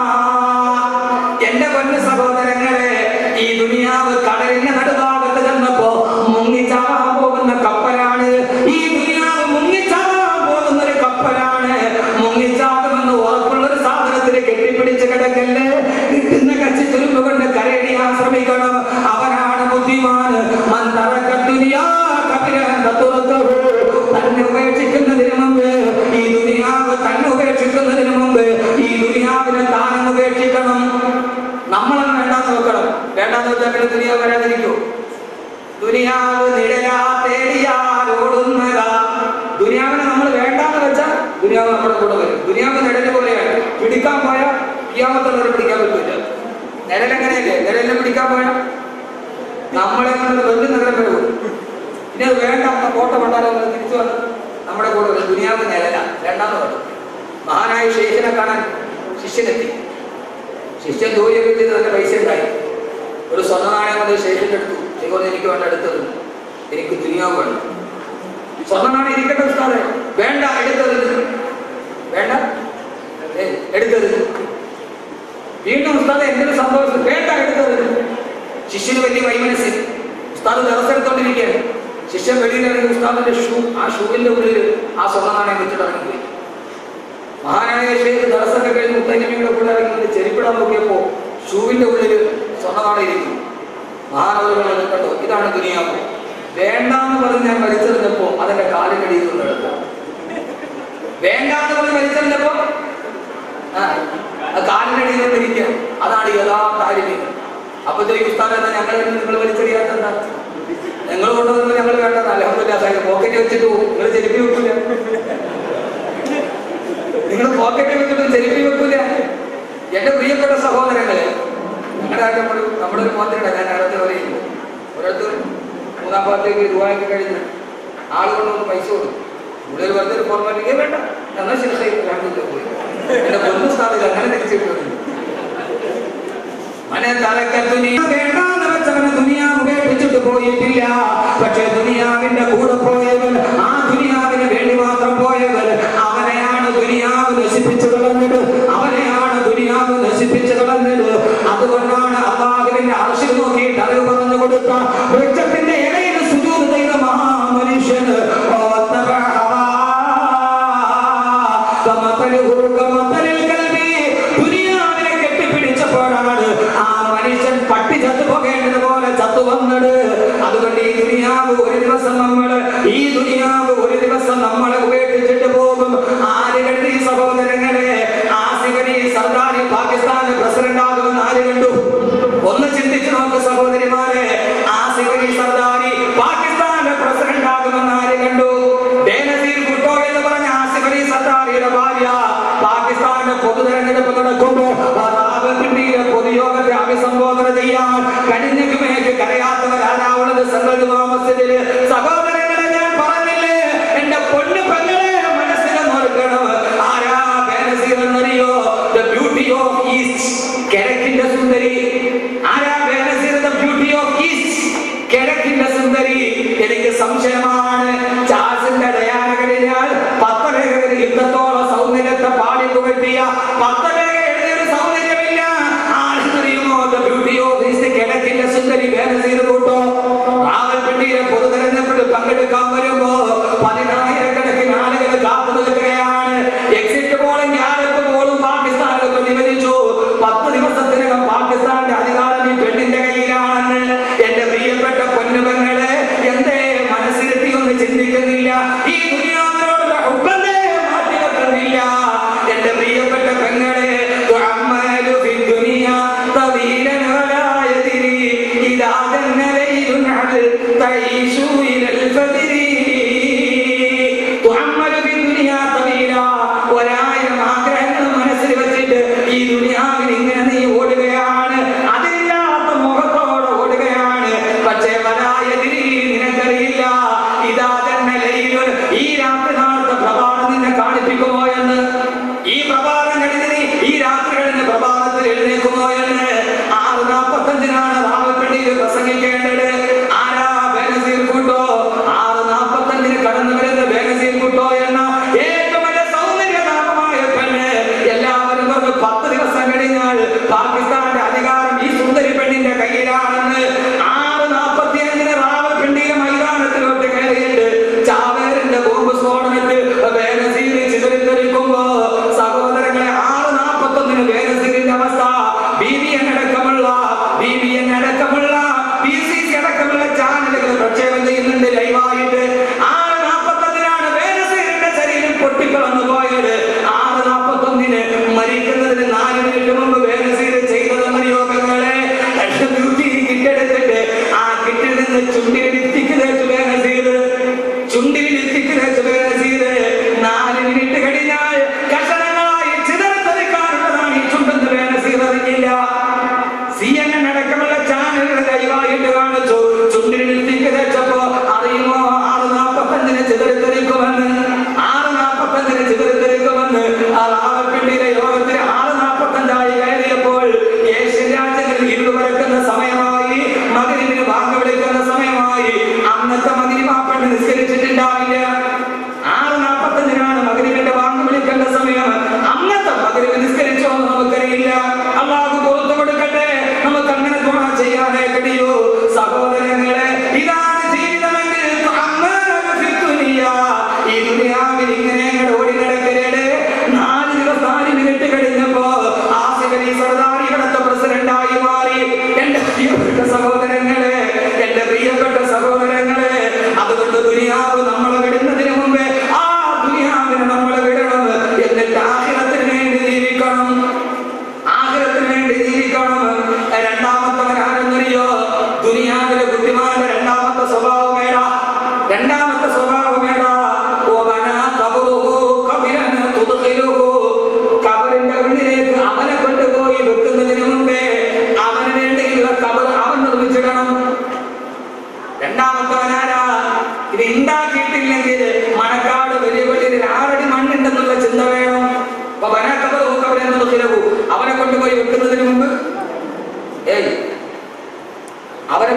എന്റെ പൊന്നു സഹോദരങ്ങളെ ഈ ദുനിയാവ് കടലിന്റെ നടുഭാഗത്ത് ചെന്നപ്പോ മുങ്ങിച്ചാവാൻ പോകുന്ന കപ്പലാണ് ഈ ദുനിയാവ് മുങ്ങിച്ചാവാൻ പോകുന്ന ഒരു കപ്പലാണ് മുങ്ങിച്ചാകുമെന്ന് ഉറപ്പുള്ള ഒരു സാധനത്തിന് കെട്ടിപ്പിടിച്ച് കിടക്കല്ലേ കിട്ടുന്ന കച്ചി തുരുമ്പ് കൊണ്ട് കരടിയാൻ ശ്രമിക്കണം അവനാണ് ബുദ്ധിമാൻ മന്തറക്ക ദുനിയാ കപിലഹന്ത തുറക്കഹു. തന്നെ ഉപേക്ഷിക്കുന്നതിന് മുമ്പ് ഈ ദുനിയാവ് തന്നെ ഉപേക്ഷിക്കുന്നതിന് മുമ്പ് ഈ ദുനിയാവിനെ താനും ഉപേക്ഷിക്കണം നമ്മളത് വേണ്ടാന്ന് നോക്കണം വേണ്ടാന്ന് വെച്ചാൽ പിന്നെ ദുനിയാവ് വരാതിരിക്കൂ ദുനിയാവ് നിഴലാ തേടിയാൽ ഓടുന്നതാ ദുനിയാവിനെ നമ്മൾ വേണ്ടാന്ന് വെച്ചാൽ ദുനിയാവ് നമ്മുടെ കൂടെ വരും ദുനിയാവ് നിഴല് പോലെയാണ് പിടിക്കാൻ പോയാൽ കിയാമത്തുള്ളവരെ പിടിക്കാൻ പറ്റില്ല നിഴൽ എങ്ങനെയല്ലേ നിഴലിനെ പിടിക്കാൻ പോയാൽ നമ്മളെ കൊണ്ട് വലിയ നഗരം വരും ഇനി അത് വേണ്ട നമ്മുടെ കോട്ട കൊണ്ടാലോ എന്ന് തിരിച്ചു വന്ന് നമ്മുടെ കൂടെ വരും ദുനിയാവ് നിഴല വേണ്ടാന്ന് പറഞ്ഞു മഹാനായ ഷെയ്ഖിനെ കാണാൻ ശിഷ്യനെത്തി ശിഷ്യൻ ജോലിയൊക്കെ ചെയ്ത് നല്ല പൈസ ഉണ്ടായി ഒരു സ്വർണ്ണ നാണയം കൊണ്ട് ഷെയ്ഖിന്റെ എടുത്തു ഷെയ്ഖ് പറഞ്ഞു, എനിക്ക് വേണ്ട എടുത്തത് എനിക്ക് ദുനിയാവ് വേണം സ്വർണ്ണ നാണയം ഇരിക്കട്ടെ ഉസ്താദെ വേണ്ട എടുത്തത് വേണ്ട ഏ, എടുത്തത് വീണ്ടും ഉസ്താദെ എന്തൊരു സംഭവിച്ചു വേണ്ട എടുത്തത് ശിഷ്യന് വലിയ വൈമനസ് ഉസ്താദ് ദിവസെടുത്തോണ്ടിരിക്കുകയാണ് ശിഷ്യൻ വെളിയിൽ ഇറങ്ങി ഉസ്താദിന്റെ ഷൂ ആ ഷൂവിന്റെ ഉള്ളിൽ ആ സ്വർണ്ണ നാണയം വെച്ചിട്ട് ഇറങ്ങിപ്പോയി മഹാനായ ഷെയ്ഖ് ദർശനം കഴിഞ്ഞ് മുത്തൈനമിയുടെ കൂടെ ഇറങ്ങി വന്ന് ചെരിപ്പിടാൻ നോക്കിയപ്പോ ഷൂവിന്റെ ഉള്ളിൽ സ്വർണ്ണനാട ഇരിക്കും മഹാനവറുകൾ കണ്ടോ ഇതാണ് ദുനിയാവ് വേണ്ടാന്ന് പറഞ്ഞ് ഞാൻ വലിച്ചെറിഞ്ഞപ്പോ അതെന്റെ കാലിനടിയിൽ നിന്ന് എടുത്തു വേണ്ടാന്ന് പറഞ്ഞ് വലിച്ചെറിഞ്ഞപ്പോ ആ, ആ കാലിനടിയിൽ നിന്നിരിക്കുക അതാണ് യഥാർത്ഥ ആര്യമീൻ അപ്പൊ ചോദിക്കും ഉസ്താദ് എന്നാ ഞങ്ങൾ നിങ്ങൾ വലിച്ചെറിയാത്തെന്താ നിങ്ങൾ കൊണ്ടുവന്നത് ഞങ്ങൾ വേണ്ടത് അലഹമില്ല പോക്കറ്റ് വെച്ചിട്ട് പോകും നിങ്ങൾ ചെരുപ്പി വെക്കില്ല നിങ്ങൾ പോക്കറ്റ് വെച്ചിട്ട് ചെരുപ്പി വെക്കൂല എന്റെ പ്രിയപ്പെട്ട സഹോദരങ്ങളെ ഞങ്ങളുടെ നാട്ടിൽ നമ്മൾ നമ്മുടെ ഒരു മോത്തിരിട ഞാൻ അടുത്ത് പറയുന്നു ഒരിടത്ത് മൂന്നാം ഭാഗത്തേക്ക് രൂപയൊക്കെ കഴിഞ്ഞ് ആള് കൊണ്ടൊന്ന് പൈസ കൊടുക്കും ഇവിടെ വെറുതെ ഒരു ഫോർമാലിറ്റി വേണ്ട എന്നാൽ ശരി രണ്ടു പോയി എന്റെ പൊന്നു സ്ഥാപിത അങ്ങനെ തിരിച്ചിട്ടുണ്ട് മനെ തലക്ക ദുനിയ വേണ്ടാന്ന് വെച്ചവന് ദുനിയാവ് ഉപേക്ഷിച്ചിട്ട് പോയിട്ടില്ല പക്ഷെ ദുനിയാവിന്റെ കൂടെ പോയവൻ ആ ദുനിയാവിന് വേണ്ടി മാത്രം പോയവൻ അവനെയാണ് ദുനിയാവ് നശിപ്പിച്ചു കളഞ്ഞത് അവനെയാണ് ദുനിയാവ് നശിപ്പിച്ചു കളഞ്ഞത് അതുകൊണ്ടാണ് അള്ളാഹുവിന്റെ ആവശ്യം നോക്കിയിട്ട് അറിവ് പറഞ്ഞു കൊടുത്ത വൃക്ഷത്തിന്റെ ഇടയിൽ സുജൂത് ചെയ്ത മഹാമനുഷ്യൻ ഓത്തബഅ ഹവാ. കമതലുഹു കമതലിൽ കൽബി. ദുനിയാവിനെ കെട്ടിപ്പിടിച്ചപ്പോഴാണ് ആ മനുഷ്യൻ പട്ടി ചത്തു പോകേണ്ടത് പോലെ ചത്തു വന്നത് അതുകൊണ്ട് ഈ ദുനിയാവ് ഒരു ദിവസം നമ്മൾ ഈ ദുനിയാവ് ഒരു ദിവസം നമ്മളെ ഉപേക്ഷിച്ചിട്ട് പോകും ആര് കണ്ടു ഈ സഹോദരങ്ങളെ ആസിഫലി സർദാരി പാകിസ്ഥാന്റെ പ്രസിഡന്റ് ആകുമെന്ന് ആര് കണ്ടു ഒന്ന് ചിന്തിച്ചു നോക്ക് സഹോദരിമാരെ ആസിഫലി സർദാരി പാകിസ്ഥാന്റെ പ്രസിഡന്റ് ആകുമെന്ന് ആര് കണ്ടു ബേനസീർ ഭുട്ടോ എന്ന് പറഞ്ഞ ആസിഫലി സർദാരിയുടെ ഭാര്യ പാകിസ്ഥാന്റെ പൊതു തെരഞ്ഞെടുപ്പ് നടക്കുമ്പോ റാവൽപിണ്ടിയിലെ പൊതുയോഗത്തെ അഭിസംബോധന ചെയ്യാൻ കടിഞ്ഞുമേക്ക് കരയാത്തവരാരാവുന്നത് സംഘ് മസ്ജിദില് സഹോദരങ്ങളെ ഞാൻ പറഞ്ഞില്ലേ എന്റെ പൊന്നു പെങ്ങളെ മനസ്സിൽ നോക്കണം ആരാ ബേനസീർ എന്നറിയോ ദ ബ്യൂട്ടി ഓഫ് ഈസ്റ്റ് കിഴക്കിന്റെ സുന്ദരി ആരാ Benazir the beauty of east കിഴക്കിന്റെ സുന്ദരി എനിക്ക് സംശയമാണ് ചാസിന്റെ ഡയാന കഴിഞ്ഞാൽ പത്തരകളിൽ യുദ്ധത്തോളം സൗന്ദര്യത്തെ പാടി പുകഴ്ത്തിയ പത്തരകളിൽ സൗന്ദര്യമില്ല ആരെന്നറിയുമോ ദ ബ്യൂട്ടി ഓഫ് ഈസ്റ്റ് കിഴക്കിന്റെ സുന്ദരി ബേനസീർ കൂട്ടോ റാവൽപിണ്ടിയിലെ പൊതു തെരഞ്ഞെടുപ്പിൽ പങ്കെടുക്കാൻ വരുമ്പോ പതിനായിരക്കണക്കിന് ആളുകൾ കാത്തു നിൽക്കുകയാണ് എക്സിറ്റ് പോളും ഞാനൊക്കെ പോളും പാകിസ്ഥാനിൽ പ്രതിഫലിച്ചു പത്ത് ദിവസത്തിനകം പാകിസ്ഥാന്റെ അധികാരം ഈ പെണ്ണിന്റെ കയ്യിലാണെന്ന് എന്റെ പ്രിയപ്പെട്ട പൊന്നുപങ്ങളെ എന്തേ മനസ്സിലെത്തി ഒന്ന് ചിന്തിക്കുന്നില്ല ഈ ദുനിയാവിനോടുള്ള ഹുബ്ബന്തേ മാറ്റി വെക്കുന്നില്ല എന്റെ പ്രിയപ്പെട്ട പെങ്ങളെ തുഅമ്മലു ഫി ദുനിയ തവീലൻ വലാ യദ്രി ഇദാ ജന്ന ലൈലുൻ അൽ തഈശു ഇലൽ ഫദ്രി തുഅമ്മലു ഫി ദുനിയ തവീല ഒരായിരം ആഗ്രഹങ്ങൾ മനസ്സിൽ വെച്ചിട്ട് ഈ ദുനിയാവിൽ ഇങ്ങനെ നീ ഓടുകയാണ് അതില്ലാത്ത മുഖത്തോടെ ഓടുകയാണ് പക്ഷേ വരായതിരി നിനക്കറിയില്ല ഇതാ തന്നെ ലൈലുൻ ഈ രാത്രി നാളത്തെ പ്രഭാതം നിന്നെ കാണിപ്പിക്കുമോ എന്ന് ഈ പ്രഭാതം കഴിഞ്ഞ് നീ ഈ രാത്രി കഴിഞ്ഞ് പ്രഭാതത്തിൽ എഴുന്നേക്കുമോ എന്ന് ആറ് നാൽപ്പത്തഞ്ചിനാണ് റാവൽപ്പെട്ടിയിൽ പ്രസംഗിക്കേണ്ടത് ആരാ ബേനസീർ കൂട്ടോ ആറ്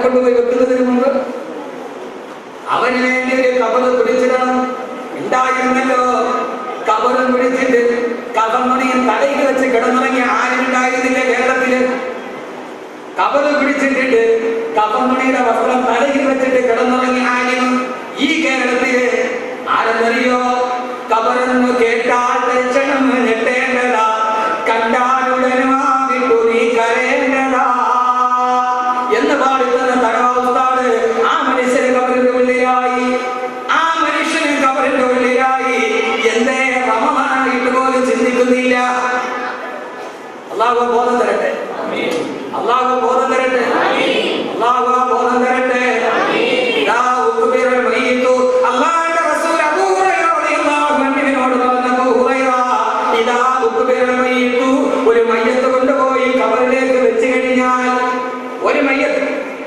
കൊണ്ടുപോയി വെക്കുന്നതിന് മുമ്പ് അവന് വേണ്ടി ഒരു കബറ് പിടിച്ചിടണം ഉണ്ടായിരുന്നല്ലോ കബറ് പിടിച്ചിട്ട് കഥമണിയിൽ തലയിൽ വെച്ച് കിടന്നുറങ്ങിയ ആരുണ്ടായിരുന്നില്ല കേരളത്തില് കബറ് പിടിച്ചിട്ടിട്ട് കഥമണിയുടെ വസ്ത്രം തലയിൽ വെച്ചിട്ട് കിടന്നുറങ്ങിയ ആരും ഈ കേരളത്തില് ആരെന്നറിയോ കബറെന്ന് കേട്ടാൽ ദർശനം ഞെട്ടേണ്ടതാ കണ്ടാലുടനുമാ വിട്ടു നീ കരയേണ്ടതാ എന്ന് പാടുന്ന തടവാസ്താട് ആ മനുഷ്യന് കബറിന്റെ ഉള്ളിലായി ആ മനുഷ്യന് കബറിന്റെ ഉള്ളിലായി എന്തേ റമമാനായിട്ട് പോലും ചിന്തിക്കുന്നില്ല അള്ളാഹു ബോധം തരട്ടെ അള്ളാഹു ബോധം തരട്ടെ അള്ളാഹു ആ ബോധം തരട്ടെ ഇതാ ഉഖ്ബിറൽ മയ്യിത്തു. അള്ളാഹുവിന്റെ റസൂൽ അബൂ ഹുറൈറ റളിയല്ലാഹു അൻഹുവിനോട് പറഞ്ഞു, അബൂ ഹുറൈറ, ഇതാ ഉഖ്ബിറൽ മയ്യിത്തു. ഒരു മയ്യത്ത് കൊണ്ടുപോയി കബറിലേക്ക് വെച്ച് കഴിഞ്ഞാൽ ഒരു മയ്യത്ത്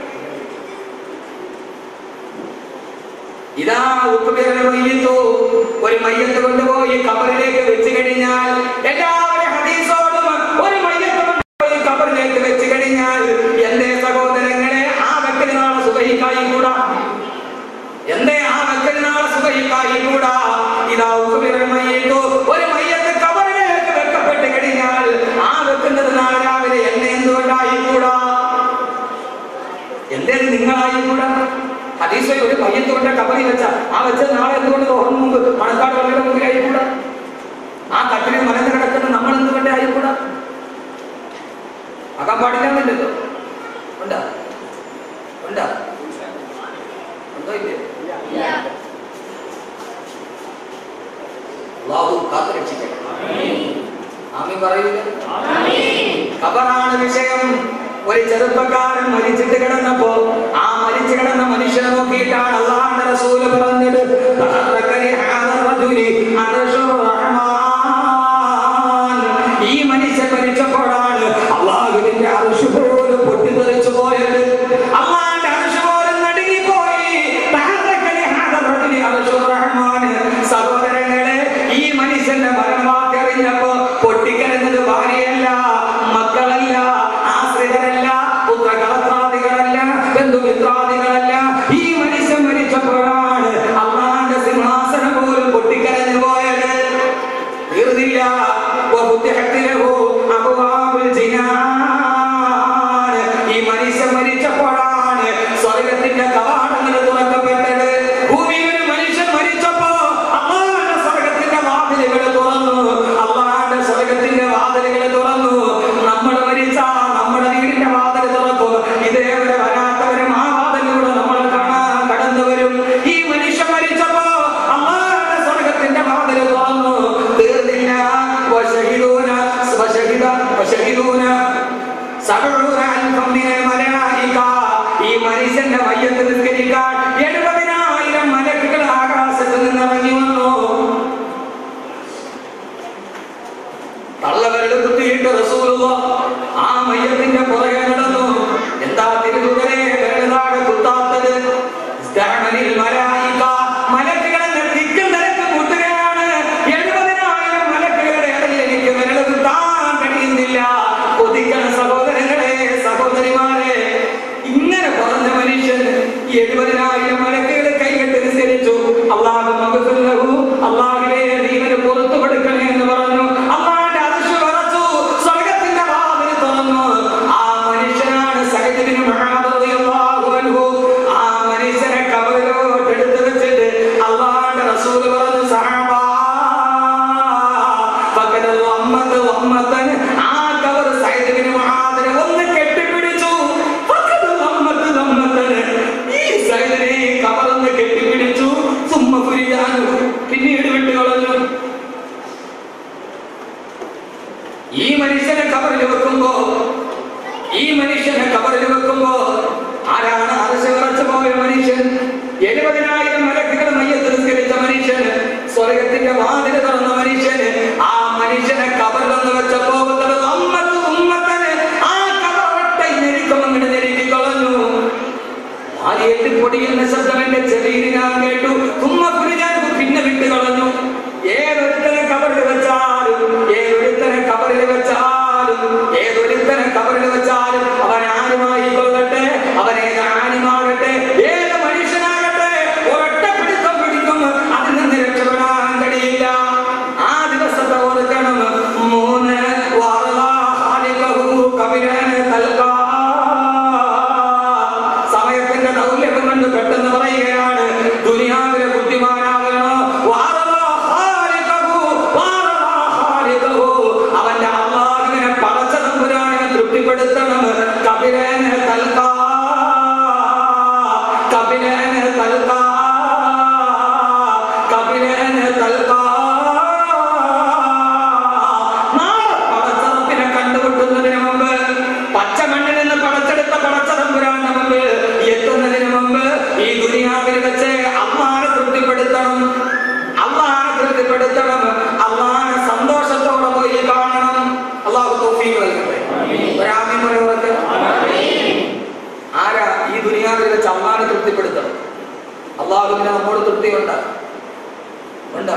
ഇതാ ഉപ്പുപേരുടെ മയ്യത്തു ഒരു മയ്യത്ത് കൊണ്ടുപോയി കബറിലേക്ക് വെച്ച് കഴിഞ്ഞാൽ എല്ലാവരും ഹദീസോടും ഒരു മയ്യത്ത് കൊണ്ടുപോയി കബറിലേക്ക് വെച്ച് കഴിഞ്ഞാൽ എന്റെ സഹോദരങ്ങളെ ആ വെക്കൽ നാളെ സുഖയിക്കായി കൂടാ എന്തേ ആ വെക്കൽ നാളെ സുഖയിക്കായി കൂടാ ഇതാ ഉപ്പുപേരുടെ മയ്യത്തു ഒരു മയ്യത്ത് കബറിലേക്ക് വെക്കപ്പെട്ട് കഴിഞ്ഞാൽ ആ വെക്കുന്നത് നാളെ രാവിലെ എന്നെ എന്തുകൊണ്ടായി കൂടാ എന്തേ നിങ്ങളായി കൂടാ ഹദീസിൽ ഒരു പയ്യത്തോടെ കബറി വെച്ച ആ വെച്ച നാളെ എന്തുകൊണ്ട് തോന്നും മുമ്പ് മണക്കാട് വളരെ മുമ്പിൽ ആയിക്കൂടാ ആ കട്ടിലിൽ മലന്ന് കിടക്കുന്ന നമ്മൾ എന്തുകൊണ്ട് ആയിക്കൂടാ ആകാൻ പാടില്ലാന്നില്ലല്ലോ ഉണ്ടാ ഉണ്ടാ ഉണ്ടോ ഇല്ലേ അള്ളാഹു കാത്തു രക്ഷിക്കട്ടെ ആമി പറയൂല ഖബറാണ് വിഷയം ഒരു ചെറുപ്പക്കാരൻ മരിച്ചിട്ട് കിടന്നപ്പോ ആ മരിച്ചു കിടന്ന മനുഷ്യനെ നോക്കിയിട്ടാണ് അള്ളാഹുന്റെ റസൂല് പറഞ്ഞത് "തഹറക്കലി ഹാദ റജുലി അർശുർ റഹ്മാൻ." ഈ മനുഷ്യൻ മരിച്ചപ്പോഴാണ് അള്ളാഹുവിന്റെ അർശ് പോലും പൊട്ടിത്തെറിച്ചു പോയത് അള്ളാഹുന്റെ അർശ് പോലും നടുങ്ങിപ്പോയി തഹറക്കലി ഹാദ റജുലി അർശുർ റഹ്മാൻ. സഹോദരങ്ങളെ ഈ മനുഷ്യന്റെ മരണവാർത്ത അറിഞ്ഞപ്പോ പൊട്ടിക്കരഞ്ഞത് ഭാര്യയല്ല മക്കളല്ല ആശ്രിതരല്ല പുത്രകളത്രാദികളല്ല ബന്ധുമിത്രാദികളല്ല ഈ മനുഷ്യൻ മരിച്ചപ്പോഴാണ് അള്ളാന്റെ സിംഹാസനം പോലും പൊട്ടിക്കരഞ്ഞു പോയത് തീർന്നില്ല وفتحت له أبواب الجنان. ഈ മനുഷ്യൻ മരിച്ചപ്പോഴാണ് സ്വർഗത്തിന്റെ കവാടങ്ങൾ തുറക്കപ്പെട്ടത് ഭൂമിയിൽ ഒരു മനുഷ്യൻ മരിച്ചപ്പോ അള്ളാന്റെ സ്വർഗത്തിന്റെ വാതിലുകൾ തുറന്നു അള്ളാന്റെ സ്വർഗത്തിന്റെ വാതിലുകൾ തുറന്നു നമ്മൾ മരിച്ച നമ്മുടെ വീടിന്റെ വാതിൽ തുറക്കും ഇതേവരെ വരാത്തവരും ആ വാതിലൂടെ നമ്മൾ കാണാൻ കടന്നു വരും ഈ മനുഷ്യൻ മരിച്ചപ്പോ അള്ളാന്റെ സ്വർഗത്തിന്റെ വാതിൽ തുറന്നു തീർന്നില്ല വശഹിദൂന വശഹിദ വശഹിദൂന സബഊന അൽഫം മിനൽ മലായിക ഈ മനുഷ്യന്റെ മയ്യത്ത് നിസ്കരിക്കാൻ എഴുപതിനായിരം മലക്കുകൾ ആകാശത്ത് നിന്ന് ഇറങ്ങി വന്നു തള്ളവരുടെ കുത്തിയിട്ട് റസൂലുള്ള ആ മയ്യത്തിന്റെ പുറകെ നടന്നു എന്താ തിരുതുകരെ വേണ്ടതാണ് കുത്താത്തത് ഇസ്താമനിൽ മലായിക മലക്കുകളെ തിക്കും തിരക്ക് കൂട്ടുകയാണ് എഴുപതിനായിരം മലക്കുകളുടെ ഇടയിൽ എനിക്ക് വിരൽ കുത്താൻ കഴിയുന്നില്ല കൊതിക്കണ സഹോദരങ്ങളെ സഹോദരിമാരെ ഇങ്ങനെ പറഞ്ഞ മനുഷ്യൻ ഈ എഴുപതിനായിരം മലക്കുകൾ കൈകെട്ട് നിസ്കരിച്ചു അള്ളാഹു മകത്തുല്ലഹു അള്ളാഹുവേ ദീവന് പുറത്തു കൊടുക്കണേ എന്ന് പറഞ്ഞു അള്ളാന്റെ അർശ് വിറച്ചു സ്വർഗത്തിന്റെ വാതിൽ തുറന്നു ആ മനുഷ്യനാണ് സഹദിന് ആ മനുഷ്യനെ കവലോട്ട് എടുത്തു വെച്ചിട്ട് അള്ളാന്റെ റസൂൽ പറഞ്ഞു സഹാബാ പകരം വമ്മത്ത് വമ്മത്തന് ആ കവർ സൈദിന് മഹാദിനെ ഒന്ന് കെട്ടിപ്പിടിച്ചു പകരം വമ്മത്ത് വമ്മത്തന് ഈ സൈദിനെ കവറൊന്ന് കെട്ടിപ്പിടിച്ചു സുമ്മ പുരിയാനു പിന്നീട് വിട്ടു കളഞ്ഞു ഈ മനുഷ്യനെ കബറിൽ വെക്കുമ്പോ ഈ മനുഷ്യനെ കബറിൽ വെക്കുമ്പോ ആരാണ് അറശ വിറച്ചു പോയ മനുഷ്യൻ എഴുപതിനായിരം മലക്കുകൾ മയ്യത്ത് നിസ്കരിച്ച മനുഷ്യൻ സ്വർഗത്തിന്റെ വാതിൽ തുറന്ന മനുഷ്യന് ആ മനുഷ്യനെ കബറിലൊന്ന് വെച്ചപ്പോ ഉമ്മത്ത് ഉമ്മത്തന് ആ കബറൊട്ടെ ഞെരുക്കം അങ്ങോട്ട് ഞെരുക്കി കളഞ്ഞു ആദ്യത്തെ പൊടിയുന്ന ശബ്ദം എന്റെ ചെവിയിൽ ഞാൻ കേട്ടു തുമ്മ ഞാൻ പിന്നെ വിട്ടു കളഞ്ഞു ഏതൊരുത്തനെ കബറിൽ വെച്ചാലും ഏതൊരുത്തനെ കബറിൽ വെച്ചാലും ഏതൊരുത്തനെ കബറിൽ വെച്ചാലും അവൻ ആരുമായി കൊള്ളട്ടെ അവൻ ഏതാനും കബിരനെ നൽകാ സമയത്തിന്റെ ദൗർലഭ്യം കൊണ്ട് പെട്ടെന്ന് പറയുകയാണ് ദുനിയാവിലെ ബുദ്ധിമാനാകണോ വാറവാ ഖാലിഖഹു, വാറവാ ഖാലിഖഹു. അവന്റെ അള്ളാഹുവിനെ പടച്ച തമ്പുരാനെ തൃപ്തിപ്പെടുത്തണം കബിരനെ നൽകാ കബിരനെ നൽകാ കബിരനെ നൽകാ നാളെ പടച്ചറപ്പിനെ കണ്ടുമുട്ടുന്നതിന് മുമ്പ് പച്ചമണ്ണിൽ നിന്ന് പടച്ചെടുത്ത പടച്ചതമ്പുരാന്റെ മുമ്പ് എത്തുന്നതിന് മുമ്പ് ഈ ദുനിയാവിൽ വെച്ച് അള്ളാനെ തൃപ്തിപ്പെടുത്തണം അള്ളാനെ തൃപ്തിപ്പെടുത്തണം അള്ളാനെ സന്തോഷത്തോടെ പോയി കാണണം അള്ളാഹു തോഫീക്ക് നൽകട്ടെ ഒരാമി പറയുന്നത് ആരാ ഈ ദുനിയാവിൽ വെച്ച് അള്ളാനെ തൃപ്തിപ്പെടുത്തണം അള്ളാഹുവിന് നമ്മോട് തൃപ്തിയുണ്ട് ഉണ്ട്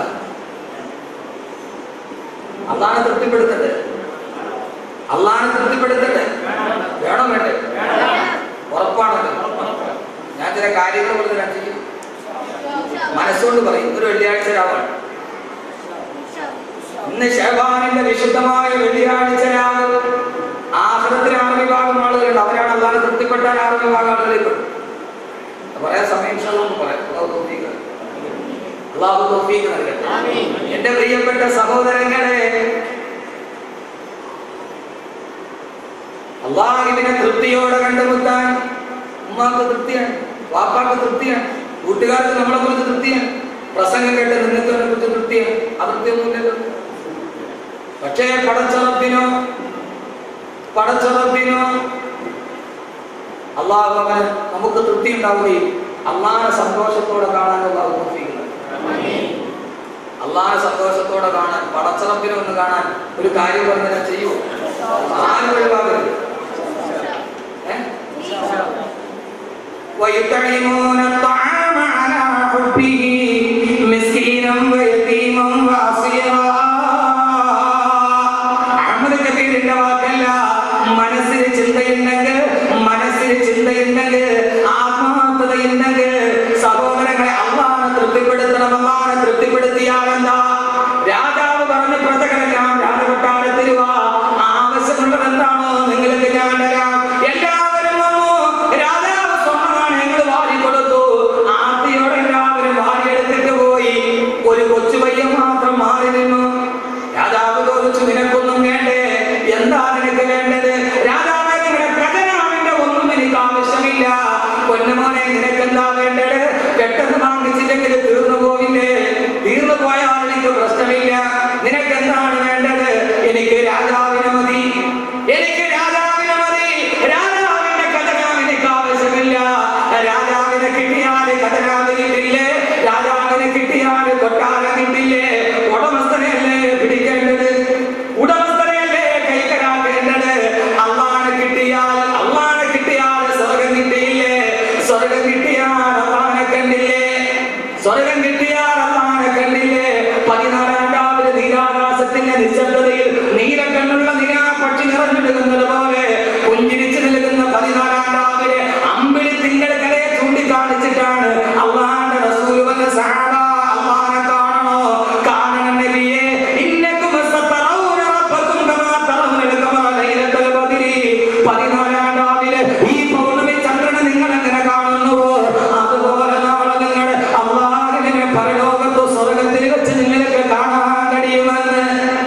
അള്ളാനെ തൃപ്തിപ്പെടുത്തട്ടെ അള്ളാനെ തൃപ്തിപ്പെടുത്തട്ടെ വേണോ വേണ്ടേ ഉറപ്പാണല്ലോ ഞാൻ ചില കാര്യങ്ങൾ പറഞ്ഞ് ഞാൻ ചെയ്യും മനസ്സുകൊണ്ട് പറയും ഒരു വെള്ളിയാഴ്ച രാവാണ് ഇന്ന് ഷെഹബാനിന്റെ വിശുദ്ധമായ വെള്ളിയാഴ്ച രാവ് ആഹ്ലത്തിന് ആറ് വിഭാഗം ആളുകളുണ്ട് അവരാണ് അള്ളാനെ തൃപ്തിപ്പെട്ടാൽ ആറ് വിഭാഗം ആളുകളിൽ പറയാൻ സമയം ഇൻഷാല്ലാ പറയാം അള്ളാഹു തൗഫീഖ് നൽകട്ടെ. അള്ളാഹു തൗഫീഖ് നൽകട്ടെ എന്റെ പ്രിയപ്പെട്ട സഹോദരങ്ങളെ അള്ളാഹുവിനെ തൃപ്തിയോടെ കണ്ടുമുട്ടാൻ ഉമ്മാക്ക് തൃപ്തിയാണ് വാപ്പാക്ക് തൃപ്തിയാണ് കൂട്ടുകാർക്ക് നമ്മളെ കുറിച്ച് തൃപ്തിയാണ് പ്രസംഗം കേട്ട് നിങ്ങൾക്ക് അതിനെ കുറിച്ച് തൃപ്തിയാണ് അതൃപ്തിയൊന്നുമില്ലല്ലോ പക്ഷേ പടച്ചറപ്പിനോ പടച്ചറപ്പിനോ അള്ളാഹു അവന് നമുക്ക് തൃപ്തി ഉണ്ടാവുകയും അള്ളാഹെ സന്തോഷത്തോടെ കാണാൻ അള്ളാഹു തൗഫീഖ് നൽകട്ടെ. അള്ളാഹെ സന്തോഷത്തോടെ കാണാൻ പടച്ചറപ്പിനെ ഒന്ന് കാണാൻ ഒരു കാര്യം പറഞ്ഞാൽ ചെയ്യൂ ആരും ഒഴിവാകരുത് ഏ? ويطعمون الطعام على حبه مسكينا ويتيما واسيرا അഹമ്മദ് കബീറിന്റെ വാക്കല്ല മനസ്സിൽ ചിന്തയുണ്ടെങ്കിൽ മനസ്സിൽ ചിന്തയുണ്ടെങ്കിൽ ആത്മാർത്ഥതയുണ്ടെങ്കിൽ സഹോദരങ്ങളെ അള്ളാഹനെ തൃപ്തിപ്പെടുത്തണം അള്ളാഹനെ തൃപ്തിപ്പെടുത്തിയാൽ എന്താ രാജാവ് പറഞ്ഞ പ്രജകളെല്ലാം രാജകൊട്ടാരത്തിൽ വാ ആവശ്യമുള്ളത് എന്താണോ നിങ്ങൾക്ക് ഞാൻ തരാം എല്ലാവരും വന്നു രാജാവ് സ്വർണ്ണ നാണയങ്ങൾ വാരി കൊടുത്തു ആർത്തിയോടെ എല്ലാവരും വാരിയെടുത്തിട്ട് പോയി ഒരു കൊച്ചു പയ്യൻ മാത്രം മാറി നിന്നു രാജാവ് ചോദിച്ചു നിനക്കൊന്നും വേണ്ടേ എന്താ നിനക്ക് വേണ്ടത് രാജാവെ നിങ്ങളുടെ ഖജനാവിന്റെ ഒന്നും എനിക്ക് ആവശ്യമില്ല പൊന്നുമോനെ നിനക്ക് എന്താ വേണ്ടത് പെട്ടെന്ന് വാങ്ങിച്ചില്ലെങ്കിൽ തീർന്നു പോവില്ലേ തീർന്നു പോയാൽ എനിക്ക് പ്രശ്നമില്ല നിനക്ക് എന്താണ് വേണ്ടത് എനിക്ക് രാജാവിനെ മതി എനിക്ക് രാജാവിനെ മതി രാജാവിന്റെ ഖജനാവ് എനിക്ക് ആവശ്യമില്ല രാജാവിനെ കിട്ടിയാൽ ഖജനാവ് കിട്ടില്ലേ രാജാവിനെ കിട്ടിയാൽ കൊട്ടാരം കിട്ടില്ലേ ഉടമസ്ഥനെയല്ലേ പിടിക്കേണ്ടത് ഉടമസ്ഥനെയല്ലേ കൈക്കലാക്കേണ്ടത് അള്ളാനെ കിട്ടിയാൽ അള്ളാനെ കിട്ടിയാൽ സ്വർഗം കിട്ടിയില്ലേ സ്വർഗം കിട്ടിയാൽ അള്ളാനെ കണ്ടില്ലേ സ്വർഗം കിട്ടിയാൽ അള്ളാനെ കണ്ടില്ലേ പതിനാലാം രാവിലെ നീരാകാശത്തിന്റെ നിശബ്ദതയിൽ നീലക്കണ്ണുള്ള നിരാ പക്ഷി നിറഞ്ഞിടുന്നത് പോലെ പുഞ്ചിരിച്ചു നിൽക്കുന്ന പതിനാലാം രാവിലെ അമ്പിളി തിങ്കൾ കലയെ ചൂണ്ടിക്കാണിച്ചിട്ടാണ് അള്ളാന്റെ റസൂൽ വന്ന സഹാബ അള്ളാനെ കാണണോ കാണണം നബിയെ ഇന്നക്കും സതറൗന റബ്ബക്കും കമാ തറൗന കമാ ലൈലത്തുൽ ബദ്രി പതിനാലാം രാവിലെ ഈ പൗർണമി ചന്ദ്രനെ നിങ്ങൾ എങ്ങനെ കാണുന്നുവോ അതുപോലെ നാളെ നിങ്ങൾ അള്ളാഹിനെ പരലോകത്ത് സ്വർഗത്തിൽ വെച്ച് നിങ്ങൾക്ക് കാണാൻ കഴിയുമെന്ന്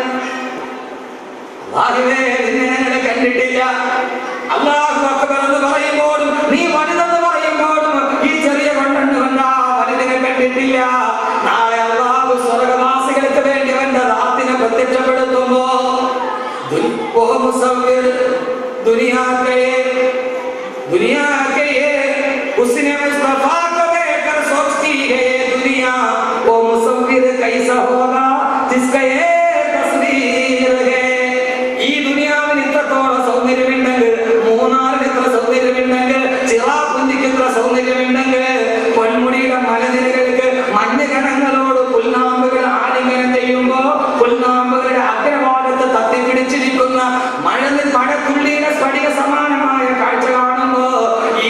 അള്ളാഹുവേ നിന്നെ ഞങ്ങൾ കണ്ടിട്ടില്ല അള്ളാഹു അക്ബർ എന്ന് പറയുമ്പോഴും നീ വലുതെന്ന് പറയുമ്പോഴും ഈ ചെറിയ കൊണ്ടെന്ന് കണ്ട വലുതിനെ കണ്ടിട്ടില്ല നാളെ അള്ളാഹു സ്വർഗവാസികൾക്ക് വേണ്ടി അവന്റെ റാത്തിനെ പ്രത്യക്ഷപ്പെടുത്തുമ്പോ ദുൻ- ഓ മുസവ്വിർ, दुनिया के दुनिया के ये उसने मुस्तफा को देखकर सोचती है ये दुनिया वो मुसव्विर कैसा होगा जिसका ये तस्वीर है ഈ ദുനിയാവിൽ ഇത്രത്തോളം സൗന്ദര്യമുണ്ടെങ്കിൽ മൂന്നാറിന് ഇത്ര സൗന്ദര്യമുണ്ടെങ്കിൽ ചിറാപുഞ്ചിക്ക് ഇത്ര സൗന്ദര്യമുണ്ടെങ്കിൽ പൊന്മുടിയുടെ മലനിരകൾക്ക് മഞ്ഞ് കണങ്ങളോട് പുൽനാമ്പുകൾ ആലിംഗനം ചെയ്യുമ്പോ പുൽനാമ്പുകളുടെ അഗ്രഭാഗത്ത് തത്തിപ്പിടിച്ചിരിക്കുന്ന മഴ മഴത്തുള്ളിയുടെ സ്ഫടിക സമാനമായ കാഴ്ച കാണുമ്പോ ഈ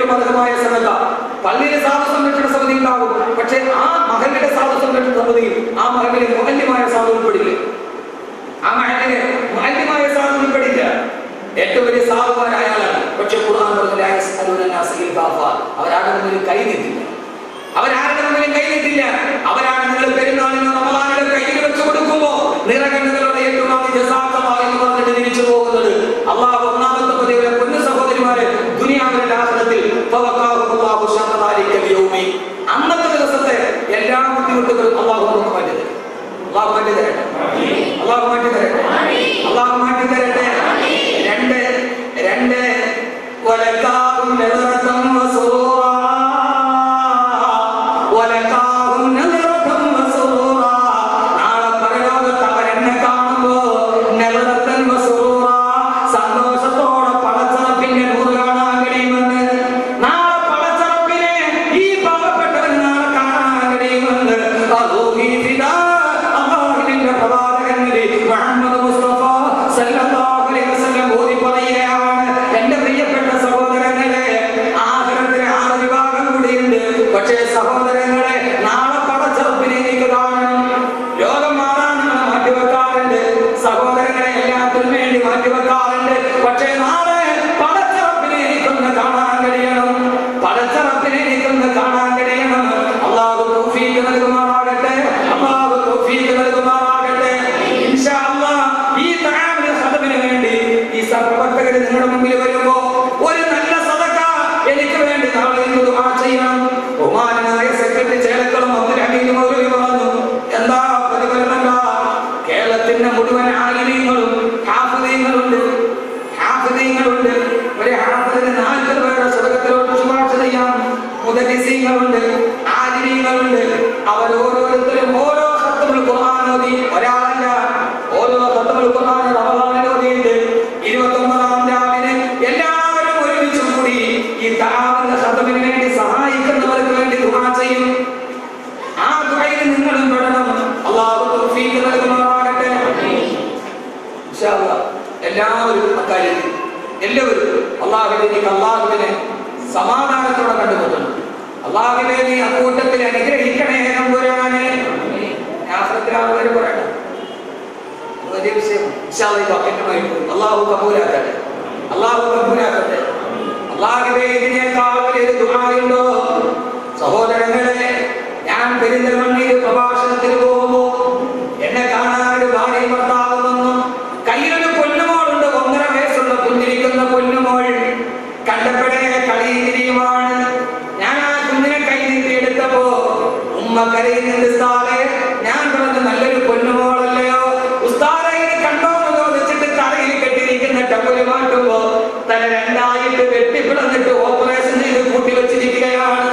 ഏറ്റവും അർഹമായ സന്നദ്ധ പള്ളിയിലെ സാധു സംരക്ഷണ സമിതി ഉണ്ടാകും പക്ഷേ ആ മഹലിന്റെ സാധു സംരക്ഷണ സമിതിയിൽ ആ മഹലിലെ മുഹല്യമായ സാധു ഉൾപ്പെടില്ല ആ മഹലിലെ മുഹല്യമായ സാധു ഉൾപ്പെടില്ല ഏറ്റവും വലിയ സാധുവായ അയാളാണ് പക്ഷെ ഖുർആൻ പറഞ്ഞ അവരാരുടെ മുന്നിൽ കൈ നീട്ടില്ല അവരാരുടെ മുന്നിൽ കൈ നീട്ടില്ല അവരാണ് നിങ്ങൾ പെരുന്നാളിന് റമദാനിലെ കയ്യിൽ വെച്ച് കൊടുക്കുമ്പോ നിറകണ്ണുകളുടെ ഏറ്റവും ആദ്യ ജസാക്കമായി എന്ന് പറഞ്ഞിട്ട് തിരിച്ചു പോകുന്നത് അള്ളാഹു ഒന്നാമത്തെ പതിവിലെ പൊന്നു സഹോദരിമാരെ ദുനിയാവിന്റെ ആഹ്ലത്തിൽ അന്നത്തെ ദിവസത്തെ എല്ലാ ബുദ്ധിമുട്ടുകളും അള്ളാഹു നമുക്ക് മാറ്റി തരും അള്ളാഹു മാറ്റി തരട്ടെ അള്ളാഹു മാറ്റി തരട്ടെ അള്ളാഹു മാറ്റി തരട്ടെ രണ്ട് രണ്ട് വലക്കാവും നദറത്തം വസൂറാ വലക്കാവും നദറത്തം വസൂറാ നാളെ പരലോകത്ത് അവരെന്നെ കാണുമ്പോ നദറത്തൻ വസൂറാ സന്തോഷത്തോടെ പടച്ചറപ്പിന്റെ നൂറ് കാണാൻ കഴിയുമെന്ന് നാളെ പടച്ചറപ്പിനെ ഈ പാവപ്പെട്ടവൻ നാളെ കാണാൻ കഴിയുമെന്ന് അള്ളാഹി ഫിദാ അള്ളാഹുവിന്റെ പ്രവാചകന്മാരെ മുഹമ്മദ് മുസ്തഫ സല്ലല്ലാഹു അലൈഹി വസല്ലം ഓതി പറയുകയാണ് എന്റെ പ്രിയപ്പെട്ട സഹോദരങ്ങളെ ആഖിറത്തിൽ ആറ് വിഭാഗം കൂടിയുണ്ട് പക്ഷേ സഹോദരങ്ങളെ നാളെ പടച്ചറപ്പിനെ എനിക്ക് കാണണം രോഗം മാറാൻ നമ്മൾ മാറ്റിവെക്കാറുണ്ട് സഹോദരങ്ങളെ എല്ലാത്തിനും വേണ്ടി മാറ്റിവെക്കാറുണ്ട് പക്ഷേ നാളെ പടച്ചറപ്പിനെ എനിക്കൊന്ന് കാണാൻ കഴിയണം പടച്ചറപ്പിനെ എനിക്കൊന്ന് കാണാൻ കഴിയണം അള്ളാഹു തൗഫീഖ് നൽകുമാറാകട്ടെ അള്ളാഹു തൗഫീഖ് നൽകുമാറാകട്ടെ ഇൻഷാ അല്ലാഹ് ഈ തആമിൽ ഖദമിന് വേണ്ടി ഈ സഹപ്രവർത്തകർ നിങ്ങളുടെ മുമ്പിൽ വരുമ്പോ ഒരു നല്ല സദക്ക എനിക്ക് വേണ്ടി നാളെ ഇന്ന് ദുആ ചെയ്യണം ബഹുമാനായ സെക്രട്ടറി ചേലക്കളം അബ്ദുൽ ഹമീദ് മൗലവി പറഞ്ഞു എന്താ പ്രതിഫലം എന്താ കേരളത്തിന്റെ മുഴുവൻ ആലിമീങ്ങളും ഹാഫിദീങ്ങളുണ്ട് ഹാഫിദീങ്ങളുണ്ട് ഒരു ഹാഫിദിന് നാൽപ്പത് പേരുടെ സ്വതകത്തിലോട്ട് ശുപാർശ ചെയ്യാം മുദരിസീങ്ങളുണ്ട് ആലിമീങ്ങളുണ്ട് അവർ ഓരോരുത്തരും ഓരോ ഖത്തമുൽ ഖുർആൻ ഓതി ഒരാളല്ല ഓരോ ഖത്തമുൽ ഖുർആൻ റമദാനിൽ ഓതിയിട്ട് ഇരുപത്തൊമ്പതാം രാവിലെ എല്ലാവരും ഒരുമിച്ച് കൂടി ഈ തആവിന്റെ ഖത്തമിന് വേണ്ടി സഹായിക്കുന്നവർക്ക് വേണ്ടി ദുആ ചെയ്യും ആ ദുആയിൽ നിങ്ങളും പെടണം അല്ലാഹു തൗഫീഖ് നൽകുമാറാകട്ടെ ഇൻഷാ അല്ലാഹ് എല്ലാവരും അക്കാര്യത്തിൽ എല്ലാവരും അള്ളാഹുവിനെ അള്ളാഹുവിനെ സമാധാനത്തോടെ കണ്ടുമുട്ടണം അള്ളാഹുവിനെ നീ അക്കൂട്ടത്തിൽ അനുഗ്രഹിക്കണേ നമ്പുരാനെ ആശ്രത്തിലാവുന്നവർ പറയണം അത് വലിയ വിഷയം ഇൻഷാ അല്ലാഹ് ഈ ബക്കറ്റുമായി പോകും. അള്ളാഹു കബൂലാക്കട്ടെ അള്ളാഹു കബൂലാക്കട്ടെ അള്ളാഹുവേ ഇതിനേക്കാൾ വലിയൊരു ദുആയുണ്ടോ സഹോദരങ്ങളെ ഞാൻ പെരിന്തൽമണ്ണയിൽ പ്രഭാഷണത്തിന് പോകുമ്പോ എന്നെ കാണാൻ ഒരു ഭാര്യയും ഭർത്താവും വന്നു കയ്യിലൊരു പൊന്നുമോളുണ്ട് ഒന്നര വയസ്സുള്ള കുഞ്ഞിരിക്കുന്ന പൊന്നുമോൾ കണ്ടപ്പോഴേ കളിയിരിയുമാണ് ഞാൻ ആ കുഞ്ഞിനെ കൈ നീട്ടി എടുത്തപ്പോ ഉമ്മ കരയുന്നുണ്ട് ഉസ്താദേ ഞാൻ പറഞ്ഞു നല്ലൊരു പൊന്നുമോളല്ലയോ ഉസ്താദെ ഇത് കണ്ടോ എന്ന് ചോദിച്ചിട്ട് തലയിൽ കെട്ടിയിരിക്കുന്ന ടപ്പല് മാറ്റുമ്പോ തല രണ്ടായിട്ട് വെട്ടിപ്പിളന്നിട്ട് ഓപ്പറേഷൻ ചെയ്ത് കൂട്ടി വെച്ചിരിക്കുകയാണ്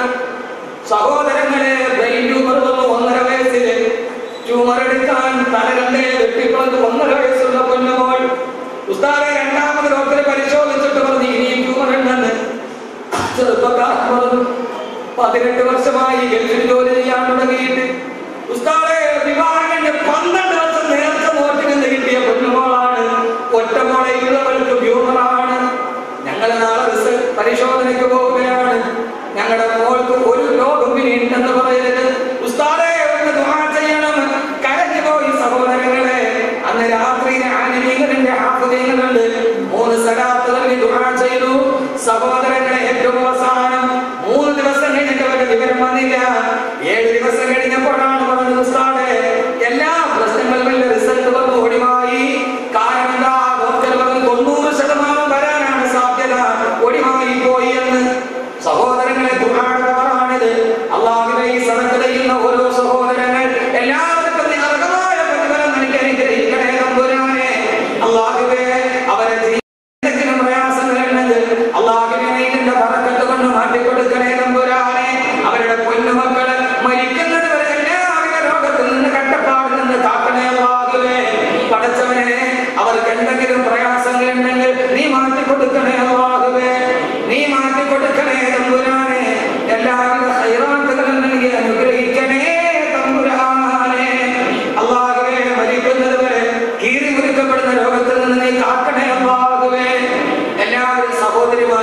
സഹോദരങ്ങളെ ബ്രെയിൻ ട്യൂമർ വന്നു ഒന്നര വയസ്സിൽ ട്യൂമർ എടുക്കാൻ തല രണ്ടേ വെട്ടിപ്പിളന്ന് ഒന്നര വയസ്സുള്ള പൊന്നുമോൾ ഉസ്താദെ രണ്ടാമത് ഡോക്ടറെ പരിശോധിച്ചിട്ട് പറഞ്ഞു ഇനിയും ട്യൂമർ ഉണ്ടെന്ന് ചെറുപ്പക്കാർ പറഞ്ഞു പതിനെട്ട് വർഷമായി ഗൾഫിൽ ജോലി ചെയ്യാൻ തുടങ്ങിയിട്ട് ഉസ്താദെ വിവാഹം കഴിഞ്ഞ് പന്ത്രണ്ട് വർഷം നേരത്തെ നോക്കി നിന്ന് കിട്ടിയ പൊന്നുമോളാണ് ഒറ്റമോളയുള്ളവൾക്ക് ട്യൂമറാണ് ഞങ്ങൾ നാളെ റിസൾട്ട് പരിശോധനയ്ക്ക് പോവുകയാണ് ഞങ്ങളുടെ മോൾക്ക് ഒരു രോഗം ഇനി ഉണ്ടെന്ന് പറയരുത് ഉസ്താദെ ഒന്ന് ദുആ ചെയ്യണം കരഞ്ഞു പോയി സഹോദരങ്ങളെ അന്ന് രാത്രി ആനിമീങ്ങളുടെ ഹാഫുദീങ്ങളുണ്ട് മൂന്ന് സലാത്തുകൾ ദുആ ചെയ്തു സഹോദരങ്ങളെ ഏറ്റവും അവസാനം മൂന്ന് ദിവസം കഴിഞ്ഞിട്ട് അവരുടെ വിവരം വന്നില്ല ഏഴ് ദിവസം കഴിഞ്ഞപ്പോഴാണ് പറഞ്ഞത് ഉസ്താദെ എല്ലാ പ്രശ്നങ്ങളും റിസൾട്ട് വന്നു ഒടിവായി കാരണം എന്താ ഡോക്ടർ പറഞ്ഞു തൊണ്ണൂറ് ശതമാനം വരാനാണ് സാധ്യത ഒടിവായി പോയി എന്ന് സഹോദരങ്ങളെ ദുഃഖാടകമാണിത് അള്ളാഹുവെ ഈ സദക്ക ചെയ്യുന്ന ഓരോ സഹോദരങ്ങൾ എല്ലാവർക്കും നീ അർഹമായ പ്രതിഫലം നൽകി അനുഗ്രഹിക്കണേ തമ്പുരാനെ അള്ളാഹുവെ അവരെ എന്തെങ്കിലും പ്രയാസങ്ങൾ ഉണ്ടെങ്കിൽ അള്ളാഹുവിനെ ഇതിന്റെ ബറക്കത്ത് കൊണ്ട് മാറ്റിക്കൊടുക്കണേ തമ്പുരാനെ അവരുടെ പൊന്നുമക്കള് മരിക്കുന്നത് വരെ എല്ലാവിധ രോഗത്തിൽ നിന്ന് കട്ടപ്പാടിൽ നിന്ന് കാക്കണേ അള്ളാഹുവേ പടച്ചവനെ അവർക്ക് എന്തെങ്കിലും പ്രയാസങ്ങൾ ഉണ്ടെങ്കിൽ നീ മാറ്റിക്കൊടുക്കണേ അള്ളാഹുവേ നീ മാറ്റിക്കൊടുക്കണേ തമ്പുരാനെ എല്ലാവിധ ഹൈറാത്തുകളും നൽകി അനുഗ്രഹിക്കണേ തമ്പുരാനെ അള്ളാഹുവേ മരിക്കുന്നത് വരെ കീറി മുറിക്കപ്പെടുന്ന രോഗത്തിൽ നിന്ന് നീ കാക്കണേ അള്ളാഹുവേ എല്ലാവരും സഹോദരിമാരും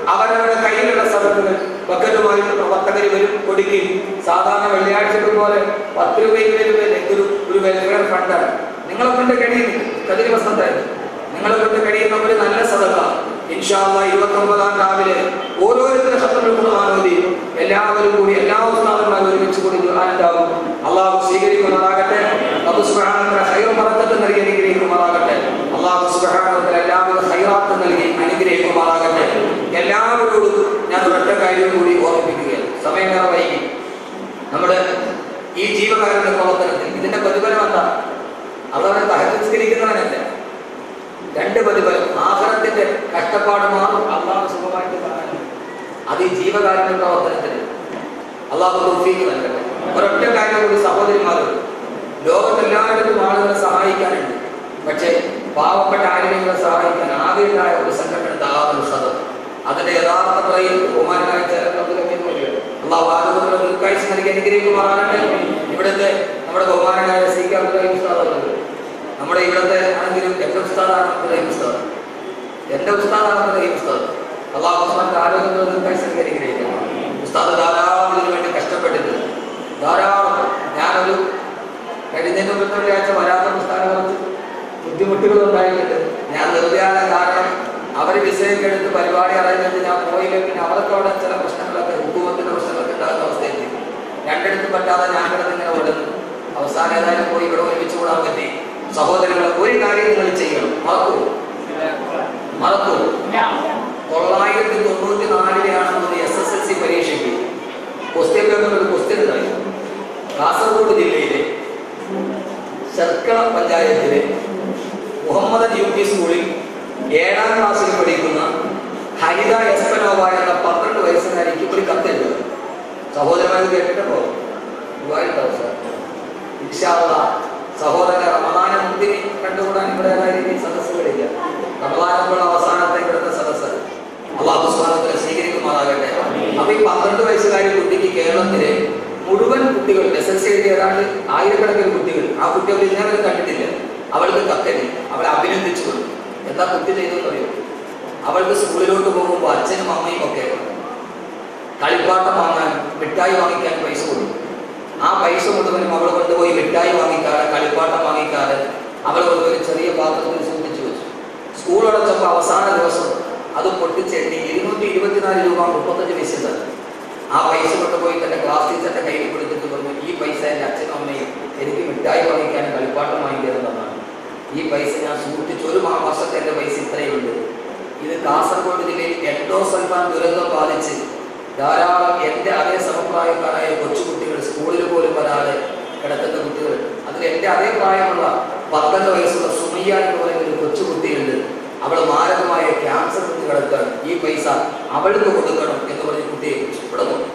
അവരവരുടെ കയ്യിലുള്ള സദസ്സുകൾ ബക്കറ്റുമായിട്ട് പ്രവർത്തകർ വരും കൊടുക്കും സാധാരണ വെള്ളിയാഴ്ചകൾ പോലെ പത്ത് രൂപ ഇരുപത് രൂപയല്ലേ ഇതൊരു ഒരു വെൽഫെയർ ഫണ്ടാണ് നിങ്ങളെ കൊണ്ട് കഴിയുന്നില്ല കതിരി വസന്തായിരുന്നു നിങ്ങളെ കൊണ്ട് കഴിയുന്ന ഒരു നല്ല സദക ഇൻഷാല്ല ഇരുപത്തി ഒമ്പതാം രാവിലെ ഓരോരുത്തരുടെ ശബ്ദങ്ങൾക്കുമാനോദി എല്ലാവരും കൂടി എല്ലാ ഉസ്താദന്മാരും ഒരുമിച്ച് കൂടി ദുആനുണ്ടാവും അള്ളാഹു സ്വീകരിക്കുമാറാകട്ടെ അബു സുബ്ഹാനഹു ഹൈറും ബറക്കത്തും നൽകി അനുഗ്രഹിക്കുമാറാകട്ടെ അള്ളാഹു സുബ്ഹാനഹു എല്ലാവിധ ഹൈറാത്തും നൽകി അനുഗ്രഹിക്കുമാറാകട്ടെ എല്ലാവരോടും ഞാൻ ഒരൊറ്റ കാര്യം കൂടി ഓർമ്മിപ്പിക്കുകയാണ് സമയം ഏറെ വൈകി നമ്മുടെ ഈ ജീവകാരുടെ പ്രവർത്തനത്തിൽ ഇതിന്റെ പ്രതിഫലം എന്താ അതവനെ തഹസ്കരിക്കുന്നവനല്ല രണ്ട് പ്രതിഫലം ആഹ്റത്തിന്റെ കഷ്ടപ്പാട് മാറും അള്ളാഹു സുഖമായിട്ട് കാണാൻ അത് ഈ ജീവകാരുടെ പ്രവർത്തനത്തിന് അള്ളാഹു തൗഫീഖ് നൽകട്ടെ ഒരൊറ്റ കാര്യം കൂടി സഹോദരിമാരുണ്ട് ലോകത്തെല്ലായിടത്തും ആളുകളെ സഹായിക്കാനുണ്ട് പക്ഷേ പാവപ്പെട്ട ആരെങ്കിലും സഹായിക്കാൻ ആദ്യമുണ്ടായ ഒരു സംഘടന ദാവൽ സദം അതിന്റെ യഥാർത്ഥ പ്രയിൽ ബഹുമാനായ അള്ളാഹു ആരോഗ്യമുള്ള ദീർഘായുസ് നൽകി അനുഗ്രഹിക്കുമാറാകട്ടെ ഇവിടുത്തെ നമ്മുടെ ബഹുമാനായ സി കെ അബ്ദുൽ ഉസ്താദ് നമ്മുടെ ഇവിടുത്തെ ആണെങ്കിലും എന്റെ ഉസ്താദാണ് അബ്ദുൽ ഉസ്താദ് എന്റെ ഉസ്താദാണ് അബ്ദുൽ ഉസ്താദ് അള്ളാഹു ഉസ്മാന്റെ ആരോഗ്യമുള്ള ദീർഘായുസ് നൽകി അനുഗ്രഹിക്കണം ഉസ്താദ് ധാരാളം ഇതിനു വേണ്ടി കഷ്ടപ്പെട്ടിട്ടുണ്ട് ധാരാളം ഞാനൊരു കഴിഞ്ഞതിന് മുമ്പത്തെ ഒരാഴ്ച വരാത്ത പുസ്തകം കുറച്ച് ബുദ്ധിമുട്ടുകൾ ഉണ്ടായിട്ടുണ്ട് ഞാൻ വെറുതെയാണ് കാരണം അവർ വിസയൊക്കെ എടുത്ത് പരിപാടി അറിയുന്നത് ഞാൻ പോയില്ല പിന്നെ അവർക്ക് അവിടെ ചില പ്രശ്നങ്ങളൊക്കെ ഹുക്കുമത്തിന്റെ പ്രശ്നങ്ങളൊക്കെ ഉണ്ടാകുന്ന അവസ്ഥയെത്തി രണ്ടിടത്തും പറ്റാതെ ഞാൻ കിടന്ന് ഇങ്ങനെ ഓടുന്നു അവസാനം ഏതായാലും പോയി ഇവിടെ ഒരുമിച്ച് കൂടാൻ പറ്റി സഹോദരങ്ങൾ ഒരു കാര്യം നിങ്ങൾ ചെയ്യണം മറക്കൂ മറക്കൂ തൊള്ളായിരത്തി തൊണ്ണൂറ്റി നാലിലെയാണ് എസ് എസ് എൽ സി പരീക്ഷയ്ക്ക് ക്വസ്റ്റ്യൻ പേപ്പറിൽ ഒരു ക്വസ്റ്റ്യൻ ഉണ്ടായി കാസർഗോഡ് ജില്ലയിലെ ശർക്കള പഞ്ചായത്തിലെ മുഹമ്മദ് യു പി സ്കൂളിൽ ഏഴാം ക്ലാസ്സിൽ പഠിക്കുന്ന ഹരിത എസ്പനോവ എന്ന പന്ത്രണ്ട് വയസ്സുകാരിക്ക് ഒരു കത്തെഴുതുക സഹോദരന്മാർ കേട്ടിട്ടുണ്ടോ ഒരുപാടുണ്ടാവും സാർ ഇൻഷാള്ള സഹോദര റമദാന മുന്തിരി കണ്ടുകൂടാൻ ഇവിടെ ഏതായാലും സദസ്സുകളില്ല റമദാനപ്പോൾ അവസാനത്തെ ഇവിടുത്തെ സദസ്സ് അള്ളാഹു സ്വാനത്തിനെ സ്വീകരിക്കുമാറാകട്ടെ അപ്പൊ ഈ പന്ത്രണ്ട് വയസ്സുകാരി കുട്ടിക്ക് കേരളത്തിലെ മുഴുവൻ കുട്ടികൾ എസ് എൽ സി എഴുതിയ ഏതാണ്ട് ആയിരക്കണക്കിന് കുട്ടികൾ ആ കുട്ടി അവർ ഇന്നേ കണ്ടിട്ടില്ല അവൾക്ക് കത്തെഴുതി അവളെ അഭിനന്ദിച്ചു കൊടുത്തു എന്താ കുട്ടി ചെയ്തെന്ന് അറിയോ അവൾക്ക് സ്കൂളിലോട്ട് പോകുമ്പോൾ അച്ഛനും അമ്മയും ഒക്കെ കളിപ്പാട്ടം വാങ്ങാൻ മിഠായി വാങ്ങിക്കാൻ പൈസ കൊടുത്തു ആ പൈസ മുഴുവനും അവൾ കൊണ്ടുപോയി മിഠായി വാങ്ങിക്കാതെ കളിപ്പാട്ടം വാങ്ങിക്കാതെ അവൾ കൊണ്ടുപോയി ചെറിയ പാത്രത്തിൽ സൂക്ഷിച്ചു വെച്ചു സ്കൂൾ അടച്ചപ്പോൾ അവസാന ദിവസം അത് പൊട്ടിച്ചെണ്ണി ഇരുന്നൂറ്റി ഇരുപത്തിനാല് രൂപ മുപ്പത്തഞ്ച് പൈസ തന്നു ആ പൈസ കൊണ്ടുപോയി തന്റെ ക്ലാസ് ടീച്ചറിന്റെ കയ്യിൽ കൊടുത്തിട്ട് പറഞ്ഞു ഈ പൈസ എൻ്റെ അച്ഛനും അമ്മയും എനിക്ക് മിഠായി വാങ്ങിക്കാനും കളിപ്പാട്ടം വാങ്ങിക്കാനും തന്നാണ് ഈ പൈസ ഞാൻ സൂക്ഷിച്ചു ഒരു മാ- വർഷത്തെ എൻ്റെ പൈസ ഇത്രയുണ്ട് ഇത് കാസർഗോഡ് ജില്ലയിൽ എൻഡോസൾഫാൻ ദുരന്തം ബാധിച്ച് ധാരാളം എൻ്റെ അതേ സമപ്രായക്കാരായ കൊച്ചുകുട്ടികൾ സ്കൂളിൽ പോലും വരാതെ കിടക്കുന്ന കുട്ടികൾ അതിൽ എൻ്റെ അതേ പ്രായമുള്ള പന്ത്രണ്ട് വയസ്സുള്ള സുമയ്യ എന്ന് പറയുന്ന ഒരു കൊച്ചുകുട്ടിയുണ്ട് അവൾ മാരകമായ ക്യാൻസർ കുത്തി കിടക്കാൻ ഈ പൈസ അവൾക്ക് കൊടുക്കണം എന്ന് പറഞ്ഞ് കുട്ടിയെ ഇവിടെ നോക്കി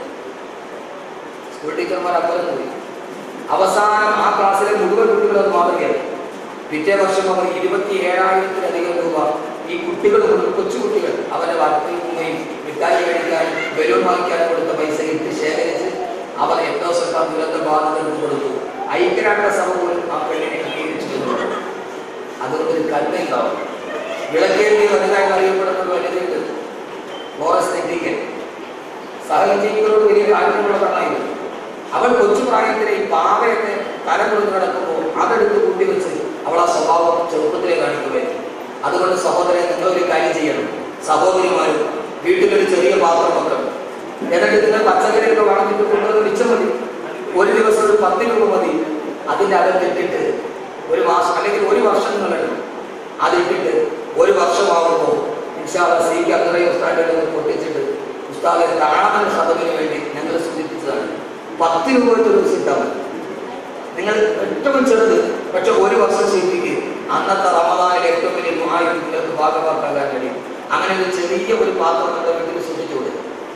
സ്കൂൾ ടീച്ചർമാർ അമ്പലം പോയി അവസാനം ആ ക്ലാസ്സിലെ മുഴുവൻ കുട്ടികളും അത് മാതൃകയായി പിറ്റേ വർഷം അവർ ഇരുപത്തി ഏഴായിരത്തിലധികം രൂപ ഈ കുട്ടികൾ മുഴുവൻ കൊച്ചുകുട്ടികൾ അവരുടെ വാർത്തയിൽ പോവുകയും മിഠായി കഴിക്കാനും ബലൂൺ വാങ്ങിക്കാനും കൊടുത്ത പൈസ ഇട്ട് ശേഖരിച്ച് അവർ എന്തോ സർക്കാർ ദുരന്ത ബാധിതർക്ക് കൊടുത്തു ഐക്യരാഷ്ട്ര സഭ പോലും ആ പെണ്ണിനെ അംഗീകരിച്ചു എന്നുള്ളത് അതുകൊണ്ട് ഒരു കരുണയുണ്ടാവും വിളക്കേണ്ടി വലുതായി അറിയപ്പെടുന്ന ഒരു വനിതയുണ്ട് ഫോറസ്റ്റ് നെറ്റിക്കൻ സഹജീവികളോട് വലിയ താല്പര്യമുള്ള പെണ്ണായിരുന്നു അവൾ കൊച്ചു പ്രായത്തിലെ ഈ പാവയൊക്കെ തല കൊടുത്ത് കിടക്കുമ്പോൾ അതെടുത്ത് കൂട്ടി വെച്ച് അവൾ ആ സ്വഭാവം ചെറുപ്പത്തിലെ കാണിക്കുകയായിരുന്നു അതുകൊണ്ട് സഹോദരൻ നിങ്ങൾ ഒരു കാര്യം ചെയ്യണം സഹോദരിമാരും വീട്ടിലൊരു ചെറിയ പാത്രം വെക്കണം എന്നിട്ട് നിങ്ങൾ പച്ചക്കറിയൊക്കെ വളർന്നിട്ട് കൊണ്ടുവന്ന് മിച്ചം മതി ഒരു ദിവസം ഒരു പത്ത് രൂപ മതി അതിൻ്റെ അകത്തിട്ടിട്ട് ഒരു മാസം അല്ലെങ്കിൽ ഒരു വർഷം നിങ്ങളുണ്ട് അതിട്ടിട്ട് ഒരു വർഷമാകുമ്പോൾ ഇൻഷാല്ല സിക്ക് അത്രയും ഉസ്താദുകൾ പൊട്ടിച്ചിട്ട് ഉസ്താദെ കാണാൻ സദവിന് വേണ്ടി ഞങ്ങൾ സൂചിപ്പിച്ചതാണ് പത്ത് രൂപ വെച്ച് ഒരു ദിവസം ഇട്ടാൽ മതി നിങ്ങൾ ഏറ്റവും ചെറുത് പക്ഷെ ഒരു വർഷം ശീലിക്ക് അന്നത്തെ റമദാനിലെ ഏറ്റവും വലിയ ദുആയിൽ നിങ്ങൾക്ക് ഭാഗമാക്കാൻ കഴിയും അങ്ങനെ ഒരു ചെറിയ ഒരു പാത്രം നമ്മുടെ വീട്ടിൽ സൂക്ഷിച്ചു കൊടുക്കും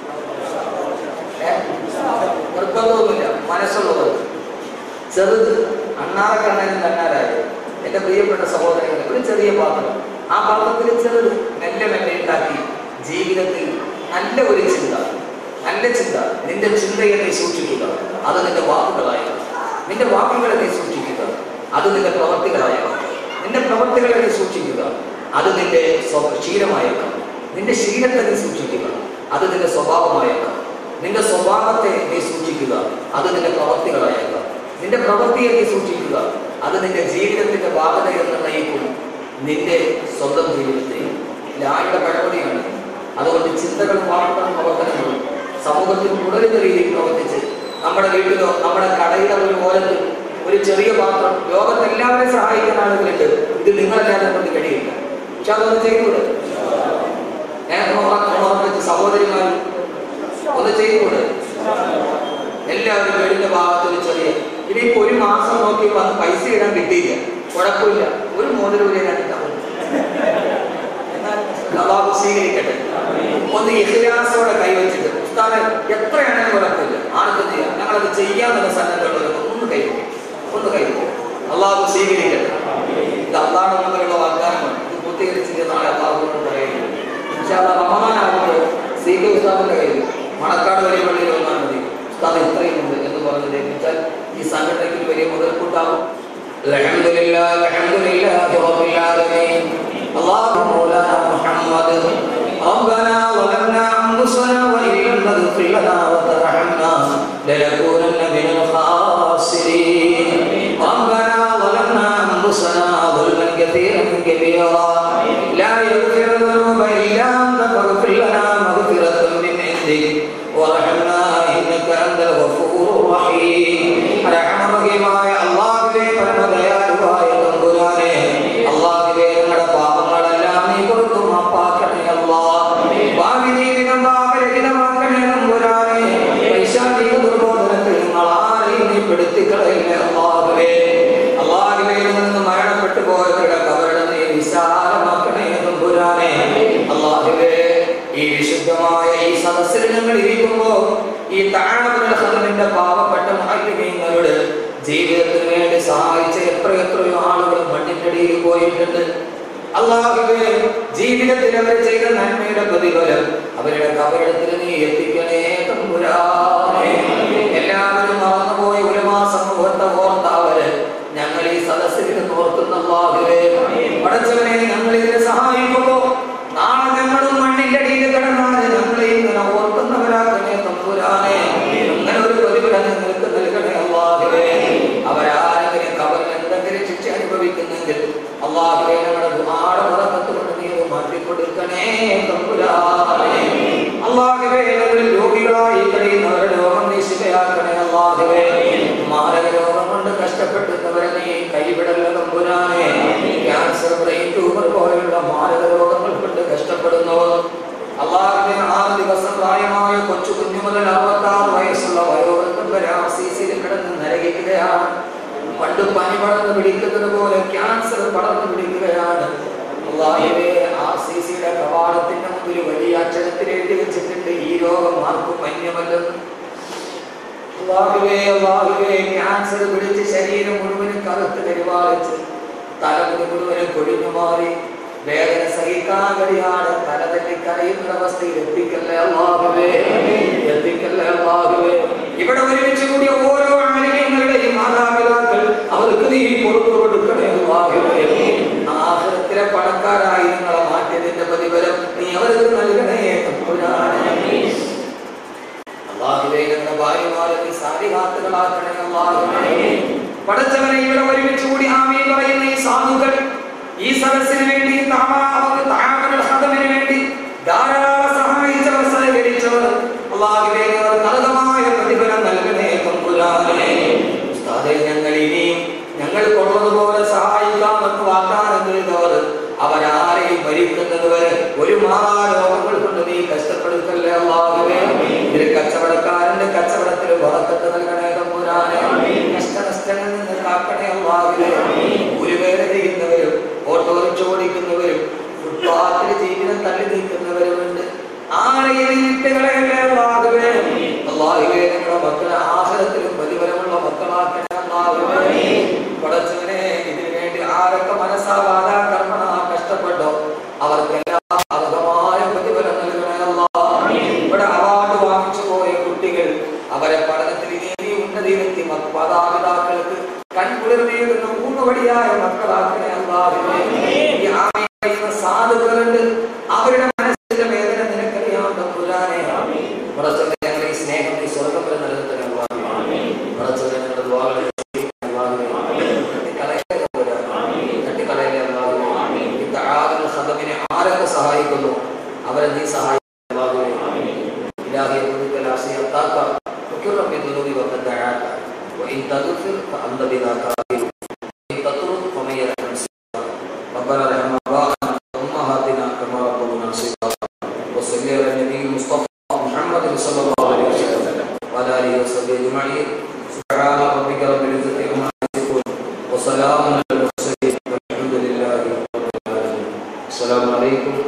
നിർബന്ധമൊന്നുമില്ല മനസ്സുള്ളത് ചെറുത് അണ്ണാറക്കണ്ണനും തന്നാലായി എന്റെ പ്രിയപ്പെട്ട സഹോദരങ്ങൾ ഒരു ചെറിയ പാത്രം ആ പാത്രത്തിൽ ചെറുത് മെല്ലെ മെല്ലെ ഉണ്ടാക്കി ജീവിതത്തിൽ നല്ല ഒരു ചിന്ത നല്ല ചിന്ത നിന്റെ ചിന്തയെ നീ സൂക്ഷിക്കുക അത് നിന്റെ വാക്കുകളായ നിന്റെ വാക്കുകളെ നീ സൂക്ഷിക്കുക അത് നിന്റെ പ്രവർത്തികളായ നിന്റെ പ്രവർത്തികളെ നീ സൂക്ഷിക്കുക അത് നിന്റെ സ്വ- ശീലമായേക്കാം നിന്റെ ശീലത്തെ നീ സൂക്ഷിക്കുക അത് നിന്റെ സ്വഭാവമായേക്കാം നിന്റെ സ്വഭാവത്തെ നീ സൂക്ഷിക്കുക അത് നിന്റെ പ്രവൃത്തികളായേക്കാം നിന്റെ പ്രവൃത്തിയെ നീ സൂക്ഷിക്കുക അത് നിന്റെ ജീവിതത്തിന്റെ ഭാഗതയെ നിർണ്ണയിക്കും നിന്റെ സ്വന്തം ജീവിതത്തെ ലായുടെ പഴമതിയാണ് അതുകൊണ്ട് ചിന്തകളും വാക്കുകളും പ്രവർത്തനങ്ങളും സമൂഹത്തിൽ തുടരുന്ന രീതിയിൽ പ്രവർത്തിച്ച് നമ്മുടെ വീട്ടിലോ നമ്മുടെ കടയിലോ ഒരു ഓരത്തിൽ ഒരു ചെറിയ പാത്രം ലോകത്ത് എല്ലാവരെയും സഹായിക്കുന്ന ആളുകളുണ്ട് ഇത് നിങ്ങളല്ലാതെ കൊണ്ട് കഴിയില്ല പക്ഷെ അതൊന്ന് ചെയ്തുകൂടെ ഏഹ് സഹോദരിമാർ ഒന്ന് ചെയ്തുകൂടെ എല്ലാവരും വീടിന്റെ ഭാഗത്ത് ഒരു ചെറിയ ഇനിയിപ്പോ ഒരു മാസം നോക്കി വന്ന് പൈസ ഇടാൻ കിട്ടിയില്ല കുഴപ്പമില്ല ഒരു മോതിരം ഒരു രണ്ടാവും അള്ളാഹു സ്വീകരിക്കട്ടെ ഒന്ന് ഇഹ്ലാസോടെ കൈവച്ചിട്ട് ഉസ്താദെ എത്രയാണെങ്കിലും കുഴപ്പമില്ല ആർക്കും ചെയ്യാം ഞങ്ങളത് ചെയ്യാന്നുള്ള സന്നദ്ധമുള്ളവർ ഒന്ന് കൈവയ്ക്കും ഒന്ന് കൈവയ്ക്കും അള്ളാഹു സ്വീകരിക്കട്ടെ ഇത് അള്ളാഹ് മുതലുള്ള വാഗ്ദാനമാണ് ഇത് പൂർത്തീകരിച്ചിട്ട് നാളെ അള്ളാഹുവിനോട് പറയുന്നത് പക്ഷെ അത് റമദാനാകുമ്പോൾ സി കെ ഉസ്താദിന്റെ കയ്യിൽ മണക്കാട് വലിയ പള്ളിയിൽ വന്നാൽ മതി ഉസ്താദ് ഇത്രയും ഉണ്ട് എന്ന് പറഞ്ഞത് വെച്ചാൽ ഈ സംഘടനയ്ക്ക് വലിയ മുതൽക്കൂട്ടാവും الحمد لله الحمد لله رب العالمين اللهم مولانا محمد ربنا ظلمنا انفسنا وان لم تغفر لنا وترحمنا لنكونن من الخاسرين ربنا ظلمنا انفسنا ظلما كثيرا كبيرا لا يغفر الذنوب الا انت فاغفر لنا مغفره من عندك وارحمنا انك انت الغفور الرحيم റഹ്മറഹീമായ അല്ലാഹുവേ പരമദയാലുവായ തമ്പുരാനെ അല്ലാഹുവേ ഞങ്ങളുടെ പാപങ്ങളെല്ലാം നീ കൊടുത്തു മാപ്പാക്കണേ അല്ലാഹ് ഭാവി ജീവിതം പാപരഹിതമാക്കണേ തമ്പുരാനെ പൈശാചിക ദുർബോധനത്തിൽ നിങ്ങൾ ആരെയും നീ പെടുത്തിക്കളയില്ലേ അല്ലാഹുവേ അല്ലാഹുവേ നിന്ന് മരണപ്പെട്ടു പോയവരുടെ കബറിടം നീ വിശാലമാക്കണേ തമ്പുരാനെ അല്ലാഹുവേ ഈ വിശുദ്ധമായ ഈ സദസ്സിൽ ഞങ്ങൾ ഇരിക്കുമ്പോ ഈ താഴെ പാവപ്പെട്ട മാലിന്യങ്ങളോട് ജീവിതത്തിന് വേണ്ടി സഹായിച്ച എത്ര എത്രയോ ആളുകൾ മണ്ണിനടിയിൽ പോയിട്ടുണ്ട് അള്ളാഹുവേ ജീവിതത്തിൽ അവർ ചെയ്ത നന്മയുടെ പ്രതിഫലം അവരുടെ കബറിടത്തിൽ നീ എത്തിക്കണേ തമ്പുരാനെ എല്ലാവരും മറന്നുപോയ ഉലമാ സമൂഹത്തെ ഓർത്ത അവര് ഞങ്ങൾ ഈ സദസ്സിൽ നിന്ന് ഓർക്കുന്ന അള്ളാഹുവേ പടച്ചവനെ ഞങ്ങൾ ഇതിനെ സഹായിക്കുമ്പോ നാളെ ഞങ്ങളും മണ്ണിന്റെ അടിയിൽ കിടന്നാൽ ഞങ്ങളെ ഇങ്ങനെ ഓർക്കുന്നവരാകണേ തമ്പുരാനെ അങ്ങനെ ഒരു പ്രതിഫലം ഞങ്ങൾക്ക് നൽകണേ അള്ളാഹുവേ അവരാരെങ്കിലും കവറിൽ എന്തെങ്കിലും ശിക്ഷ അനുഭവിക്കുന്നെങ്കിൽ അള്ളാഹുവേ ഞങ്ങളുടെ ദുആടെ ബറക്കത്ത് കൊണ്ട് നീ അത് മാറ്റിക്കൊടുക്കണേ തമ്പുരാനെ അള്ളാഹുവേ ഞങ്ങളിൽ രോഗികളായി കഴിയുന്നവരുടെ രോഗം നീ ശിവയാക്കണേ അള്ളാഹുവേ മാരക രോഗം കൊണ്ട് കഷ്ടപ്പെടുന്നവരെ നീ കൈവിടല്ല തമ്പുരാനെ ക്യാൻസർ ബ്രെയിൻ ട്യൂമർ പോലെയുള്ള മാരക രോഗങ്ങൾ കൊണ്ട് കഷ്ടപ്പെടുന്നവർ അള്ളാഹുവിന് ആറ് ദിവസം പ്രായമായ കൊച്ചു കുഞ്ഞു മുതൽ അറുപത്താറ് വയസ്സുള്ള വയോവൃദ്ധം വരെ ആർസിസിയിൽ കിടന്ന് നരകിക്കുകയാണ് പണ്ട് പനി പടർന്ന് പിടിക്കുന്നത് പോലെ ക്യാൻസർ പടർന്ന് പിടിക്കുകയാണ് അള്ളാഹുവേ ആർ സി സിയുടെ കവാടത്തിന്റെ മുമ്പിൽ വലിയ അക്ഷരത്തിൽ എഴുതി വെച്ചിട്ടുണ്ട് ഈ രോഗം ആർക്കും മന്യമല്ലെന്ന് അള്ളാഹുവേ അള്ളാഹുവേ ക്യാൻസർ പിടിച്ച് ശരീരം മുഴുവനും കറുത്ത് കരിവാളിച്ച് തലമുടി മുഴുവനും കൊഴിഞ്ഞു മാറി വേദന സഹിക്കാൻ കഴിയാതെ തലതല്ലി കരയുന്ന അവസ്ഥയിൽ എത്തിക്കല്ലേ അള്ളാഹുവേ എത്തിക്കല്ലേ അള്ളാഹുവേ ഇവിടെ ഒരുമിച്ച് കൂടിയ ഓരോ അമലികളുടെയും മാതാപിതാക്കൾ അവർക്ക് നീ പുറത്തു കൊടുക്കണേ അള്ളാഹുവേ ആഹ്റത്തിലെ പണക്കാരായി നിങ്ങളെ മാറ്റിയതിന്റെ പ്രതിഫലം നീ അവർക്ക് നൽകണേ തമ്പുരാനേ അള്ളാഹുവേ ഞങ്ങളുടെ ഭാര്യമാരെ നീ സാരിഹാത്തുകളാക്കണേ അള്ളാഹുവേ പടച്ചവനെ ഇവിടെ ഒരുമിച്ച് കൂടി ആമീ പറയുന്ന ഈ സാധുക്കൾ ഈ സദസ്സിന് വേണ്ടി താമാവ് താമര ഹദമിന് വേണ്ടി ധാരാളം സഹായിച്ചവർ സഹകരിച്ചവർ അള്ളാഹുവേ അവർക്ക് അർഹമായ പ്രതിഫലം നൽകണേ തമ്പുരാനെ ഉസ്താദെ ഞങ്ങൾ ഇനിയും ഞങ്ങൾ കൊള്ളതുപോലെ സഹായിക്കാമെന്ന് വാഗ്ദാനം ചെയ്തവർ അവരാരെയും ഭരിക്കുന്നത് വരെ ഒരു മാറാ രോഗങ്ങൾ കൊണ്ട് നീ കഷ്ടപ്പെടുത്തല്ലേ അള്ളാഹുവേ ഒരു കച്ചവടക്കാരന്റെ കച്ചവടത്തിൽ വറക്കത്ത് നൽകണേ തമ്പുരാനെ കഷ്ടനഷ്ടങ്ങളിൽ നിന്ന് കാക്കണേ അള്ളാഹുവേ ഒരു വേല ചെയ്യുന്നവരും ഓട്ടോറിക്ഷ ഓടിക്കുന്നവരും ഫുട്പാത്തിൽ ജീവിതം തള്ളി നീക്കുന്നവരുമുണ്ട് ആരെയും വിട്ടുകളയല്ലേ അള്ളാഹുവേ അള്ളാഹുവേ ഞങ്ങളുടെ മക്കളെ ആഹാരത്തിലും പ്രതിഫലമുള്ള മക്കളാക്കണേ അള്ളാഹുവേ പടച്ചവനെ ഇതിനു വേണ്ടി ആരൊക്കെ മനസ്സാവാത കർമ്മണ കഷ്ടപ്പെട്ടോ അവർക്കെല്ലാം അർഹമായ പ്രതിഫലം നൽകണേ അല്ലാഹ്. ഇവിടെ അവാർഡ് വാങ്ങിച്ചു പോയ കുട്ടികൾ അവരെ പഠനത്തിൽ ഇനി ഉന്നതിയിലെത്തി മ- മാതാപിതാക്കൾക്ക് കൺകുളിർന്നേകുന്ന ഊന്നുവടിയായ മക്കളാക്കണേ അല്ലാഹുവേ. ഈ ആമീൻ പറയുന്ന സാധുക്കളുണ്ട് അവരുടെ മനസ്സിലെ തമ്പുരാനെ പടച്ചവനെ ഞങ്ങളുടെ ഈ സ്നേഹം ഈ സ്വർഗം വരെ നിലനിർത്തണേ അല്ലാഹുവേ. പടച്ചവനെ ഞങ്ങളുടെ ദ്വാകളെ സ്വീകരിക്കണേ അല്ലാഹുവേ. തട്ടിക്കളയല്ലേ തമ്പുരാനെ. തട്ടിക്കളയല്ലേ അല്ലാഹുവേ. ഈ തആദുൽ ഖദമിനെ ആരൊക്കെ സഹായിക്കുന്നു അവരെ നീ സഹായിക്കണം അല്ലാഹുവേ. إلهي يقولك لا سيطاك وكل من ذنوب وقد دعاك وإن تغفر فأنت بنا كافر وإن تطرد فمن يرحم سواك ربنا ارحم آباءنا وأمهاتنا كما ربونا صغارا وصل على النبي المصطفى محمد صلى الله عليه وسلم وعلى آله وصحبه أجمعين سبحان ربك رب العزة عما يصفون وسلام على المرسلين والحمد لله رب العالمين السلام عليكم